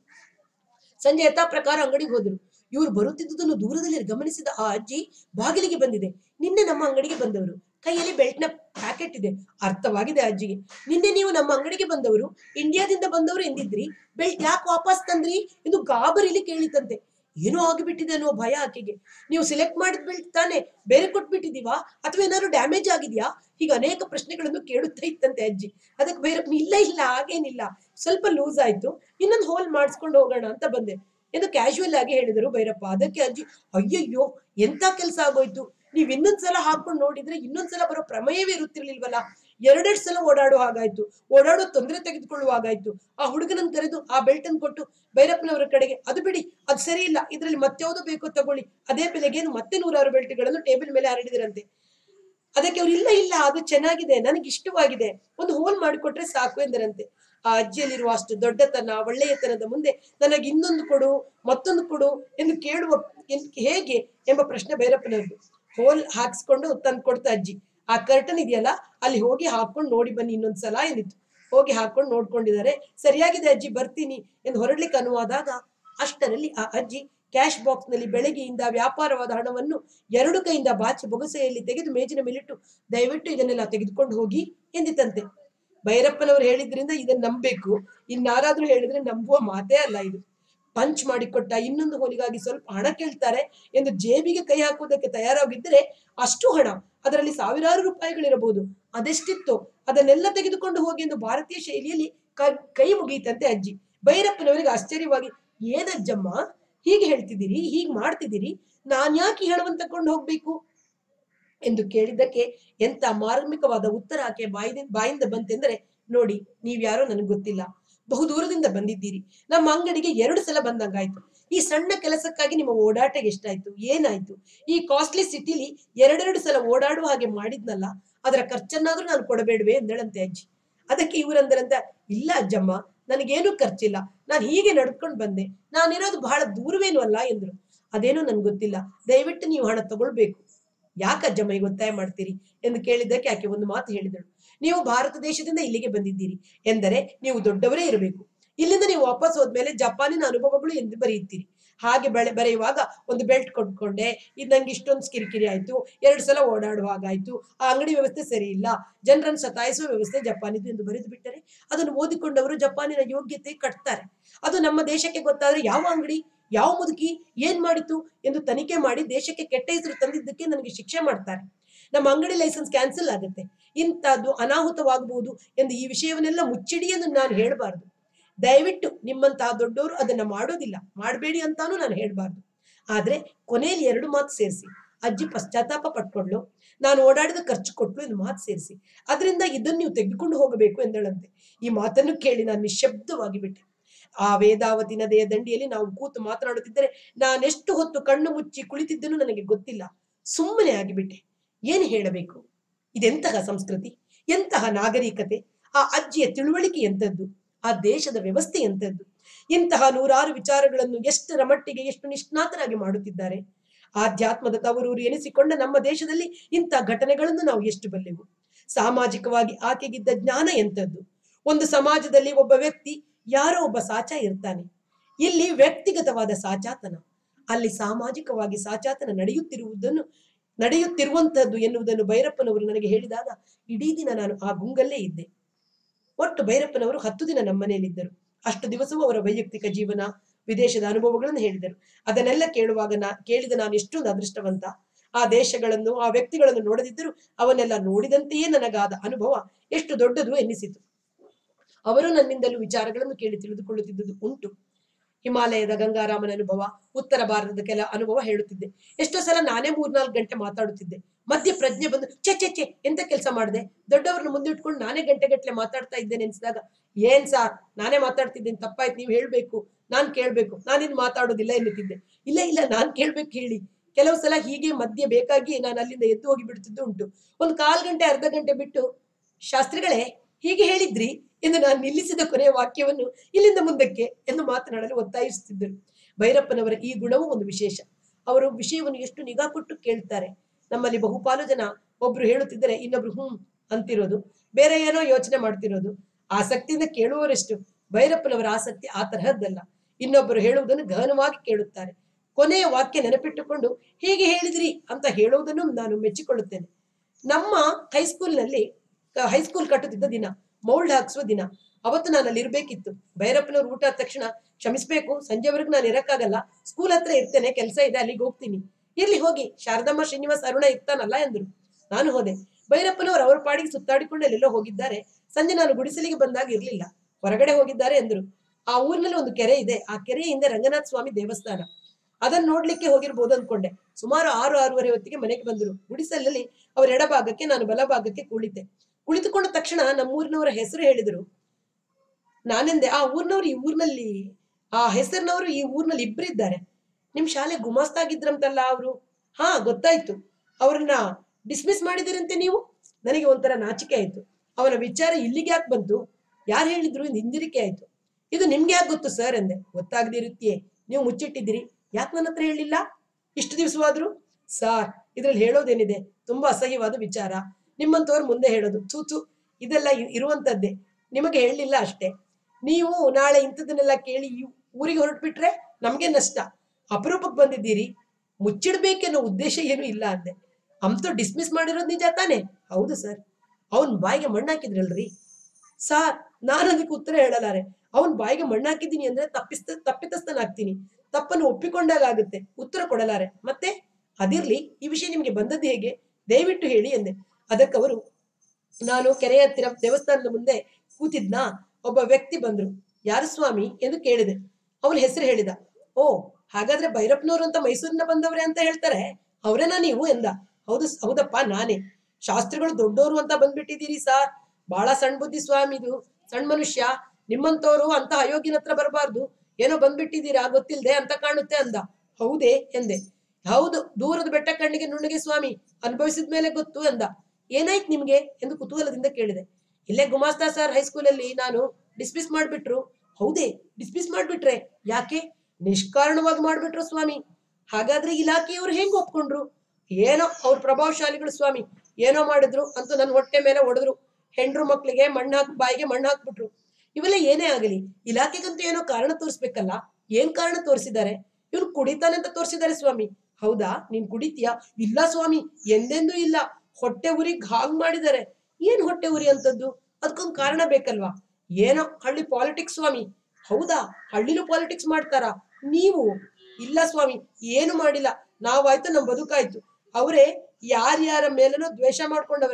ಸಂಜೆ ಯಥಾ ಪ್ರಕಾರ ಅಂಗಡಿಗೆ ಹೋದರು ಇವರು ಬರುತ್ತಿದ್ದುದನ್ನು ದೂರದಲ್ಲಿ ಗಮನಿಸಿದ ಆ ಅಜ್ಜಿ ಬಾಗಿಲಿಗೆ ಬಂದಿದೆ ನಿನ್ನೆ ನಮ್ಮ ಅಂಗಡಿಗೆ ಬಂದವರು ಕೈಯಲ್ಲಿ ಬೆಲ್ಟ್ನ ಪ್ಯಾಕೆಟ್ ಇದೆ ಅರ್ಥವಾಗಿದೆ ಅಜ್ಜಿಗೆ ನಿನ್ನೆ ನೀವು ನಮ್ಮ ಅಂಗಡಿಗೆ ಬಂದವರು ಇಂಡಿಯಾದಿಂದ ಬಂದವರು ಎಂದಿದ್ರಿ ಬೆಲ್ಟ್ ಯಾಕೆ ವಾಪಸ್ ತಂದ್ರಿ ಎಂದು ಗಾಬರಿಲಿ ಕೇಳಿತಂತೆ ಏನೋ ಆಗಿಬಿಟ್ಟಿದೆ ಅನ್ನೋ ಭಯ ಆಕೆಗೆ ನೀವು ಸೆಲೆಕ್ಟ್ ಮಾಡಿದ ಬೆಲ್ಟ್ ತಾನೆ ಬೇರೆ ಕೊಟ್ಬಿಟ್ಟಿದೀವಾ ಅಥವಾ ಏನಾದ್ರು ಡ್ಯಾಮೇಜ್ ಆಗಿದೆಯಾ ಹೀಗೆ ಅನೇಕ ಪ್ರಶ್ನೆಗಳನ್ನು ಕೇಳುತ್ತಾ ಇತ್ತಂತೆ ಅಜ್ಜಿ ಅದಕ್ಕೆ ಭೈರಪ್ಪ ಇಲ್ಲ ಇಲ್ಲ ಹಾಗೇನಿಲ್ಲ ಸ್ವಲ್ಪ ಲೂಸ್ ಆಯ್ತು ಇನ್ನೊಂದು ಹೋಲ್ ಮಾಡಿಸ್ಕೊಂಡು ಹೋಗೋಣ ಅಂತ ಬಂದೆ ಎಂದು ಕ್ಯಾಶುವಲ್ ಆಗಿ ಹೇಳಿದರು ಭೈರಪ್ಪ ಅದಕ್ಕೆ ಅಜ್ಜಿ ಅಯ್ಯಯ್ಯೋ ಎಂತ ಕೆಲಸ ಆಗೋಯ್ತು ನೀವ್ ಇನ್ನೊಂದ್ಸಲ ಹಾಕೊಂಡು ನೋಡಿದ್ರೆ ಇನ್ನೊಂದ್ಸಲ ಬರೋ ಪ್ರಮೇಯವೇ ಇರುತ್ತಿರ್ಲಿಲ್ವಲ್ಲ ಎರಡೆರಡು ಸಲ ಓಡಾಡೋ ಹಾಗಾಯ್ತು ಓಡಾಡೋ ತೊಂದರೆ ತೆಗೆದುಕೊಳ್ಳುವ ಹಾಗಾಯ್ತು ಆ ಹುಡುಗನನ್ನು ಕರೆದು ಆ ಬೆಲ್ಟ್ ಅನ್ನು ಕೊಟ್ಟು ಭೈರಪ್ಪನವರ ಕಡೆಗೆ ಅದು ಬಿಡಿ ಅದು ಸರಿ ಇಲ್ಲ ಇದ್ರಲ್ಲಿ ಮತ್ಯಾವುದೋ ಬೇಕೋ ತಗೊಳ್ಳಿ ಅದೇ ಬೆಲೆಗೆ ಮತ್ತೆ ನೂರಾರು ಬೆಲ್ಟ್ಗಳನ್ನು ಟೇಬಲ್ ಮೇಲೆ ಹರಡಿದರಂತೆ ಅದಕ್ಕೆ ಅವ್ರು ಇಲ್ಲ ಇಲ್ಲ ಅದು ಚೆನ್ನಾಗಿದೆ ನನಗೆ ಇಷ್ಟವಾಗಿದೆ ಒಂದು ಹೋಲ್ ಮಾಡಿಕೊಟ್ರೆ ಸಾಕು ಎಂದರಂತೆ ಆ ಅಜ್ಜಿಯಲ್ಲಿರುವ ಅಷ್ಟು ದೊಡ್ಡತನ ಒಳ್ಳೆಯತನದ ಮುಂದೆ ನನಗೆ ಇನ್ನೊಂದು ಕೊಡು ಮತ್ತೊಂದು ಕೊಡು ಎಂದು ಕೇಳುವ ಎನ್- ಹೇಗೆ ಎಂಬ ಪ್ರಶ್ನೆ ಭೈರಪ್ಪನವ್ರದ್ದು ಹೋಲ್ ಹಾಕ್ಸ್ಕೊಂಡು ತಂದು ಕೊಡ್ತಾ ಅಜ್ಜಿ ಆ ಕರ್ಟನ್ ಇದೆಯಲ್ಲ ಅಲ್ಲಿ ಹೋಗಿ ಹಾಕೊಂಡು ನೋಡಿ ಬನ್ನಿ ಇನ್ನೊಂದ್ಸಲ ಎಂದಿತ್ತು ಹೋಗಿ ಹಾಕೊಂಡು ನೋಡ್ಕೊಂಡಿದ್ದಾರೆ ಸರಿಯಾಗಿದೆ ಅಜ್ಜಿ ಬರ್ತೀನಿ ಎಂದು ಹೊರಡ್ಲಿಕ್ಕೆ ಅನುವಾದಾಗ ಅಷ್ಟರಲ್ಲಿ ಆ ಅಜ್ಜಿ ಕ್ಯಾಶ್ ಬಾಕ್ಸ್ ನಲ್ಲಿ ಬೆಳಗ್ಗೆಯಿಂದ ವ್ಯಾಪಾರವಾದ ಹಣವನ್ನು ಎರಡು ಕೈಯಿಂದ ಬಾಚಿ ಬೊಗಸೆಯಲ್ಲಿ ತೆಗೆದು ಮೇಜಿನ ಮೇಲಿಟ್ಟು ದಯವಿಟ್ಟು ಇದನ್ನೆಲ್ಲ ತೆಗೆದುಕೊಂಡು ಹೋಗಿ ಎಂದಿತಂತೆ ಭೈರಪ್ಪನವರು ಹೇಳಿದ್ರಿಂದ ಇದನ್ನ ನಂಬಬೇಕು ಇನ್ನಾರಾದ್ರೂ ಹೇಳಿದ್ರೆ ನಂಬುವ ಮಾತೇ ಅಲ್ಲ ಇದು ಪಂಚ್ ಮಾಡಿಕೊಟ್ಟ ಇನ್ನೊಂದು ಹೋಲಿಗಾಗಿ ಸ್ವಲ್ಪ ಹಣ ಕೇಳ್ತಾರೆ ಎಂದು ಜೇಬಿಗೆ ಕೈ ಹಾಕುವುದಕ್ಕೆ ತಯಾರಾಗಿದ್ದರೆ ಅಷ್ಟು ಹಣ ಅದರಲ್ಲಿ ಸಾವಿರಾರು ರೂಪಾಯಿಗಳಿರಬಹುದು ಅದೆಷ್ಟಿತ್ತು ಅದನ್ನೆಲ್ಲ ತೆಗೆದುಕೊಂಡು ಹೋಗಿ ಎಂದು ಭಾರತೀಯ ಶೈಲಿಯಲ್ಲಿ ಕ- ಕೈ ಮುಗಿಯಿತಂತೆ ಅಜ್ಜಿ ಭೈರಪ್ಪನವರಿಗೆ ಆಶ್ಚರ್ಯವಾಗಿ ಏನಜ್ಜಮ್ಮ ಹೀಗೆ ಹೇಳ್ತಿದ್ದೀರಿ ಹೀಗೆ ಮಾಡ್ತಿದ್ದೀರಿ ನಾನ್ ಯಾಕೆ ಈ ಹಣವನ್ನು ತಕೊಂಡು ಹೋಗ್ಬೇಕು ಎಂದು ಕೇಳಿದ್ದಕ್ಕೆ ಎಂತ ಮಾರ್ಮಿಕವಾದ ಉತ್ತರ ಆಕೆ ಬಾಯಿಂದ ಬಾಯಿಂದ ಬಂತೆಂದರೆ ನೋಡಿ ನೀವ್ಯಾರೋ ನನಗೆ ಗೊತ್ತಿಲ್ಲ ಬಹುದೂರದಿಂದ ಬಂದಿದ್ದೀರಿ ನಮ್ಮ ಅಂಗಡಿಗೆ ಎರಡು ಸಲ ಬಂದಂಗಾಯ್ತು ಈ ಸಣ್ಣ ಕೆಲಸಕ್ಕಾಗಿ ನಿಮ್ಮ ಓಡಾಟ ಎಷ್ಟಾಯ್ತು ಏನಾಯ್ತು ಈ ಕಾಸ್ಟ್ಲಿ ಸಿಟಿಲಿ ಎರಡೆರಡು ಸಲ ಓಡಾಡುವ ಹಾಗೆ ಮಾಡಿದ್ನಲ್ಲ ಅದರ ಖರ್ಚನ್ನಾದ್ರೂ ನಾನು ಕೊಡಬೇಡವೆ ಎಂದಳಂತೆ ಅಜ್ಜಿ ಅದಕ್ಕೆ ಇವರಂದರಂತ ಇಲ್ಲ ಅಜ್ಜಮ್ಮ ನನಗೇನು ಖರ್ಚಿಲ್ಲ ನಾನು ಹೀಗೆ ನಡ್ಕೊಂಡು ಬಂದೆ ನಾನಿರೋದು ಬಹಳ ದೂರವೇನು ಅಲ್ಲ ಎಂದ್ರು ಅದೇನೋ ನನ್ಗೆ ಗೊತ್ತಿಲ್ಲ ದಯವಿಟ್ಟು ನೀವು ಹಣ ತಗೊಳ್ಬೇಕು ಯಾಕಜ್ಜಮ್ಮ ಈಗ ಒತ್ತಾಯ ಮಾಡ್ತೀರಿ ಎಂದು ಕೇಳಿದ್ದಕ್ಕೆ ಆಕೆ ಒಂದು ಮಾತು ಹೇಳಿದಳು ನೀವು ಭಾರತ ದೇಶದಿಂದ ಇಲ್ಲಿಗೆ ಬಂದಿದ್ದೀರಿ ಎಂದರೆ ನೀವು ದೊಡ್ಡವರೇ ಇರಬೇಕು ಇಲ್ಲಿಂದ ನೀವು ವಾಪಸ್ ಹೋದ್ಮೇಲೆ ಜಪಾನಿನ ಅನುಭವಗಳು ಎಂದು ಬರೆಯುತ್ತೀರಿ ಹಾಗೆ ಬೆಳೆ ಬರೆಯುವಾಗ ಒಂದು ಬೆಲ್ಟ್ ಕೊಟ್ಕೊಂಡೆ ಇದು ನಂಗೆ ಇಷ್ಟೊಂದು ಕಿರಿಕಿರಿ ಆಯ್ತು ಎರಡು ಸಲ ಓಡಾಡುವಾಗಾಯ್ತು ಆ ಅಂಗಡಿ ವ್ಯವಸ್ಥೆ ಸರಿ ಇಲ್ಲ ಜನರನ್ನು ಸತಾಯಿಸುವ ವ್ಯವಸ್ಥೆ ಜಪಾನಿದು ಎಂದು ಬರೆದು ಬಿಟ್ಟರೆ ಅದನ್ನು ಓದಿಕೊಂಡವರು ಜಪಾನಿನ ಯೋಗ್ಯತೆ ಕಟ್ತಾರೆ ಅದು ನಮ್ಮ ದೇಶಕ್ಕೆ ಗೊತ್ತಾದ್ರೆ ಯಾವ ಅಂಗಡಿ ಯಾವ ಮುದುಕಿ ಏನ್ ಮಾಡಿತು ಎಂದು ತನಿಖೆ ಮಾಡಿ ದೇಶಕ್ಕೆ ಕೆಟ್ಟ ಹೆಸರು ತಂದಿದ್ದಕ್ಕೆ ನನಗೆ ಶಿಕ್ಷೆ ಮಾಡ್ತಾರೆ ನಮ್ಮ ಅಂಗಡಿ ಲೈಸೆನ್ಸ್ ಕ್ಯಾನ್ಸಲ್ ಆಗುತ್ತೆ ಇಂಥದ್ದು ಅನಾಹುತವಾಗಬಹುದು ಎಂದು ಈ ವಿಷಯವನ್ನೆಲ್ಲ ಮುಚ್ಚಿಡಿ ಎಂದು ನಾನು ಹೇಳಬಾರದು ದಯವಿಟ್ಟು ನಿಮ್ಮಂತಹ ದೊಡ್ಡವರು ಅದನ್ನ ಮಾಡೋದಿಲ್ಲ ಮಾಡಬೇಡಿ ಅಂತಾನು ನಾನು ಹೇಳ್ಬಾರ್ದು ಆದ್ರೆ ಕೊನೆಯಲ್ಲಿ ಎರಡು ಮಾತು ಸೇರಿಸಿ ಅಜ್ಜಿ ಪಶ್ಚಾತ್ತಾಪ ಪಟ್ಕೊಳ್ಳು ನಾನು ಓಡಾಡಿದ ಖರ್ಚು ಕೊಟ್ಲು ಇದು ಮಾತು ಸೇರಿಸಿ ಅದರಿಂದ ಇದನ್ನು ನೀವು ತೆಗೆದುಕೊಂಡು ಹೋಗಬೇಕು ಎಂದಳಂತೆ ಈ ಮಾತನ್ನು ಕೇಳಿ ನಾನು ನಿಶಬ್ದವಾಗಿ ಬಿಟ್ಟೆ ಆ ವೇದಾವತಿ ನದಿಯ ದಂಡಿಯಲ್ಲಿ ನಾವು ಕೂತು ಮಾತನಾಡುತ್ತಿದ್ದರೆ ನಾನೆಷ್ಟು ಹೊತ್ತು ಕಣ್ಣು ಮುಚ್ಚಿ ಕುಳಿತಿದ್ದನು ನನಗೆ ಗೊತ್ತಿಲ್ಲ ಸುಮ್ಮನೆ ಆಗಿಬಿಟ್ಟೆ ಏನು ಹೇಳಬೇಕು ಇದೆಂತಹ ಸಂಸ್ಕೃತಿ ಎಂತಹ ನಾಗರಿಕತೆ ಆ ಅಜ್ಜಿಯ ತಿಳುವಳಿಕೆ ಎಂಥದ್ದು ಆ ದೇಶದ ವ್ಯವಸ್ಥೆ ಎಂಥದ್ದು ಇಂತಹ ನೂರಾರು ವಿಚಾರಗಳನ್ನು ಎಷ್ಟರ ಮಟ್ಟಿಗೆ ಎಷ್ಟು ನಿಷ್ಣಾತರಾಗಿ ಮಾಡುತ್ತಿದ್ದಾರೆ ಆಧ್ಯಾತ್ಮದ ತವರೂರು ಎನಿಸಿಕೊಂಡ ನಮ್ಮ ದೇಶದಲ್ಲಿ ಇಂಥ ಘಟನೆಗಳನ್ನು ನಾವು ಎಷ್ಟು ಬಲ್ಲೆವು ಸಾಮಾಜಿಕವಾಗಿ ಆಕೆಗಿದ್ದ ಜ್ಞಾನ ಎಂಥದ್ದು ಒಂದು ಸಮಾಜದಲ್ಲಿ ಒಬ್ಬ ವ್ಯಕ್ತಿ ಯಾರೋ ಒಬ್ಬ ಸಾಚ ಇರ್ತಾನೆ ಇಲ್ಲಿ ವ್ಯಕ್ತಿಗತವಾದ ಸಾಚಾತನ ಅಲ್ಲಿ ಸಾಮಾಜಿಕವಾಗಿ ಸಾಚಾತನ ನಡೆಯುತ್ತಿರುವುದನ್ನು ನಡೆಯುತ್ತಿರುವಂತಹದ್ದು ಎನ್ನುವುದನ್ನು ಭೈರಪ್ಪನವರು ನನಗೆ ಹೇಳಿದಾಗ ಇಡೀ ದಿನ ನಾನು ಆ ಗುಂಗಲ್ಲೇ ಇದ್ದೆ ಒಟ್ಟು ಭೈರಪ್ಪನವರು ಹತ್ತು ದಿನ ನಮ್ಮನೆಯಲ್ಲಿದ್ದರು ಅಷ್ಟು ದಿವಸವೂ ಅವರ ವೈಯಕ್ತಿಕ ಜೀವನ ವಿದೇಶದ ಅನುಭವಗಳನ್ನು ಹೇಳಿದರು ಅದನ್ನೆಲ್ಲ ಕೇಳುವಾಗ ನಾ ಕೇಳಿದ ನಾನು ಎಷ್ಟೊಂದು ಅದೃಷ್ಟವಂತ ಆ ದೇಶಗಳನ್ನು ಆ ವ್ಯಕ್ತಿಗಳನ್ನು ನೋಡದಿದ್ದರೂ ಅವನ್ನೆಲ್ಲ ನೋಡಿದಂತೆಯೇ ನನಗಾದ ಅನುಭವ ಎಷ್ಟು ದೊಡ್ಡದು ಎನ್ನಿಸಿತು ಅವರು ನನ್ನಿಂದಲೂ ವಿಚಾರಗಳನ್ನು ಕೇಳಿ ತಿಳಿದುಕೊಳ್ಳುತ್ತಿದ್ದುದು ಉಂಟು ಹಿಮಾಲಯದ ಗಂಗಾರಾಮನ ಅನುಭವ ಉತ್ತರ ಭಾರತದ ಕೆಲ ಅನುಭವ ಹೇಳುತ್ತಿದ್ದೆ ಎಷ್ಟೋ ಸಲ ನಾನೇ ಮೂರ್ನಾಲ್ಕು ಗಂಟೆ ಮಾತಾಡುತ್ತಿದ್ದೆ ಮಧ್ಯ ಪ್ರಜ್ಞೆ ಬಂದು ಚೆ ಚೆ ಚೆ ಎಂತ ಕೆಲಸ ಮಾಡಿದೆ ದೊಡ್ಡವ್ರನ್ನ ಮುಂದೆ ಇಟ್ಕೊಂಡು ನಾನೇ ಗಂಟೆ ಗಟ್ಟಲೆ ಮಾತಾಡ್ತಾ ಇದ್ದೇನೆ ಅನ್ಸಿದಾಗ ಏನ್ ಸಾರ್ ನಾನೇ ಮಾತಾಡ್ತಿದ್ದೇನೆ ತಪ್ಪಾಯ್ತು ನೀವು ಹೇಳ್ಬೇಕು ನಾನ್ ಕೇಳ್ಬೇಕು ನಾನಿನ್ ಮಾತಾಡೋದಿಲ್ಲ ಎನ್ನುತ್ತಿದ್ದೆ ಇಲ್ಲ ಇಲ್ಲ ನಾನ್ ಕೇಳ್ಬೇಕು ಹೇಳಿ ಕೆಲವು ಸಲ ಹೀಗೆ ಮಧ್ಯೆ ಬೇಕಾಗಿ ನಾನು ಅಲ್ಲಿಂದ ಎದ್ದು ಹೋಗಿ ಬಿಡುತ್ತಿದ್ದು ಉಂಟು ಒಂದು ಕಾಲ್ ಗಂಟೆ ಅರ್ಧ ಗಂಟೆ ಬಿಟ್ಟು ಶಾಸ್ತ್ರಿಗಳೇ ಹೀಗೆ ಹೇಳಿದ್ರಿ ಎಂದು ನಾನು ನಿಲ್ಲಿಸಿದ ಕೊನೆಯ ವಾಕ್ಯವನ್ನು ಇಲ್ಲಿಂದ ಮುಂದಕ್ಕೆ ಎಂದು ಮಾತನಾಡಲು ಒತ್ತಾಯಿಸುತ್ತಿದ್ದರು ಭೈರಪ್ಪನವರ ಈ ಗುಣವೂ ಒಂದು ವಿಶೇಷ ಅವರು ವಿಷಯವನ್ನು ಎಷ್ಟು ನಿಗಾ ಕೊಟ್ಟು ಕೇಳ್ತಾರೆ ನಮ್ಮಲ್ಲಿ ಬಹುಪಾಲು ಜನ ಒಬ್ರು ಹೇಳುತ್ತಿದ್ದರೆ ಇನ್ನೊಬ್ರು ಹ್ಮ್ ಅಂತಿರೋದು ಬೇರೆ ಏನೋ ಯೋಚನೆ ಮಾಡ್ತಿರೋದು ಆಸಕ್ತಿಯಿಂದ ಕೇಳುವವರೆಷ್ಟು ಭೈರಪ್ಪನವರ ಆಸಕ್ತಿ ಆ ತರಹದ್ದಲ್ಲ ಇನ್ನೊಬ್ಬರು ಹೇಳುವುದನ್ನು ಗಹನವಾಗಿ ಕೇಳುತ್ತಾರೆ ಕೊನೆಯ ವಾಕ್ಯ ನೆನಪಿಟ್ಟುಕೊಂಡು ಹೀಗೆ ಹೇಳಿದ್ರಿ ಅಂತ ಹೇಳುವುದನ್ನು ನಾನು ಮೆಚ್ಚಿಕೊಳ್ಳುತ್ತೇನೆ ನಮ್ಮ ಹೈಸ್ಕೂಲ್ನಲ್ಲಿ ಕ- ಹೈಸ್ಕೂಲ್ ಕಟ್ಟುತ್ತಿದ್ದ ದಿನ ಮೌಲ್ಡ್ ಹಾಕ್ಸುವ ದಿನ ಅವತ್ತು ನಾನು ಅಲ್ಲಿ ಇರ್ಬೇಕಿತ್ತು ಭೈರಪ್ಪನವ್ರು ಊಟ ಆದ ತಕ್ಷಣ ಕ್ಷಮಿಸ್ಬೇಕು ಸಂಜೆವರೆಗೂ ನಾನು ಇರಕ್ಕಾಗಲ್ಲ ಸ್ಕೂಲ್ ಹತ್ರ ಇರ್ತೇನೆ ಕೆಲಸ ಇದೆ ಅಲ್ಲಿಗೆ ಹೋಗ್ತೀನಿ ಇರ್ಲಿ ಹೋಗಿ ಶಾರದಮ್ಮ ಶ್ರೀನಿವಾಸ್ ಅರುಣ ಇರ್ತಾನಲ್ಲ ಎಂದ್ರು ನಾನು ಹೋದೆ ಭೈರಪ್ಪನವರು ಅವರ ಪಾಡಿಗೆ ಸುತ್ತಾಡಿಕೊಂಡು ಎಲ್ಲೆಲ್ಲೋ ಹೋಗಿದ್ದಾರೆ ಸಂಜೆ ನಾನು ಗುಡಿಸಲಿಗೆ ಬಂದಾಗ ಇರ್ಲಿಲ್ಲ ಹೊರಗಡೆ ಹೋಗಿದ್ದಾರೆ ಎಂದ್ರು ಆ ಊರಿನಲ್ಲಿ ಒಂದು ಕೆರೆ ಇದೆ ಆ ಕೆರೆಯ ಹಿಂದೆ ರಂಗನಾಥ ಸ್ವಾಮಿ ದೇವಸ್ಥಾನ ಅದನ್ನ ನೋಡ್ಲಿಕ್ಕೆ ಹೋಗಿರ್ಬೋದು ಅನ್ಕೊಂಡೆ ಸುಮಾರು ಆರು ಆರೂವರೆ ಹೊತ್ತಿಗೆ ಮನೆಗೆ ಬಂದರು ಗುಡಿಸಲಲ್ಲಿ ಅವರ ಎಡಭಾಗಕ್ಕೆ ನಾನು ಬಲಭಾಗಕ್ಕೆ ಕುಳಿತೆ ಕುಳಿತುಕೊಂಡ ತಕ್ಷಣ ನಮ್ಮೂರಿನವರ ಹೆಸರು ಹೇಳಿದರು ನಾನೆಂದೆ ಆ ಊರಿನವರು ಈ ಊರಿನಲ್ಲಿ ಆ ಹೆಸರಿನವರು ಈ ಊರಿನಲ್ಲಿ ಇಬ್ಬರಿದ್ದಾರೆ ನಿಮ್ ಶಾಲೆ ಗುಮಾಸ್ತಾಗಿದ್ರಂತಲ್ಲ ಅವರು ಹಾ ಗೊತ್ತಾಯ್ತು ಅವ್ರನ್ನ ಡಿಸ್ಮಿಸ್ ಮಾಡಿದಿರಂತೆ ನೀವು ನನಗೆ ಒಂಥರ ನಾಚಿಕೆ ಆಯ್ತು ಅವನ ವಿಚಾರ ಇಲ್ಲಿಗೆ ಯಾಕೆ ಬಂತು ಯಾರು ಹೇಳಿದ್ರು ಇಂದ ಹಿಂದಿರಿಕೆ ಆಯ್ತು ಇದು ನಿಮ್ಗೆ ಯಾಕೆ ಗೊತ್ತು ಸರ್ ಎಂದೆ ಗೊತ್ತಾಗದೇ ಇರುತ್ತೆಯೇ ನೀವು ಮುಚ್ಚಿಟ್ಟಿದ್ದೀರಿ ಯಾಕೆ ನನ್ನ ಹತ್ರ ಹೇಳಿಲ್ಲ ಇಷ್ಟು ದಿವಸವಾದ್ರು ಸಾರ್ ಇದ್ರಲ್ಲಿ ಹೇಳೋದೇನಿದೆ ತುಂಬಾ ಅಸಹ್ಯವಾದ ವಿಚಾರ ನಿಮ್ಮಂತವ್ರು ಮುಂದೆ ಹೇಳೋದು ತೂತು ಇದೆಲ್ಲ ಇ- ಇರುವಂತದ್ದೇ ನಿಮಗೆ ಹೇಳಲಿಲ್ಲ ಅಷ್ಟೇ ನೀವು ನಾಳೆ ಇಂಥದನ್ನೆಲ್ಲ ಕೇಳಿ ಈ ಊರಿಗೆ ಹೊರಟ್ಬಿಟ್ರೆ ನಮ್ಗೆ ನಷ್ಟ ಅಪರೂಪಕ್ಕೆ ಬಂದಿದ್ದೀರಿ ಮುಚ್ಚಿಡ್ಬೇಕೆನ್ನೋ ಉದ್ದೇಶ ಏನು ಇಲ್ಲ ಅಂದೆ ಅಂತೂ ಡಿಸ್ಮಿಸ್ ಮಾಡಿರೋದು ನಿಜ ತಾನೆ ಹೌದು ಸರ್ ಅವನ್ ಬಾಯಿಗೆ ಮಣ್ಣಾಕಿದ್ರಲ್ರಿ ಸಾರ್ ನಾನು ಅದಕ್ಕೆ ಉತ್ತರ ಹೇಳಲಾರೆ ಅವನ್ ಬಾಯಿಗೆ ಮಣ್ಣಾಕಿದ್ದೀನಿ ಅಂದ್ರೆ ತಪ್ಪಿಸ್ತ ತಪ್ಪಿತಸ್ಥನಾಗ್ತೀನಿ ತಪ್ಪನ್ನು ಒಪ್ಪಿಕೊಂಡಾಗ ಆಗುತ್ತೆ ಉತ್ತರ ಕೊಡಲಾರೆ ಮತ್ತೆ ಅದಿರ್ಲಿ ಈ ವಿಷಯ ನಿಮ್ಗೆ ಬಂದದ್ದು ಹೇಗೆ ದಯವಿಟ್ಟು ಹೇಳಿ ಎಂದೆ ಅದಕ್ಕವರು ನಾನು ಕೆರೆಯ ಹತ್ತಿರ ದೇವಸ್ಥಾನದ ಮುಂದೆ ಕೂತಿದ್ನಾ ಒಬ್ಬ ವ್ಯಕ್ತಿ ಬಂದ್ರು ಯಾರು ಸ್ವಾಮಿ ಎಂದು ಕೇಳಿದೆ ಅವನ ಹೆಸರು ಹೇಳಿದ ಓ ಹಾಗಾದ್ರೆ ಭೈರಪ್ಪನವರು ಅಂತ ಮೈಸೂರಿನ ಬಂದವ್ರೆ ಅಂತ ಹೇಳ್ತಾರೆ ಅವರೇನಾ ನೀವು ಎಂದ ಹೌದು ಹೌದಪ್ಪ ನಾನೇ ಶಾಸ್ತ್ರಿಗಳು ದೊಡ್ಡೋರು ಅಂತ ಬಂದ್ಬಿಟ್ಟಿದ್ದೀರಿ ಸಾರ್ ಬಹಳ ಸಣ್ಣ ಬುದ್ಧಿ ಸ್ವಾಮಿ ಇದು ಸಣ್ಣ ಮನುಷ್ಯ ನಿಮ್ಮಂತವ್ರು ಅಂತ ಅಯೋಗ್ಯನ ಹತ್ರ ಬರಬಾರ್ದು ಏನೋ ಬಂದ್ಬಿಟ್ಟಿದ್ದೀರಾ ಗೊತ್ತಿಲ್ದೆ ಅಂತ ಕಾಣುತ್ತೆ ಅಂದ ಹೌದೇ ಎಂದೆ ಹೌದು ದೂರದ ಬೆಟ್ಟ ಕಣ್ಣಿಗೆ ನುಣ್ಣಗೆ ಸ್ವಾಮಿ ಅನುಭವಿಸಿದ ಮೇಲೆ ಗೊತ್ತು ಅಂದ ಏನಾಯ್ತು ನಿಮ್ಗೆ ಎಂದು ಕುತೂಹಲದಿಂದ ಕೇಳಿದೆ ಇಲ್ಲೇ ಗುಮಾಸ್ತಾ ಸರ್ ಹೈಸ್ಕೂಲಲ್ಲಿ ನಾನು ಡಿಸ್ಮಿಸ್ ಮಾಡ್ಬಿಟ್ರು ಹೌದೇ ಡಿಸ್ಮಿಸ್ ಮಾಡ್ಬಿಟ್ರೆ ಯಾಕೆ ನಿಷ್ಕಾರಣವಾಗಿ ಮಾಡ್ಬಿಟ್ರು ಸ್ವಾಮಿ ಹಾಗಾದ್ರೆ ಇಲಾಖೆಯವರು ಹೆಂಗ್ ಒಪ್ಕೊಂಡ್ರು ಏನೋ ಅವ್ರ ಪ್ರಭಾವಶಾಲಿಗಳು ಸ್ವಾಮಿ ಏನೋ ಮಾಡಿದ್ರು ಅಂತೂ ನನ್ನ ಹೊಟ್ಟೆ ಮೇಲೆ ಹೊಡೆದ್ರು ಹೆಂಡ್ರು ಮಕ್ಳಿಗೆ ಮಣ್ಣು ಹಾಕ್ ಬಾಯಿಗೆ ಮಣ್ಣು ಹಾಕ್ಬಿಟ್ರು ಇವೆಲ್ಲ ಏನೇ ಆಗಲಿ ಇಲಾಖೆಗಂತೂ ಏನೋ ಕಾರಣ ತೋರಿಸ್ಬೇಕಲ್ಲ ಏನ್ ಕಾರಣ ತೋರಿಸಿದ್ದಾರೆ ಇವನು ಕುಡಿತಾನೆ ಅಂತ ತೋರಿಸಿದ್ದಾರೆ ಸ್ವಾಮಿ ಹೌದಾ ನೀನ್ ಕುಡಿತೀಯಾ ಇಲ್ಲ ಸ್ವಾಮಿ ಎಂದೆಂದೂ ಇಲ್ಲ ಹೊಟ್ಟೆ ಉರಿಗ್ ಹಾಗ್ ಮಾಡಿದ್ದಾರೆ ಏನ್ ಹೊಟ್ಟೆ ಉರಿ ಅಂತದ್ದು ಅದಕ್ಕೊಂದು ಕಾರಣ ಬೇಕಲ್ವಾ ಏನೋ ಹಳ್ಳಿ ಪಾಲಿಟಿಕ್ಸ್ ಸ್ವಾಮಿ ಹೌದಾ ಹಳ್ಳಿಲೂ ಪಾಲಿಟಿಕ್ಸ್ ಮಾಡ್ತಾರಾ ನೀವು ಇಲ್ಲ ಸ್ವಾಮಿ ಏನು ಮಾಡಿಲ್ಲ ನಾವಾಯ್ತು ನಮ್ ಬದುಕಾಯ್ತು ಅವರೇ ಯಾರ್ಯಾರ ಮೇಲನೋ ದ್ವೇಷ ಮಾಡ್ಕೊಂಡವ್ರೆ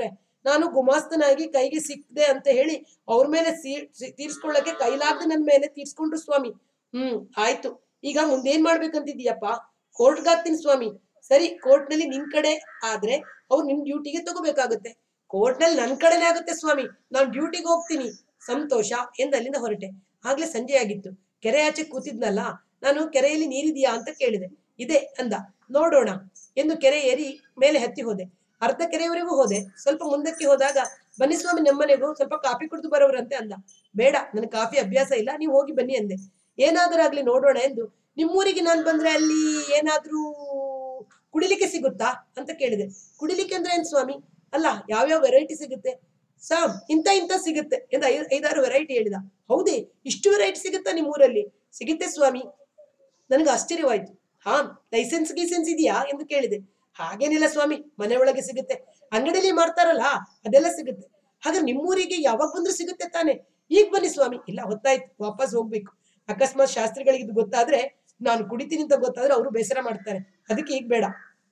ನಾನು ಗುಮಾಸ್ತನಾಗಿ ಕೈಗೆ ಸಿಕ್ದೆ ಅಂತ ಹೇಳಿ ಅವ್ರ ಮೇಲೆ ಸೀ- ಸಿ- ತೀರ್ಸ್ಕೊಳ್ಳಕ್ಕೆ ಕೈಲಾಗದೆ ನನ್ನ ಮೇಲೆ ತೀರ್ಸ್ಕೊಂಡ್ರು ಸ್ವಾಮಿ ಹ್ಮ್ ಆಯ್ತು ಈಗ ಮುಂದೇನ್ ಮಾಡ್ಬೇಕಂತಿದ್ಯಪ್ಪ ಕೋರ್ಟ್ಗೆ ಹಾಕ್ತೀನಿ ಸ್ವಾಮಿ ಸರಿ ಕೋರ್ಟ್ ನಲ್ಲಿ ನಿನ್ ಕಡೆ ಆದ್ರೆ ಅವ್ರು ನಿನ್ ಡ್ಯೂಟಿಗೆ ತಗೋಬೇಕಾಗುತ್ತೆ ಕೋರ್ಟ್ ನಲ್ಲಿ ನನ್ ಕಡೆನೇ ಆಗುತ್ತೆ ಸ್ವಾಮಿ ನಾನು ಡ್ಯೂಟಿಗೆ ಹೋಗ್ತೀನಿ ಸಂತೋಷ ಎಂದು ಅಲ್ಲಿಂದ ಹೊರಟೆ ಆಗ್ಲೇ ಸಂಜೆ ಆಗಿತ್ತು ಕೆರೆ ಆಚೆ ಕೂತಿದ್ನಲ್ಲ ನಾನು ಕೆರೆಯಲ್ಲಿ ನೀರಿದೆಯಾ ಅಂತ ಕೇಳಿದೆ ಇದೆ ಅಂದ ನೋಡೋಣ ಎಂದು ಕೆರೆ ಏರಿ ಮೇಲೆ ಹತ್ತಿ ಹೋದೆ ಅರ್ಧ ಕೆರೆಯವರೆಗೂ ಹೋದೆ ಸ್ವಲ್ಪ ಮುಂದಕ್ಕೆ ಹೋದಾಗ ಬನ್ನಿ ಸ್ವಾಮಿ ನಮ್ಮನೆಗೂ ಸ್ವಲ್ಪ ಕಾಫಿ ಕುಡಿದು ಬರೋರಂತೆ ಅಂದ ಬೇಡ ನನಗೆ ಕಾಫಿ ಅಭ್ಯಾಸ ಇಲ್ಲ ನೀವು ಹೋಗಿ ಬನ್ನಿ ಅಂದೆ ಏನಾದರೂ ನೋಡೋಣ ಎಂದು ನಿಮ್ಮೂರಿಗೆ ನಾನು ಬಂದ್ರೆ ಅಲ್ಲಿ ಏನಾದ್ರೂ ಕುಡಿಲಿಕ್ಕೆ ಸಿಗುತ್ತಾ ಅಂತ ಕೇಳಿದೆ ಕುಡಿಲಿಕ್ಕೆ ಅಂದ್ರೆ ಏನ್ ಸ್ವಾಮಿ ಅಲ್ಲ ಯಾವ್ಯಾವ ವೆರೈಟಿ ಸಿಗುತ್ತೆ ಸಾಮ್ ಇಂತ ಇಂತ ಸಿಗುತ್ತೆ ಎಂದು ಐ- ಐದಾರು ವೆರೈಟಿ ಹೇಳಿದ ಹೌದೇ ಇಷ್ಟು ವೆರೈಟಿ ಸಿಗುತ್ತಾ ನಿಮ್ಮೂರಲ್ಲಿ ಸಿಗುತ್ತೆ ಸ್ವಾಮಿ ನನಗೆ ಆಶ್ಚರ್ಯವಾಯ್ತು ಹಾ ಲೈಸೆನ್ಸ್ ಗೀಸೆನ್ಸ್ ಇದೆಯಾ ಎಂದು ಕೇಳಿದೆ ಹಾಗೇನಿಲ್ಲ ಸ್ವಾಮಿ ಮನೆ ಒಳಗೆ ಸಿಗುತ್ತೆ ಅಂಗಡಿಯಲ್ಲಿ ಮಾಡ್ತಾರಲ್ಲ ಅದೆಲ್ಲ ಸಿಗುತ್ತೆ ಹಾಗಾದ್ರೆ ನಿಮ್ಮೂರಿಗೆ ಯಾವಾಗ ಬಂದ್ರೂ ಸಿಗುತ್ತೆ ತಾನೆ ಈಗ ಬನ್ನಿ ಸ್ವಾಮಿ ಇಲ್ಲ ಹೊತ್ತಾಯ್ತು ವಾಪಸ್ ಹೋಗ್ಬೇಕು ಅಕಸ್ಮಾತ್ ಶಾಸ್ತ್ರಿಗಳಿಗೆ ಇದು ಗೊತ್ತಾದ್ರೆ ನಾನು ಕುಡಿತೀನಿ ಅಂತ ಗೊತ್ತಾದ್ರೆ ಅವರು ಬೇಸರ ಮಾಡ್ತಾರೆ ಅದಕ್ಕೆ ಈಗ ಬೇಡ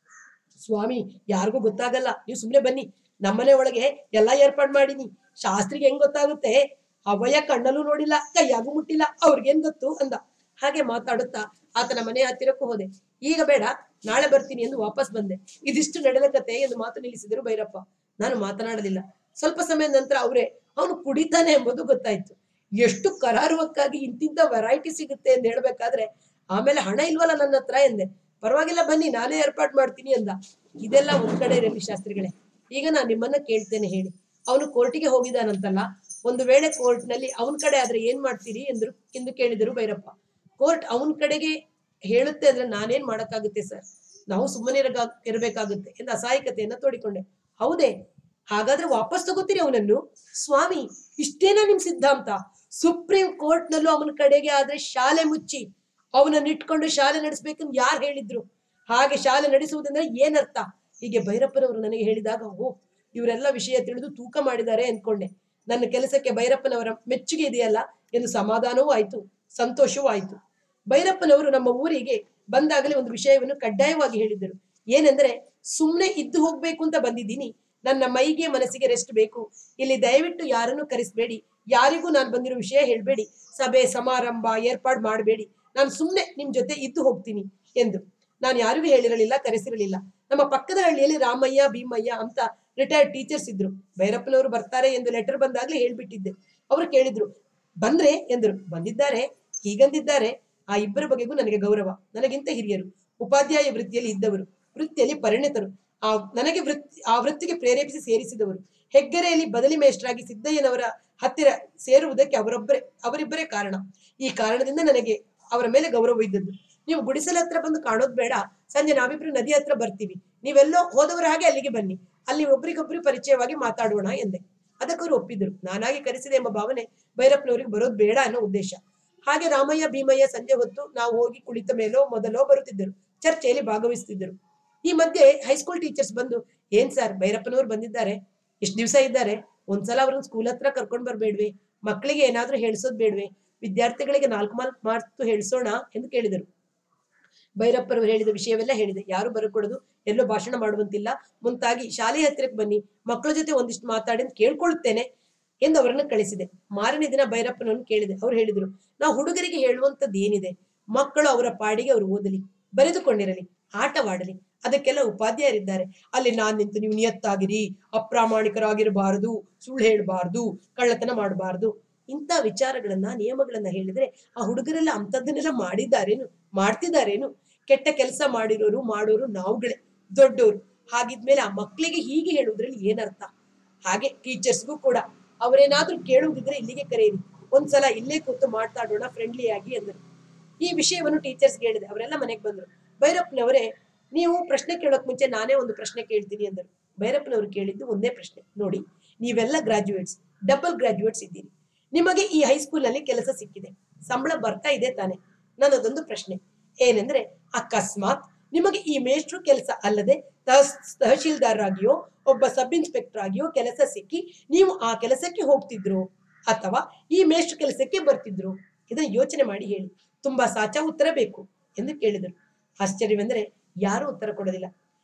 ಸ್ವಾಮಿ ಯಾರಿಗೂ ಗೊತ್ತಾಗಲ್ಲ ನೀವು ಸುಮ್ನೆ ಬನ್ನಿ ನಮ್ಮನೆ ಒಳಗೆ ಎಲ್ಲ ಏರ್ಪಾಡ್ ಮಾಡೀನಿ ಶಾಸ್ತ್ರಿಗೆ ಹೆಂಗ್ ಗೊತ್ತಾಗುತ್ತೆ ಅವಯ ಕಣ್ಣಲ್ಲೂ ನೋಡಿಲ್ಲ ಕೈಯಾಗೂ ಮುಟ್ಟಿಲ್ಲ ಅವ್ರಿಗೇನ್ ಗೊತ್ತು ಅಂದ ಹಾಗೆ ಮಾತಾಡುತ್ತಾ ಆತನ ಮನೆ ಹತ್ತಿರಕ್ಕೂ ಹೋದೆ ಈಗ ಬೇಡ ನಾಳೆ ಬರ್ತೀನಿ ಎಂದು ವಾಪಸ್ ಬಂದೆ ಇದಿಷ್ಟು ನಡೆದ ಕತೆ ಎಂದು ಮಾತು ನಿಲ್ಲಿಸಿದರು ಭೈರಪ್ಪ ನಾನು ಮಾತನಾಡಲಿಲ್ಲ ಸ್ವಲ್ಪ ಸಮಯದ ನಂತರ ಅವರೇ ಅವನು ಕುಡಿತಾನೆ ಎಂಬುದು ಗೊತ್ತಾಯ್ತು ಎಷ್ಟು ಕರಾರುವಕ್ಕಾಗಿ ಇಂತಿಂತ ವೆರೈಟಿ ಸಿಗುತ್ತೆ ಎಂದು ಹೇಳ್ಬೇಕಾದ್ರೆ ಆಮೇಲೆ ಹಣ ಇಲ್ವಲ್ಲ ನನ್ನ ಹತ್ರ ಎಂದೆ ಪರವಾಗಿಲ್ಲ ಬನ್ನಿ ನಾನೇ ಏರ್ಪಾಟ್ ಮಾಡ್ತೀನಿ ಅಂದ ಇದೆಲ್ಲ ಒಂದ್ ಕಡೆ ಇರಲಿ ಶಾಸ್ತ್ರಿಗಳೇ ಈಗ ನಾನು ನಿಮ್ಮನ್ನ ಕೇಳ್ತೇನೆ ಹೇಳಿ ಅವನು ಕೋರ್ಟಿಗೆ ಹೋಗಿದ್ದಾನಂತಲ್ಲ ಒಂದು ವೇಳೆ ಕೋರ್ಟ್ ನಲ್ಲಿ ಅವನ ಕಡೆ ಆದ್ರೆ ಏನ್ ಮಾಡ್ತೀರಿ ಎಂದ್ರು ಎಂದು ಕೇಳಿದರು ಭೈರಪ್ಪ ಕೋರ್ಟ್ ಅವನ ಕಡೆಗೆ ಹೇಳುತ್ತೆ ಅಂದ್ರೆ ನಾನೇನ್ ಮಾಡಕ್ಕಾಗುತ್ತೆ ಸರ್ ನಾವು ಸುಮ್ಮನೆ ಇರಗ ಇರಬೇಕಾಗುತ್ತೆ ಎಂದು ಅಸಹಾಯಕತೆಯನ್ನ ತೋಡಿಕೊಂಡೆ ಹೌದೇ ಹಾಗಾದ್ರೆ ವಾಪಸ್ ತಗೋತೀರಿ ಅವನನ್ನು ಸ್ವಾಮಿ ಇಷ್ಟೇನಾ ನಿಮ್ ಸಿದ್ಧಾಂತ ಸುಪ್ರೀಂ ಕೋರ್ಟ್ ನಲ್ಲೂ ಅವನ ಕಡೆಗೆ ಆದ್ರೆ ಶಾಲೆ ಮುಚ್ಚಿ ಅವನನ್ನು ಇಟ್ಕೊಂಡು ಶಾಲೆ ನಡೆಸ್ಬೇಕಂತ ಯಾರು ಹೇಳಿದ್ರು ಹಾಗೆ ಶಾಲೆ ನಡೆಸುವುದಂದ್ರೆ ಏನರ್ಥ ಹೀಗೆ ಭೈರಪ್ಪನವರು ನನಗೆ ಹೇಳಿದಾಗ ಓ ಇವರೆಲ್ಲ ವಿಷಯ ತಿಳಿದು ತೂಕ ಮಾಡಿದ್ದಾರೆ ಅನ್ಕೊಂಡೆ ನನ್ನ ಕೆಲಸಕ್ಕೆ ಭೈರಪ್ಪನವರ ಮೆಚ್ಚುಗೆ ಇದೆಯಲ್ಲ ಎಂದು ಸಮಾಧಾನವೂ ಆಯ್ತು ಸಂತೋಷವೂ ಆಯ್ತು ಭೈರಪ್ಪನವರು ನಮ್ಮ ಊರಿಗೆ ಬಂದಾಗಲೇ ಒಂದು ವಿಷಯವನ್ನು ಕಡ್ಡಾಯವಾಗಿ ಹೇಳಿದ್ದರು ಏನೆಂದ್ರೆ ಸುಮ್ನೆ ಇದ್ದು ಹೋಗ್ಬೇಕು ಅಂತ ಬಂದಿದ್ದೀನಿ ನನ್ನ ಮೈಗೆ ಮನಸ್ಸಿಗೆ ರೆಸ್ಟ್ ಬೇಕು ಇಲ್ಲಿ ದಯವಿಟ್ಟು ಯಾರನ್ನು ಕರೆಸಬೇಡಿ ಯಾರಿಗೂ ನಾನು ಬಂದಿರೋ ವಿಷಯ ಹೇಳ್ಬೇಡಿ ಸಭೆ ಸಮಾರಂಭ ಏರ್ಪಾಡು ಮಾಡಬೇಡಿ ನಾನು ಸುಮ್ನೆ ನಿಮ್ ಜೊತೆ ಇದ್ದು ಹೋಗ್ತೀನಿ ಎಂದು ನಾನು ಯಾರಿಗೂ ಹೇಳಿರಲಿಲ್ಲ ಕರೆಸಿರಲಿಲ್ಲ ನಮ್ಮ ಪಕ್ಕದ ಹಳ್ಳಿಯಲ್ಲಿ ರಾಮಯ್ಯ ಭೀಮಯ್ಯ ಅಂತ ರಿಟೈರ್ಡ್ ಟೀಚರ್ಸ್ ಇದ್ರು ಭೈರಪ್ಪನವರು ಬರ್ತಾರೆ ಎಂದು ಲೆಟರ್ ಬಂದಾಗ್ಲೇ ಹೇಳ್ಬಿಟ್ಟಿದ್ದೆ ಅವರು ಕೇಳಿದ್ರು ಬಂದ್ರೆ ಎಂದರು ಬಂದಿದ್ದಾರೆ ಹೀಗಂದಿದ್ದಾರೆ ಆ ಇಬ್ಬರ ಬಗೆಗೂ ನನಗೆ ಗೌರವ ನನಗಿಂತ ಹಿರಿಯರು ಉಪಾಧ್ಯಾಯ ವೃತ್ತಿಯಲ್ಲಿ ಇದ್ದವರು ವೃತ್ತಿಯಲ್ಲಿ ಪರಿಣಿತರು ಆ ನನಗೆ ವೃತ್ತಿ ಆ ವೃತ್ತಿಗೆ ಪ್ರೇರೇಪಿಸಿ ಸೇರಿಸಿದವರು ಹೆಗ್ಗೆರೆಯಲ್ಲಿ ಬದಲಿ ಮೇಷ್ಟ್ರಾಗಿ ಸಿದ್ದಯ್ಯನವರ ಹತ್ತಿರ ಸೇರುವುದಕ್ಕೆ ಅವರೊಬ್ಬರೇ ಅವರಿಬ್ಬರೇ ಕಾರಣ ಈ ಕಾರಣದಿಂದ ನನಗೆ ಅವರ ಮೇಲೆ ಗೌರವ ಇದ್ದದ್ದು ನೀವು ಗುಡಿಸಲ ಹತ್ರ ಬಂದು ಕಾಣೋದು ಬೇಡ ಸಂಜೆ ನಾವಿಬ್ರು ನದಿ ಹತ್ರ ಬರ್ತೀವಿ ನೀವೆಲ್ಲೋ ಹೋದವರ ಹಾಗೆ ಅಲ್ಲಿಗೆ ಬನ್ನಿ ಅಲ್ಲಿ ಒಬ್ರಿಗೊಬ್ರು ಪರಿಚಯವಾಗಿ ಮಾತಾಡೋಣ ಎಂದೆ ಅದಕ್ಕವರು ಒಪ್ಪಿದ್ರು ನಾನಾಗಿ ಕರೆಸಿದೆ ಎಂಬ ಭಾವನೆ ಭೈರಪ್ಪನವರಿಗೆ ಬರೋದು ಬೇಡ ಅನ್ನೋ ಉದ್ದೇಶ ಹಾಗೆ ರಾಮಯ್ಯ ಭೀಮಯ್ಯ ಸಂಜೆ ಹೊತ್ತು ನಾವು ಹೋಗಿ ಕುಳಿತ ಮೇಲೋ ಮೊದಲೋ ಬರುತ್ತಿದ್ದರು ಚರ್ಚೆಯಲ್ಲಿ ಭಾಗವಹಿಸುತ್ತಿದ್ದರು ಈ ಮಧ್ಯೆ ಹೈಸ್ಕೂಲ್ ಟೀಚರ್ಸ್ ಬಂದು ಏನ್ ಸರ್ ಭೈರಪ್ಪನವರು ಬಂದಿದ್ದಾರೆ ಎಷ್ಟು ದಿವಸ ಇದ್ದಾರೆ ಒಂದ್ಸಲ ಅವ್ರನ್ನ ಸ್ಕೂಲ್ ಹತ್ರ ಕರ್ಕೊಂಡ್ ಬರ್ಬೇಡ್ವೆ ಮಕ್ಕಳಿಗೆ ಏನಾದ್ರೂ ಹೇಳ್ಸೋದ್ ಬೇಡ್ವೆ ವಿದ್ಯಾರ್ಥಿಗಳಿಗೆ ನಾಲ್ಕು ನಾಲ್ಕು ಮಾತು ಹೇಳ್ಸೋಣ ಎಂದು ಕೇಳಿದರು ಭೈರಪ್ಪರವರು ಹೇಳಿದ ವಿಷಯವೆಲ್ಲ ಹೇಳಿದೆ ಯಾರು ಬರಕೂಡದು ಎಲ್ಲೋ ಭಾಷಣ ಮಾಡುವಂತಿಲ್ಲ ಮುಂತಾಗಿ ಶಾಲೆ ಹತ್ತಿರಕ್ಕೆ ಬನ್ನಿ ಮಕ್ಕಳ ಜೊತೆ ಒಂದಿಷ್ಟು ಮಾತಾಡಿ ಅಂತ ಕೇಳ್ಕೊಳ್ತೇನೆ ಎಂದು ಅವರನ್ನು ಕಳಿಸಿದೆ ಮಾರನೇ ದಿನ ಭೈರಪ್ಪನನ್ನು ಕೇಳಿದೆ ಅವ್ರು ಹೇಳಿದ್ರು ನಾವು ಹುಡುಗರಿಗೆ ಹೇಳುವಂತದ್ದು ಏನಿದೆ ಮಕ್ಕಳು ಅವರ ಪಾಡಿಗೆ ಅವರು ಓದಲಿ ಬರೆದುಕೊಂಡಿರಲಿ ಆಟವಾಡಲಿ ಅದಕ್ಕೆಲ್ಲ ಉಪಾಧ್ಯಾಯರಿದ್ದಾರೆ ಅಲ್ಲಿ ನಾನ್ ನಿಂತು ನೀವು ನಿಯತ್ತಾಗಿರಿ ಅಪ್ರಾಮಾಣಿಕರಾಗಿರಬಾರದು ಸುಳ್ಳು ಹೇಳಬಾರದು ಕಳ್ಳತನ ಮಾಡಬಾರದು ಇಂಥ ವಿಚಾರಗಳನ್ನ ನಿಯಮಗಳನ್ನ ಹೇಳಿದ್ರೆ ಆ ಹುಡುಗರೆಲ್ಲ ಅಂಥದ್ದನ್ನೆಲ್ಲ ಮಾಡಿದ್ದಾರೇನು ಮಾಡ್ತಿದ್ದಾರೇನು ಕೆಟ್ಟ ಕೆಲಸ ಮಾಡಿರೋರು ಮಾಡೋರು ನಾವುಗಳೇ ದೊಡ್ಡೋರು ಹಾಗಿದ್ಮೇಲೆ ಆ ಮಕ್ಕಳಿಗೆ ಹೀಗೆ ಹೇಳುವುದ್ರಲ್ಲಿ ಏನರ್ಥ ಹಾಗೆ ಟೀಚರ್ಸ್ಗೂ ಕೂಡ ಅವರೇನಾದ್ರೂ ಕೇಳುವುದಿದ್ರೆ ಇಲ್ಲಿಗೆ ಕರೆಯಿರಿ ಒಂದ್ಸಲ ಇಲ್ಲೇ ಕೂತು ಮಾತಾಡೋಣ ಫ್ರೆಂಡ್ಲಿ ಆಗಿ ಅಂದರು ಈ ವಿಷಯವನ್ನು ಟೀಚರ್ಸ್ ಹೇಳಿದೆ ಅವರೆಲ್ಲ ಮನೆಗೆ ಬಂದ್ರು ಭೈರಪ್ಪನವರೇ ನೀವು ಪ್ರಶ್ನೆ ಕೇಳೋಕ್ ಮುಂಚೆ ನಾನೇ ಒಂದು ಪ್ರಶ್ನೆ ಕೇಳ್ತೀನಿ ಅಂದರು ಭೈರಪ್ಪನವರು ಕೇಳಿದ್ದು ಒಂದೇ ಪ್ರಶ್ನೆ ನೋಡಿ ನೀವೆಲ್ಲ ಗ್ರಾಜುಯೇಟ್ಸ್ ಡಬಲ್ ಗ್ರಾಜುಯೇಟ್ಸ್ ಇದ್ದೀರಿ ನಿಮಗೆ ಈ ಹೈಸ್ಕೂಲ್ ನಲ್ಲಿ ಕೆಲಸ ಸಿಕ್ಕಿದೆ ಸಂಬಳ ಬರ್ತಾ ಇದೆ ತಾನೆ ನನ್ನದೊಂದು ಪ್ರಶ್ನೆ ಏನೆಂದ್ರೆ ಅಕಸ್ಮಾತ್ ನಿಮಗೆ ಈ ಮೇಷ್ಟ್ರು ಕೆಲಸ ಅಲ್ಲದೆ ತಹಸ್ ತಹಶೀಲ್ದಾರರಾಗಿಯೋ ಒಬ್ಬ ಸಬ್ ಇನ್ಸ್ಪೆಕ್ಟರ್ ಆಗಿಯೋ ಕೆಲಸ ಸಿಕ್ಕಿ ನೀವು ಆ ಕೆಲಸಕ್ಕೆ ಹೋಗ್ತಿದ್ರು ಅಥವಾ ಈ ಮೇಷ್ಟ್ರು ಕೆಲಸಕ್ಕೆ ಬರ್ತಿದ್ರು ಇದನ್ನ ಯೋಚನೆ ಮಾಡಿ ಹೇಳಿ ತುಂಬಾ ಸಾಚಾ ಉತ್ತರ ಬೇಕು ಎಂದು ಕೇಳಿದರು ಆಶ್ಚರ್ಯವೆಂದರೆ ಯಾರೂ ಉತ್ತರ ಕೊಡಲಿಲ್ಲ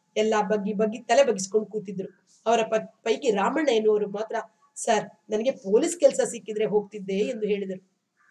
ಎಲ್ಲ ಬಗ್ಗಿ ಬಗ್ಗಿ ತಲೆ ಬಗ್ಗಿಸ್ಕೊಂಡು ಕೂತಿದ್ರು ಅವರ ಪ ಪೈಕಿ ರಾಮಣ್ಣ ಎನ್ನುವರು ಮಾತ್ರ ಸರ್ ನನಗೆ ಪೊಲೀಸ್ ಕೆಲಸ ಸಿಕ್ಕಿದ್ರೆ ಹೋಗ್ತಿದ್ದೆ ಎಂದು ಹೇಳಿದರು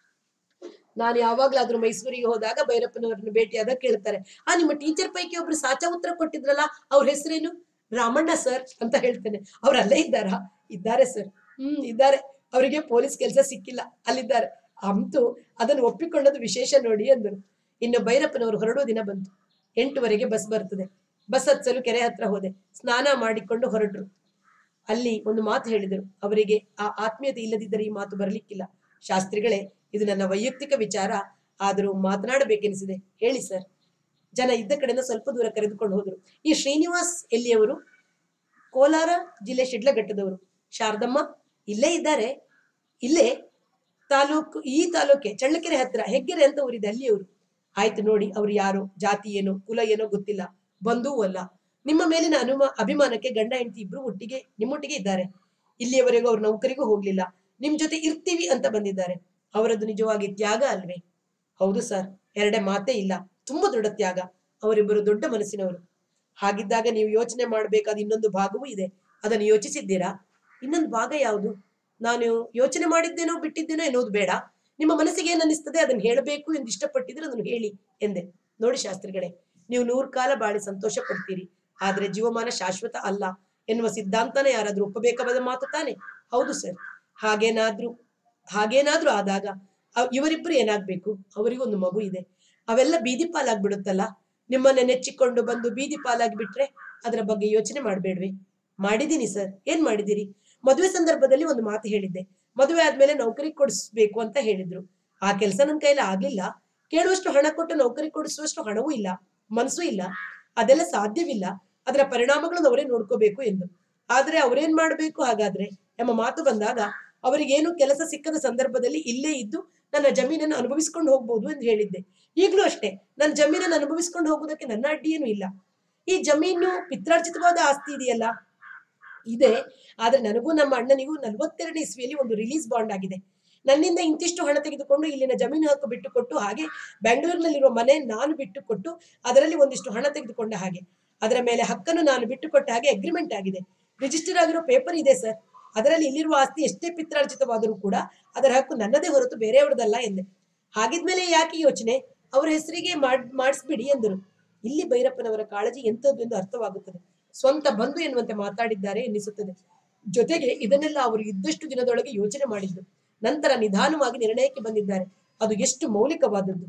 ನಾನು ಯಾವಾಗ್ಲಾದ್ರೂ ಮೈಸೂರಿಗೆ ಹೋದಾಗ ಭೈರಪ್ಪನವರನ್ನು ಭೇಟಿಯಾದಾಗ ಕೇಳ್ತಾರೆ ಆ ನಿಮ್ಮ ಟೀಚರ್ ಪೈಕಿ ಒಬ್ರು ಸಾಚಾ ಉತ್ತರ ಕೊಟ್ಟಿದ್ರಲ್ಲ ಅವ್ರ ಹೆಸರೇನು ರಾಮಣ್ಣ ಸರ್ ಅಂತ ಹೇಳ್ತೇನೆ ಅವ್ರು ಅಲ್ಲೇ ಇದ್ದಾರಾ ಇದ್ದಾರೆ ಸರ್ ಹ್ಮ್ ಇದ್ದಾರೆ ಅವರಿಗೆ ಪೊಲೀಸ್ ಕೆಲಸ ಸಿಕ್ಕಿಲ್ಲ ಅಲ್ಲಿದ್ದಾರೆ ಅಂತೂ ಅದನ್ನು ಒಪ್ಪಿಕೊಂಡದ್ದು ವಿಶೇಷ ನೋಡಿ ಅಂದರು ಇನ್ನು ಭೈರಪ್ಪನವರು ಹೊರಡೋ ದಿನ ಬಂತು ಎಂಟುವರೆಗೆ ಬಸ್ ಬರ್ತದೆ ಬಸ್ ಹತ್ಸಲು ಕೆರೆ ಹತ್ರ ಹೋದೆ ಸ್ನಾನ ಮಾಡಿಕೊಂಡು ಹೊರಟ್ರು ಅಲ್ಲಿ ಒಂದು ಮಾತು ಹೇಳಿದರು ಅವರಿಗೆ ಆ ಆತ್ಮೀಯತೆ ಇಲ್ಲದಿದ್ದರೆ ಈ ಮಾತು ಬರಲಿಕ್ಕಿಲ್ಲ ಶಾಸ್ತ್ರಿಗಳೇ ಇದು ನನ್ನ ವೈಯಕ್ತಿಕ ವಿಚಾರ ಆದರೂ ಮಾತನಾಡಬೇಕೆನಿಸಿದೆ ಹೇಳಿ ಸರ್ ಜನ ಇದ್ದ ಕಡೆಯಿಂದ ಸ್ವಲ್ಪ ದೂರ ಕರೆದುಕೊಂಡು ಹೋದರು ಈ ಶ್ರೀನಿವಾಸ್ ಎಲ್ಲಿಯವರು ಕೋಲಾರ ಜಿಲ್ಲೆ ಶಿಡ್ಲಘಟ್ಟದವರು ಶಾರದಮ್ಮ ಇಲ್ಲೇ ಇದ್ದಾರೆ ಇಲ್ಲೇ ತಾಲೂಕು ಈ ತಾಲೂಕೆ ಚಳ್ಳಕೆರೆ ಹತ್ರ ಹೆಗ್ಗೆರೆ ಅಂತ ಊರಿದೆ ಅಲ್ಲಿಯವರು ಆಯ್ತು ನೋಡಿ ಅವ್ರು ಯಾರು ಜಾತಿ ಏನೋ ಕುಲ ಏನೋ ಗೊತ್ತಿಲ್ಲ ಬಂಧುವೂ ಅಲ್ಲ ನಿಮ್ಮ ಮೇಲಿನ ಅನುಮ ಅಭಿಮಾನಕ್ಕೆ ಗಂಡ ಹೆಂಡತಿ ಇಬ್ರು ಒಟ್ಟಿಗೆ ನಿಮ್ಮೊಟ್ಟಿಗೆ ಇದ್ದಾರೆ ಇಲ್ಲಿಯವರೆಗೂ ಅವ್ರ ನೌಕರಿಗೂ ಹೋಗ್ಲಿಲ್ಲ ನಿಮ್ ಜೊತೆ ಇರ್ತೀವಿ ಅಂತ ಬಂದಿದ್ದಾರೆ ಅವರದ್ದು ನಿಜವಾಗಿ ತ್ಯಾಗ ಅಲ್ವೇ ಹೌದು ಸರ್ ಎರಡೇ ಮಾತೇ ಇಲ್ಲ ತುಂಬಾ ದೊಡ್ಡ ತ್ಯಾಗ ಅವರಿಬ್ಬರು ದೊಡ್ಡ ಮನಸ್ಸಿನವರು ಹಾಗಿದ್ದಾಗ ನೀವು ಯೋಚನೆ ಮಾಡಬೇಕಾದ ಇನ್ನೊಂದು ಭಾಗವೂ ಇದೆ ಅದನ್ನು ಯೋಚಿಸಿದ್ದೀರಾ ಇನ್ನೊಂದು ಭಾಗ ಯಾವುದು ನಾನು ಯೋಚನೆ ಮಾಡಿದ್ದೇನೋ ಬಿಟ್ಟಿದ್ದೇನೋ ಎನ್ನುವುದು ಬೇಡ ನಿಮ್ಮ ಮನಸ್ಸಿಗೆ ಏನ್ ಅನ್ನಿಸ್ತದೆ ಅದನ್ನು ಹೇಳಬೇಕು ಎಂದು ಇಷ್ಟಪಟ್ಟಿದ್ರೆ ಅದನ್ನು ಹೇಳಿ ಎಂದೆ ನೋಡಿ ಶಾಸ್ತ್ರಿಗಳೇ ನೀವು ನೂರು ಕಾಲ ಬಾಳಿ ಸಂತೋಷ ಪಡ್ತೀರಿ ಆದ್ರೆ ಜೀವಮಾನ ಶಾಶ್ವತ ಅಲ್ಲ ಎನ್ನುವ ಸಿದ್ಧಾಂತನ ಯಾರಾದ್ರೂ ಒಪ್ಪಬೇಕಾದ ಮಾತು ತಾನೆ ಹೌದು ಸರ್ ಹಾಗೇನಾದ್ರೂ ಹಾಗೇನಾದ್ರೂ ಆದಾಗ ಅವ್- ಇವರಿಬ್ರು ಏನಾಗ್ಬೇಕು ಅವರಿಗೂ ಒಂದು ಮಗು ಇದೆ ಅವೆಲ್ಲ ಬೀದಿ ಪಾಲಾಗ್ಬಿಡುತ್ತಲ್ಲ ನಿಮ್ಮನ್ನ ನೆಚ್ಚಿಕೊಂಡು ಬಂದು ಬೀದಿ ಪಾಲಾಗಿ ಬಿಟ್ರೆ ಅದರ ಬಗ್ಗೆ ಯೋಚನೆ ಮಾಡ್ಬೇಡ್ವೆ ಮಾಡಿದೀನಿ ಸರ್ ಏನ್ ಮಾಡಿದಿರಿ ಮದುವೆ ಸಂದರ್ಭದಲ್ಲಿ ಒಂದು ಮಾತು ಹೇಳಿದ್ದೆ ಮದುವೆ ಆದ್ಮೇಲೆ ನೌಕರಿ ಕೊಡಿಸ್ಬೇಕು ಅಂತ ಹೇಳಿದ್ರು ಆ ಕೆಲಸ ನನ್ನ ಕೈಲಿ ಆಗ್ಲಿಲ್ಲ ಕೇಳುವಷ್ಟು ಹಣ ಕೊಟ್ಟು ನೌಕರಿ ಕೊಡಿಸುವಷ್ಟು ಹಣವೂ ಇಲ್ಲ ಮನಸ್ಸೂ ಇಲ್ಲ ಅದೆಲ್ಲ ಸಾಧ್ಯವಿಲ್ಲ ಅದರ ಪರಿಣಾಮಗಳನ್ನು ಅವರೇ ನೋಡ್ಕೋಬೇಕು ಎಂದು ಆದ್ರೆ ಅವ್ರೇನ್ ಮಾಡ್ಬೇಕು ಹಾಗಾದ್ರೆ ಎಂಬ ಮಾತು ಬಂದಾಗ ಅವರಿಗೇನು ಕೆಲಸ ಸಿಕ್ಕದ ಸಂದರ್ಭದಲ್ಲಿ ಇಲ್ಲೇ ಇದ್ದು ನನ್ನ ಜಮೀನನ್ನು ಅನುಭವಿಸ್ಕೊಂಡು ಹೋಗ್ಬೋದು ಎಂದು ಹೇಳಿದ್ದೆ ಈಗಲೂ ಅಷ್ಟೇ ನನ್ನ ಜಮೀನನ್ನು ಅನುಭವಿಸ್ಕೊಂಡು ಹೋಗೋದಕ್ಕೆ ನನ್ನ ಅಡ್ಡಿ ಏನು ಇಲ್ಲ ಈ ಜಮೀನು ಪಿತ್ರಾರ್ಜಿತವಾದ ಆಸ್ತಿ ಇದೆಯಲ್ಲ ಇದೆ ಆದ್ರೆ ನನಗೂ ನಮ್ಮ ಅಣ್ಣನಿಗೂ ನಲವತ್ತೆರಡನೇ ಇಸ್ವಿಯಲ್ಲಿ ಒಂದು ರಿಲೀಸ್ ಬಾಂಡ್ ಆಗಿದೆ ನನ್ನಿಂದ ಇಂತಿಷ್ಟು ಹಣ ತೆಗೆದುಕೊಂಡು ಇಲ್ಲಿನ ಜಮೀನು ಹಕ್ಕು ಬಿಟ್ಟು ಕೊಟ್ಟು ಹಾಗೆ ಬೆಂಗಳೂರಿನಲ್ಲಿರುವ ಮನೆ ನಾನು ಬಿಟ್ಟು ಕೊಟ್ಟು ಅದರಲ್ಲಿ ಒಂದಿಷ್ಟು ಹಣ ತೆಗೆದುಕೊಂಡ ಹಾಗೆ ಅದರ ಮೇಲೆ ಹಕ್ಕನ್ನು ನಾನು ಬಿಟ್ಟು ಕೊಟ್ಟ ಹಾಗೆ ಅಗ್ರಿಮೆಂಟ್ ಆಗಿದೆ ರಿಜಿಸ್ಟರ್ ಆಗಿರೋ ಪೇಪರ್ ಇದೆ ಸರ್ ಅದರಲ್ಲಿ ಇಲ್ಲಿರುವ ಆಸ್ತಿ ಎಷ್ಟೇ ಪಿತ್ರಾರ್ಜಿತವಾದರೂ ಕೂಡ ಅದರ ಹಕ್ಕು ನನ್ನದೇ ಹೊರತು ಬೇರೆಯವರದಲ್ಲ ಎಂದೆ ಹಾಗಿದ್ಮೇಲೆ ಯಾಕೆ ಯೋಚನೆ ಅವರ ಹೆಸರಿಗೆ ಮಾಡ್ ಮಾಡಿಸ್ಬಿಡಿ ಎಂದರು ಇಲ್ಲಿ ಭೈರಪ್ಪನವರ ಕಾಳಜಿ ಎಂಥದ್ದು ಎಂದು ಅರ್ಥವಾಗುತ್ತದೆ ಸ್ವಂತ ಬಂಧು ಎನ್ನುವಂತೆ ಮಾತಾಡಿದ್ದಾರೆ ಎನ್ನಿಸುತ್ತದೆ ಜೊತೆಗೆ ಇದನ್ನೆಲ್ಲ ಅವರು ಇದ್ದಷ್ಟು ದಿನದೊಳಗೆ ಯೋಚನೆ ಮಾಡಿದ್ದು ನಂತರ ನಿಧಾನವಾಗಿ ನಿರ್ಣಯಕ್ಕೆ ಬಂದಿದ್ದಾರೆ ಅದು ಎಷ್ಟು ಮೌಲಿಕವಾದದ್ದು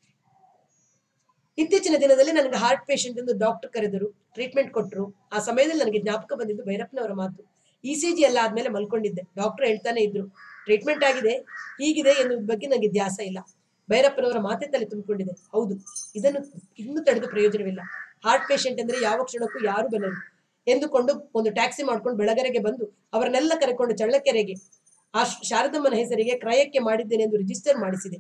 ಇತ್ತೀಚಿನ ದಿನದಲ್ಲಿ ನನಗೆ ಹಾರ್ಟ್ ಪೇಷಂಟ್ ಎಂದು ಡಾಕ್ಟರ್ ಕರೆದರು ಟ್ರೀಟ್ಮೆಂಟ್ ಕೊಟ್ಟರು ಆ ಸಮಯದಲ್ಲಿ ನನಗೆ ಜ್ಞಾಪಕ ಬಂದಿದ್ದು ಭೈರಪ್ಪನವರ ಮಾತು ಇ ಸಿ ಜಿ ಎಲ್ಲ ಆದ್ಮೇಲೆ ಮಲ್ಕೊಂಡಿದ್ದೆ ಡಾಕ್ಟರ್ ಹೇಳ್ತಾನೆ ಇದ್ರು ಟ್ರೀಟ್ಮೆಂಟ್ ಆಗಿದೆ ಹೀಗಿದೆ ಎನ್ನುವ ಬಗ್ಗೆ ನನಗೆ ಧ್ಯಾಸ ಇಲ್ಲ ಭೈರಪ್ಪನವರ ಮಾತೆ ತಲೆ ತುಂಬಿಕೊಂಡಿದೆ ಹೌದು ಇದನ್ನು ಇನ್ನು ತಡೆದು ಪ್ರಯೋಜನವಿಲ್ಲ ಹಾರ್ಟ್ ಪೇಷಂಟ್ ಅಂದ್ರೆ ಯಾವ ಕ್ಷಣಕ್ಕೂ ಯಾರು ಬರಲು ಎಂದುಕೊಂಡು ಒಂದು ಟ್ಯಾಕ್ಸಿ ಮಾಡ್ಕೊಂಡು ಬೆಳಗರೆಗೆ ಬಂದು ಅವರನ್ನೆಲ್ಲ ಕರೆಕೊಂಡು ಚಳ್ಳಕೆರೆಗೆ ಆ ಶಾರದಮ್ಮನ ಹೆಸರಿಗೆ ಕ್ರಯಕ್ಕೆ ಮಾಡಿದ್ದೇನೆ ಎಂದು ರಿಜಿಸ್ಟರ್ ಮಾಡಿಸಿದೆ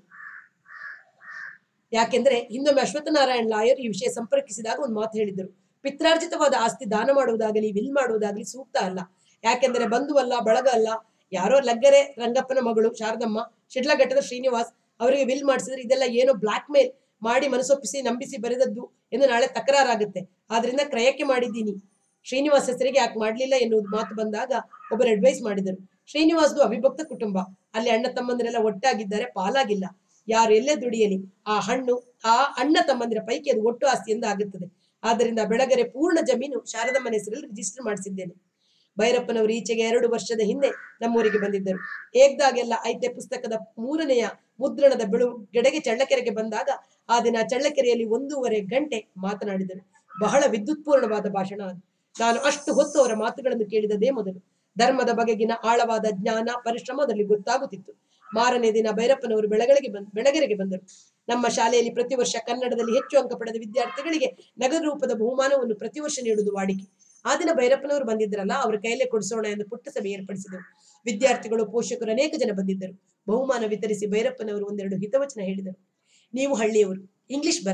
ಯಾಕೆಂದ್ರೆ ಹಿಂದೊಮ್ಮೆ ಅಶ್ವತ್ಥನಾರಾಯಣ ಲಾಯರ್ ಈ ವಿಷಯ ಸಂಪರ್ಕಿಸಿದಾಗ ಒಂದು ಮಾತು ಹೇಳಿದ್ದರು ಪಿತ್ರಾರ್ಜಿತವಾದ ಆಸ್ತಿ ದಾನ ಮಾಡುವುದಾಗಲಿ ವಿಲ್ ಮಾಡುವುದಾಗಲಿ ಸೂಕ್ತ ಅಲ್ಲ ಯಾಕೆಂದರೆ ಬಂಧುವಲ್ಲ ಬಳಗ ಅಲ್ಲ ಯಾರೋ ಲಗ್ಗೆರೆ ರಂಗಪ್ಪನ ಮಗಳು ಶಾರದಮ್ಮ ಶಿಡ್ಲಘಟ್ಟದ ಶ್ರೀನಿವಾಸ್ ಅವರಿಗೆ ವಿಲ್ ಮಾಡಿಸಿದ್ರೆ ಇದೆಲ್ಲ ಏನೋ ಬ್ಲಾಕ್ ಮೇಲ್ ಮಾಡಿ ಮನಸ್ಸೊಪ್ಪಿಸಿ ನಂಬಿಸಿ ಬರೆದದ್ದು ಎಂದು ನಾಳೆ ತಕರಾರಾಗುತ್ತೆ ಆದ್ರಿಂದ ಕ್ರಯಕ್ಕೆ ಮಾಡಿದ್ದೀನಿ ಶ್ರೀನಿವಾಸ್ ಹೆಸರಿಗೆ ಯಾಕೆ ಮಾಡ್ಲಿಲ್ಲ ಎನ್ನುವುದು ಮಾತು ಬಂದಾಗ ಒಬ್ಬರು ಅಡ್ವೈಸ್ ಮಾಡಿದರು ಶ್ರೀನಿವಾಸ್ದು ಅವಿಭಕ್ತ ಕುಟುಂಬ ಅಲ್ಲಿ ಅಣ್ಣ ತಮ್ಮಂದಿರೆಲ್ಲ ಒಟ್ಟಾಗಿದ್ದಾರೆ ಪಾಲಾಗಿಲ್ಲ ಯಾರು ಎಲ್ಲೇ ದುಡಿಯಲಿ ಆ ಹಣ್ಣು ಆ ಅಣ್ಣ ತಮ್ಮಂದಿರ ಪೈಕಿ ಅದು ಒಟ್ಟು ಆಸ್ತಿ ಎಂದು ಆಗುತ್ತದೆ ಆದ್ದರಿಂದ ಬೆಳಗರೆ ಪೂರ್ಣ ಜಮೀನು ಶಾರದಮ್ಮನ ಹೆಸರಲ್ಲಿ ರಿಜಿಸ್ಟರ್ ಮಾಡಿಸಿದ್ದೇನೆ ಭೈರಪ್ಪನವರು ಈಚೆಗೆ ಎರಡು ವರ್ಷದ ಹಿಂದೆ ನಮ್ಮೂರಿಗೆ ಬಂದಿದ್ದರು ಏಕ್ದಾಗೆಲ್ಲ ಐತೆ ಪುಸ್ತಕದ ಮೂರನೆಯ ಮುದ್ರಣದ ಬೆಳಗ್ಗೆಡೆಗೆ ಚಳ್ಳಕೆರೆಗೆ ಬಂದಾಗ ಆ ದಿನ ಚಳ್ಳಕೆರೆಯಲ್ಲಿ ಒಂದೂವರೆ ಗಂಟೆ ಮಾತನಾಡಿದರು ಬಹಳ ವಿದ್ಯುತ್ಪೂರ್ಣವಾದ ಭಾಷಣ ಅದು ನಾನು ಅಷ್ಟು ಹೊತ್ತು ಅವರ ಮಾತುಗಳನ್ನು ಕೇಳಿದದೇ ಮೊದಲು ಧರ್ಮದ ಬಗೆಗಿನ ಆಳವಾದ ಜ್ಞಾನ ಪರಿಶ್ರಮ ಅದರಲ್ಲಿ ಗೊತ್ತಾಗುತ್ತಿತ್ತು ಮಾರನೇ ದಿನ ಭೈರಪ್ಪನವರು ಬೆಳಗಳಿಗೆ ಬಂದ್ ಬೆಳಗೆರೆಗೆ ಬಂದರು ನಮ್ಮ ಶಾಲೆಯಲ್ಲಿ ಪ್ರತಿ ವರ್ಷ ಕನ್ನಡದಲ್ಲಿ ಹೆಚ್ಚು ಅಂಕ ಪಡೆದ ವಿದ್ಯಾರ್ಥಿಗಳಿಗೆ ನಗದು ರೂಪದ ಬಹುಮಾನವನ್ನು ಪ್ರತಿ ವರ್ಷ ನೀಡುವುದು ವಾಡಿಕೆ ಆ ದಿನ ಭೈರಪ್ಪನವರು ಬಂದಿದ್ರಲ್ಲ ಅವರ ಕೈಯಲ್ಲೇ ಕೊಡಿಸೋಣ ಎಂದು ಪುಟ್ಟ ಸಭೆ ಏರ್ಪಡಿಸಿದರು ವಿದ್ಯಾರ್ಥಿಗಳು ಪೋಷಕರು ಅನೇಕ ಜನ ಬಂದಿದ್ದರು ಬಹುಮಾನ ವಿತರಿಸಿ ಭೈರಪ್ಪನವರು ಒಂದೆರಡು ಹಿತವಚನ ಹೇಳಿದರು ನೀವು ಹಳ್ಳಿಯವರು ಇಂಗ್ಲಿಷ್ ಬರಲ್ಲ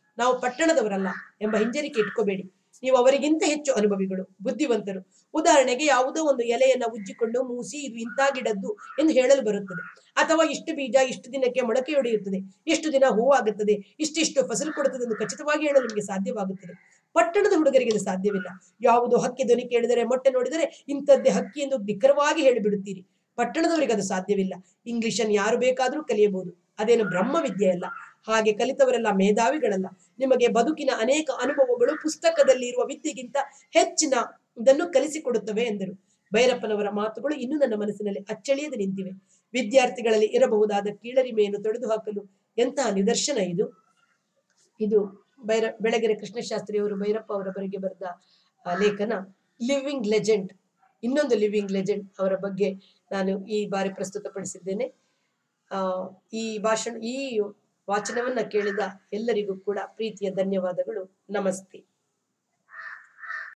ನಾವು ಪಟ್ಟಣದವರಲ್ಲ ಎಂಬ ಹಿಂಜರಿಕೆ ಇಟ್ಕೋಬೇಡಿ ನೀವು ಅವರಿಗಿಂತ ಹೆಚ್ಚು ಅನುಭವಿಗಳು ಬುದ್ಧಿವಂತರು ಉದಾಹರಣೆಗೆ ಯಾವುದೋ ಒಂದು ಎಲೆಯನ್ನ ಉಜ್ಜಿಕೊಂಡು ಮೂಸಿ ಇದು ಇಂಥ ಗಿಡದ್ದು ಎಂದು ಹೇಳಲು ಬರುತ್ತದೆ ಅಥವಾ ಇಷ್ಟು ಬೀಜ ಇಷ್ಟು ದಿನಕ್ಕೆ ಮೊಳಕೆಯೊಡೆಯುತ್ತದೆ ಎಷ್ಟು ದಿನ ಹೂವಾಗುತ್ತದೆ ಇಷ್ಟಿಷ್ಟು ಫಸಲು ಕೊಡುತ್ತದೆ ಎಂದು ಖಚಿತವಾಗಿ ಹೇಳಲು ನಿಮಗೆ ಸಾಧ್ಯವಾಗುತ್ತದೆ ಪಟ್ಟಣದ ಹುಡುಗರಿಗೆ ಇದು ಸಾಧ್ಯವಿಲ್ಲ ಯಾವುದೋ ಹಕ್ಕಿ ಧ್ವನಿ ಕೇಳಿದರೆ ಮೊಟ್ಟೆ ನೋಡಿದರೆ ಇಂಥದ್ದೇ ಹಕ್ಕಿ ಎಂದು ನಿಖರವಾಗಿ ಹೇಳಿಬಿಡುತ್ತೀರಿ ಪಟ್ಟಣದವರಿಗೆ ಅದು ಸಾಧ್ಯವಿಲ್ಲ ಇಂಗ್ಲಿಷನ್ನು ಯಾರು ಬೇಕಾದರೂ ಕಲಿಯಬಹುದು ಅದೇನು ಬ್ರಹ್ಮವಿದ್ಯೆ ಅಲ್ಲ ಹಾಗೆ ಕಲಿತವರೆಲ್ಲ ಮೇಧಾವಿಗಳಲ್ಲ ನಿಮಗೆ ಬದುಕಿನ ಅನೇಕ ಅನುಭವಗಳು ಪುಸ್ತಕದಲ್ಲಿ ಇರುವ ವಿದ್ಯೆಗಿಂತ ಹೆಚ್ಚಿನ ಇದನ್ನು ಕಲಿಸಿಕೊಡುತ್ತವೆ ಎಂದರು ಭೈರಪ್ಪನವರ ಮಾತುಗಳು ಇನ್ನೂ ನನ್ನ ಮನಸ್ಸಿನಲ್ಲಿ ಅಚ್ಚಳಿಯದೆ ನಿಂತಿವೆ ವಿದ್ಯಾರ್ಥಿಗಳಲ್ಲಿ ಇರಬಹುದಾದ ಕೀಳರಿಮೆಯನ್ನು ತೊಡೆದು ಹಾಕಲು ಎಂತಹ ನಿದರ್ಶನ ಇದು ಇದು ಭೈರ ಬೆಳಗೆರೆ ಕೃಷ್ಣಶಾಸ್ತ್ರಿ ಅವರು ಭೈರಪ್ಪ ಅವರ ಬರೆಗೆ ಬರೆದ ಆ, ಲೇಖನ ಲಿವಿಂಗ್ ಲೆಜೆಂಡ್ ಇನ್ನೊಂದು ಲಿವಿಂಗ್ ಲೆಜೆಂಡ್ ಅವರ ಬಗ್ಗೆ ನಾನು ಈ ಬಾರಿ ಪ್ರಸ್ತುತಪಡಿಸಿದ್ದೇನೆ ಆ ಈ ಭಾಷಣ ಈ ವಾಚನವನ್ನ ಕೇಳಿದ ಎಲ್ಲರಿಗೂ ಕೂಡ ಪ್ರೀತಿಯ ಧನ್ಯವಾದಗಳು ನಮಸ್ತೆ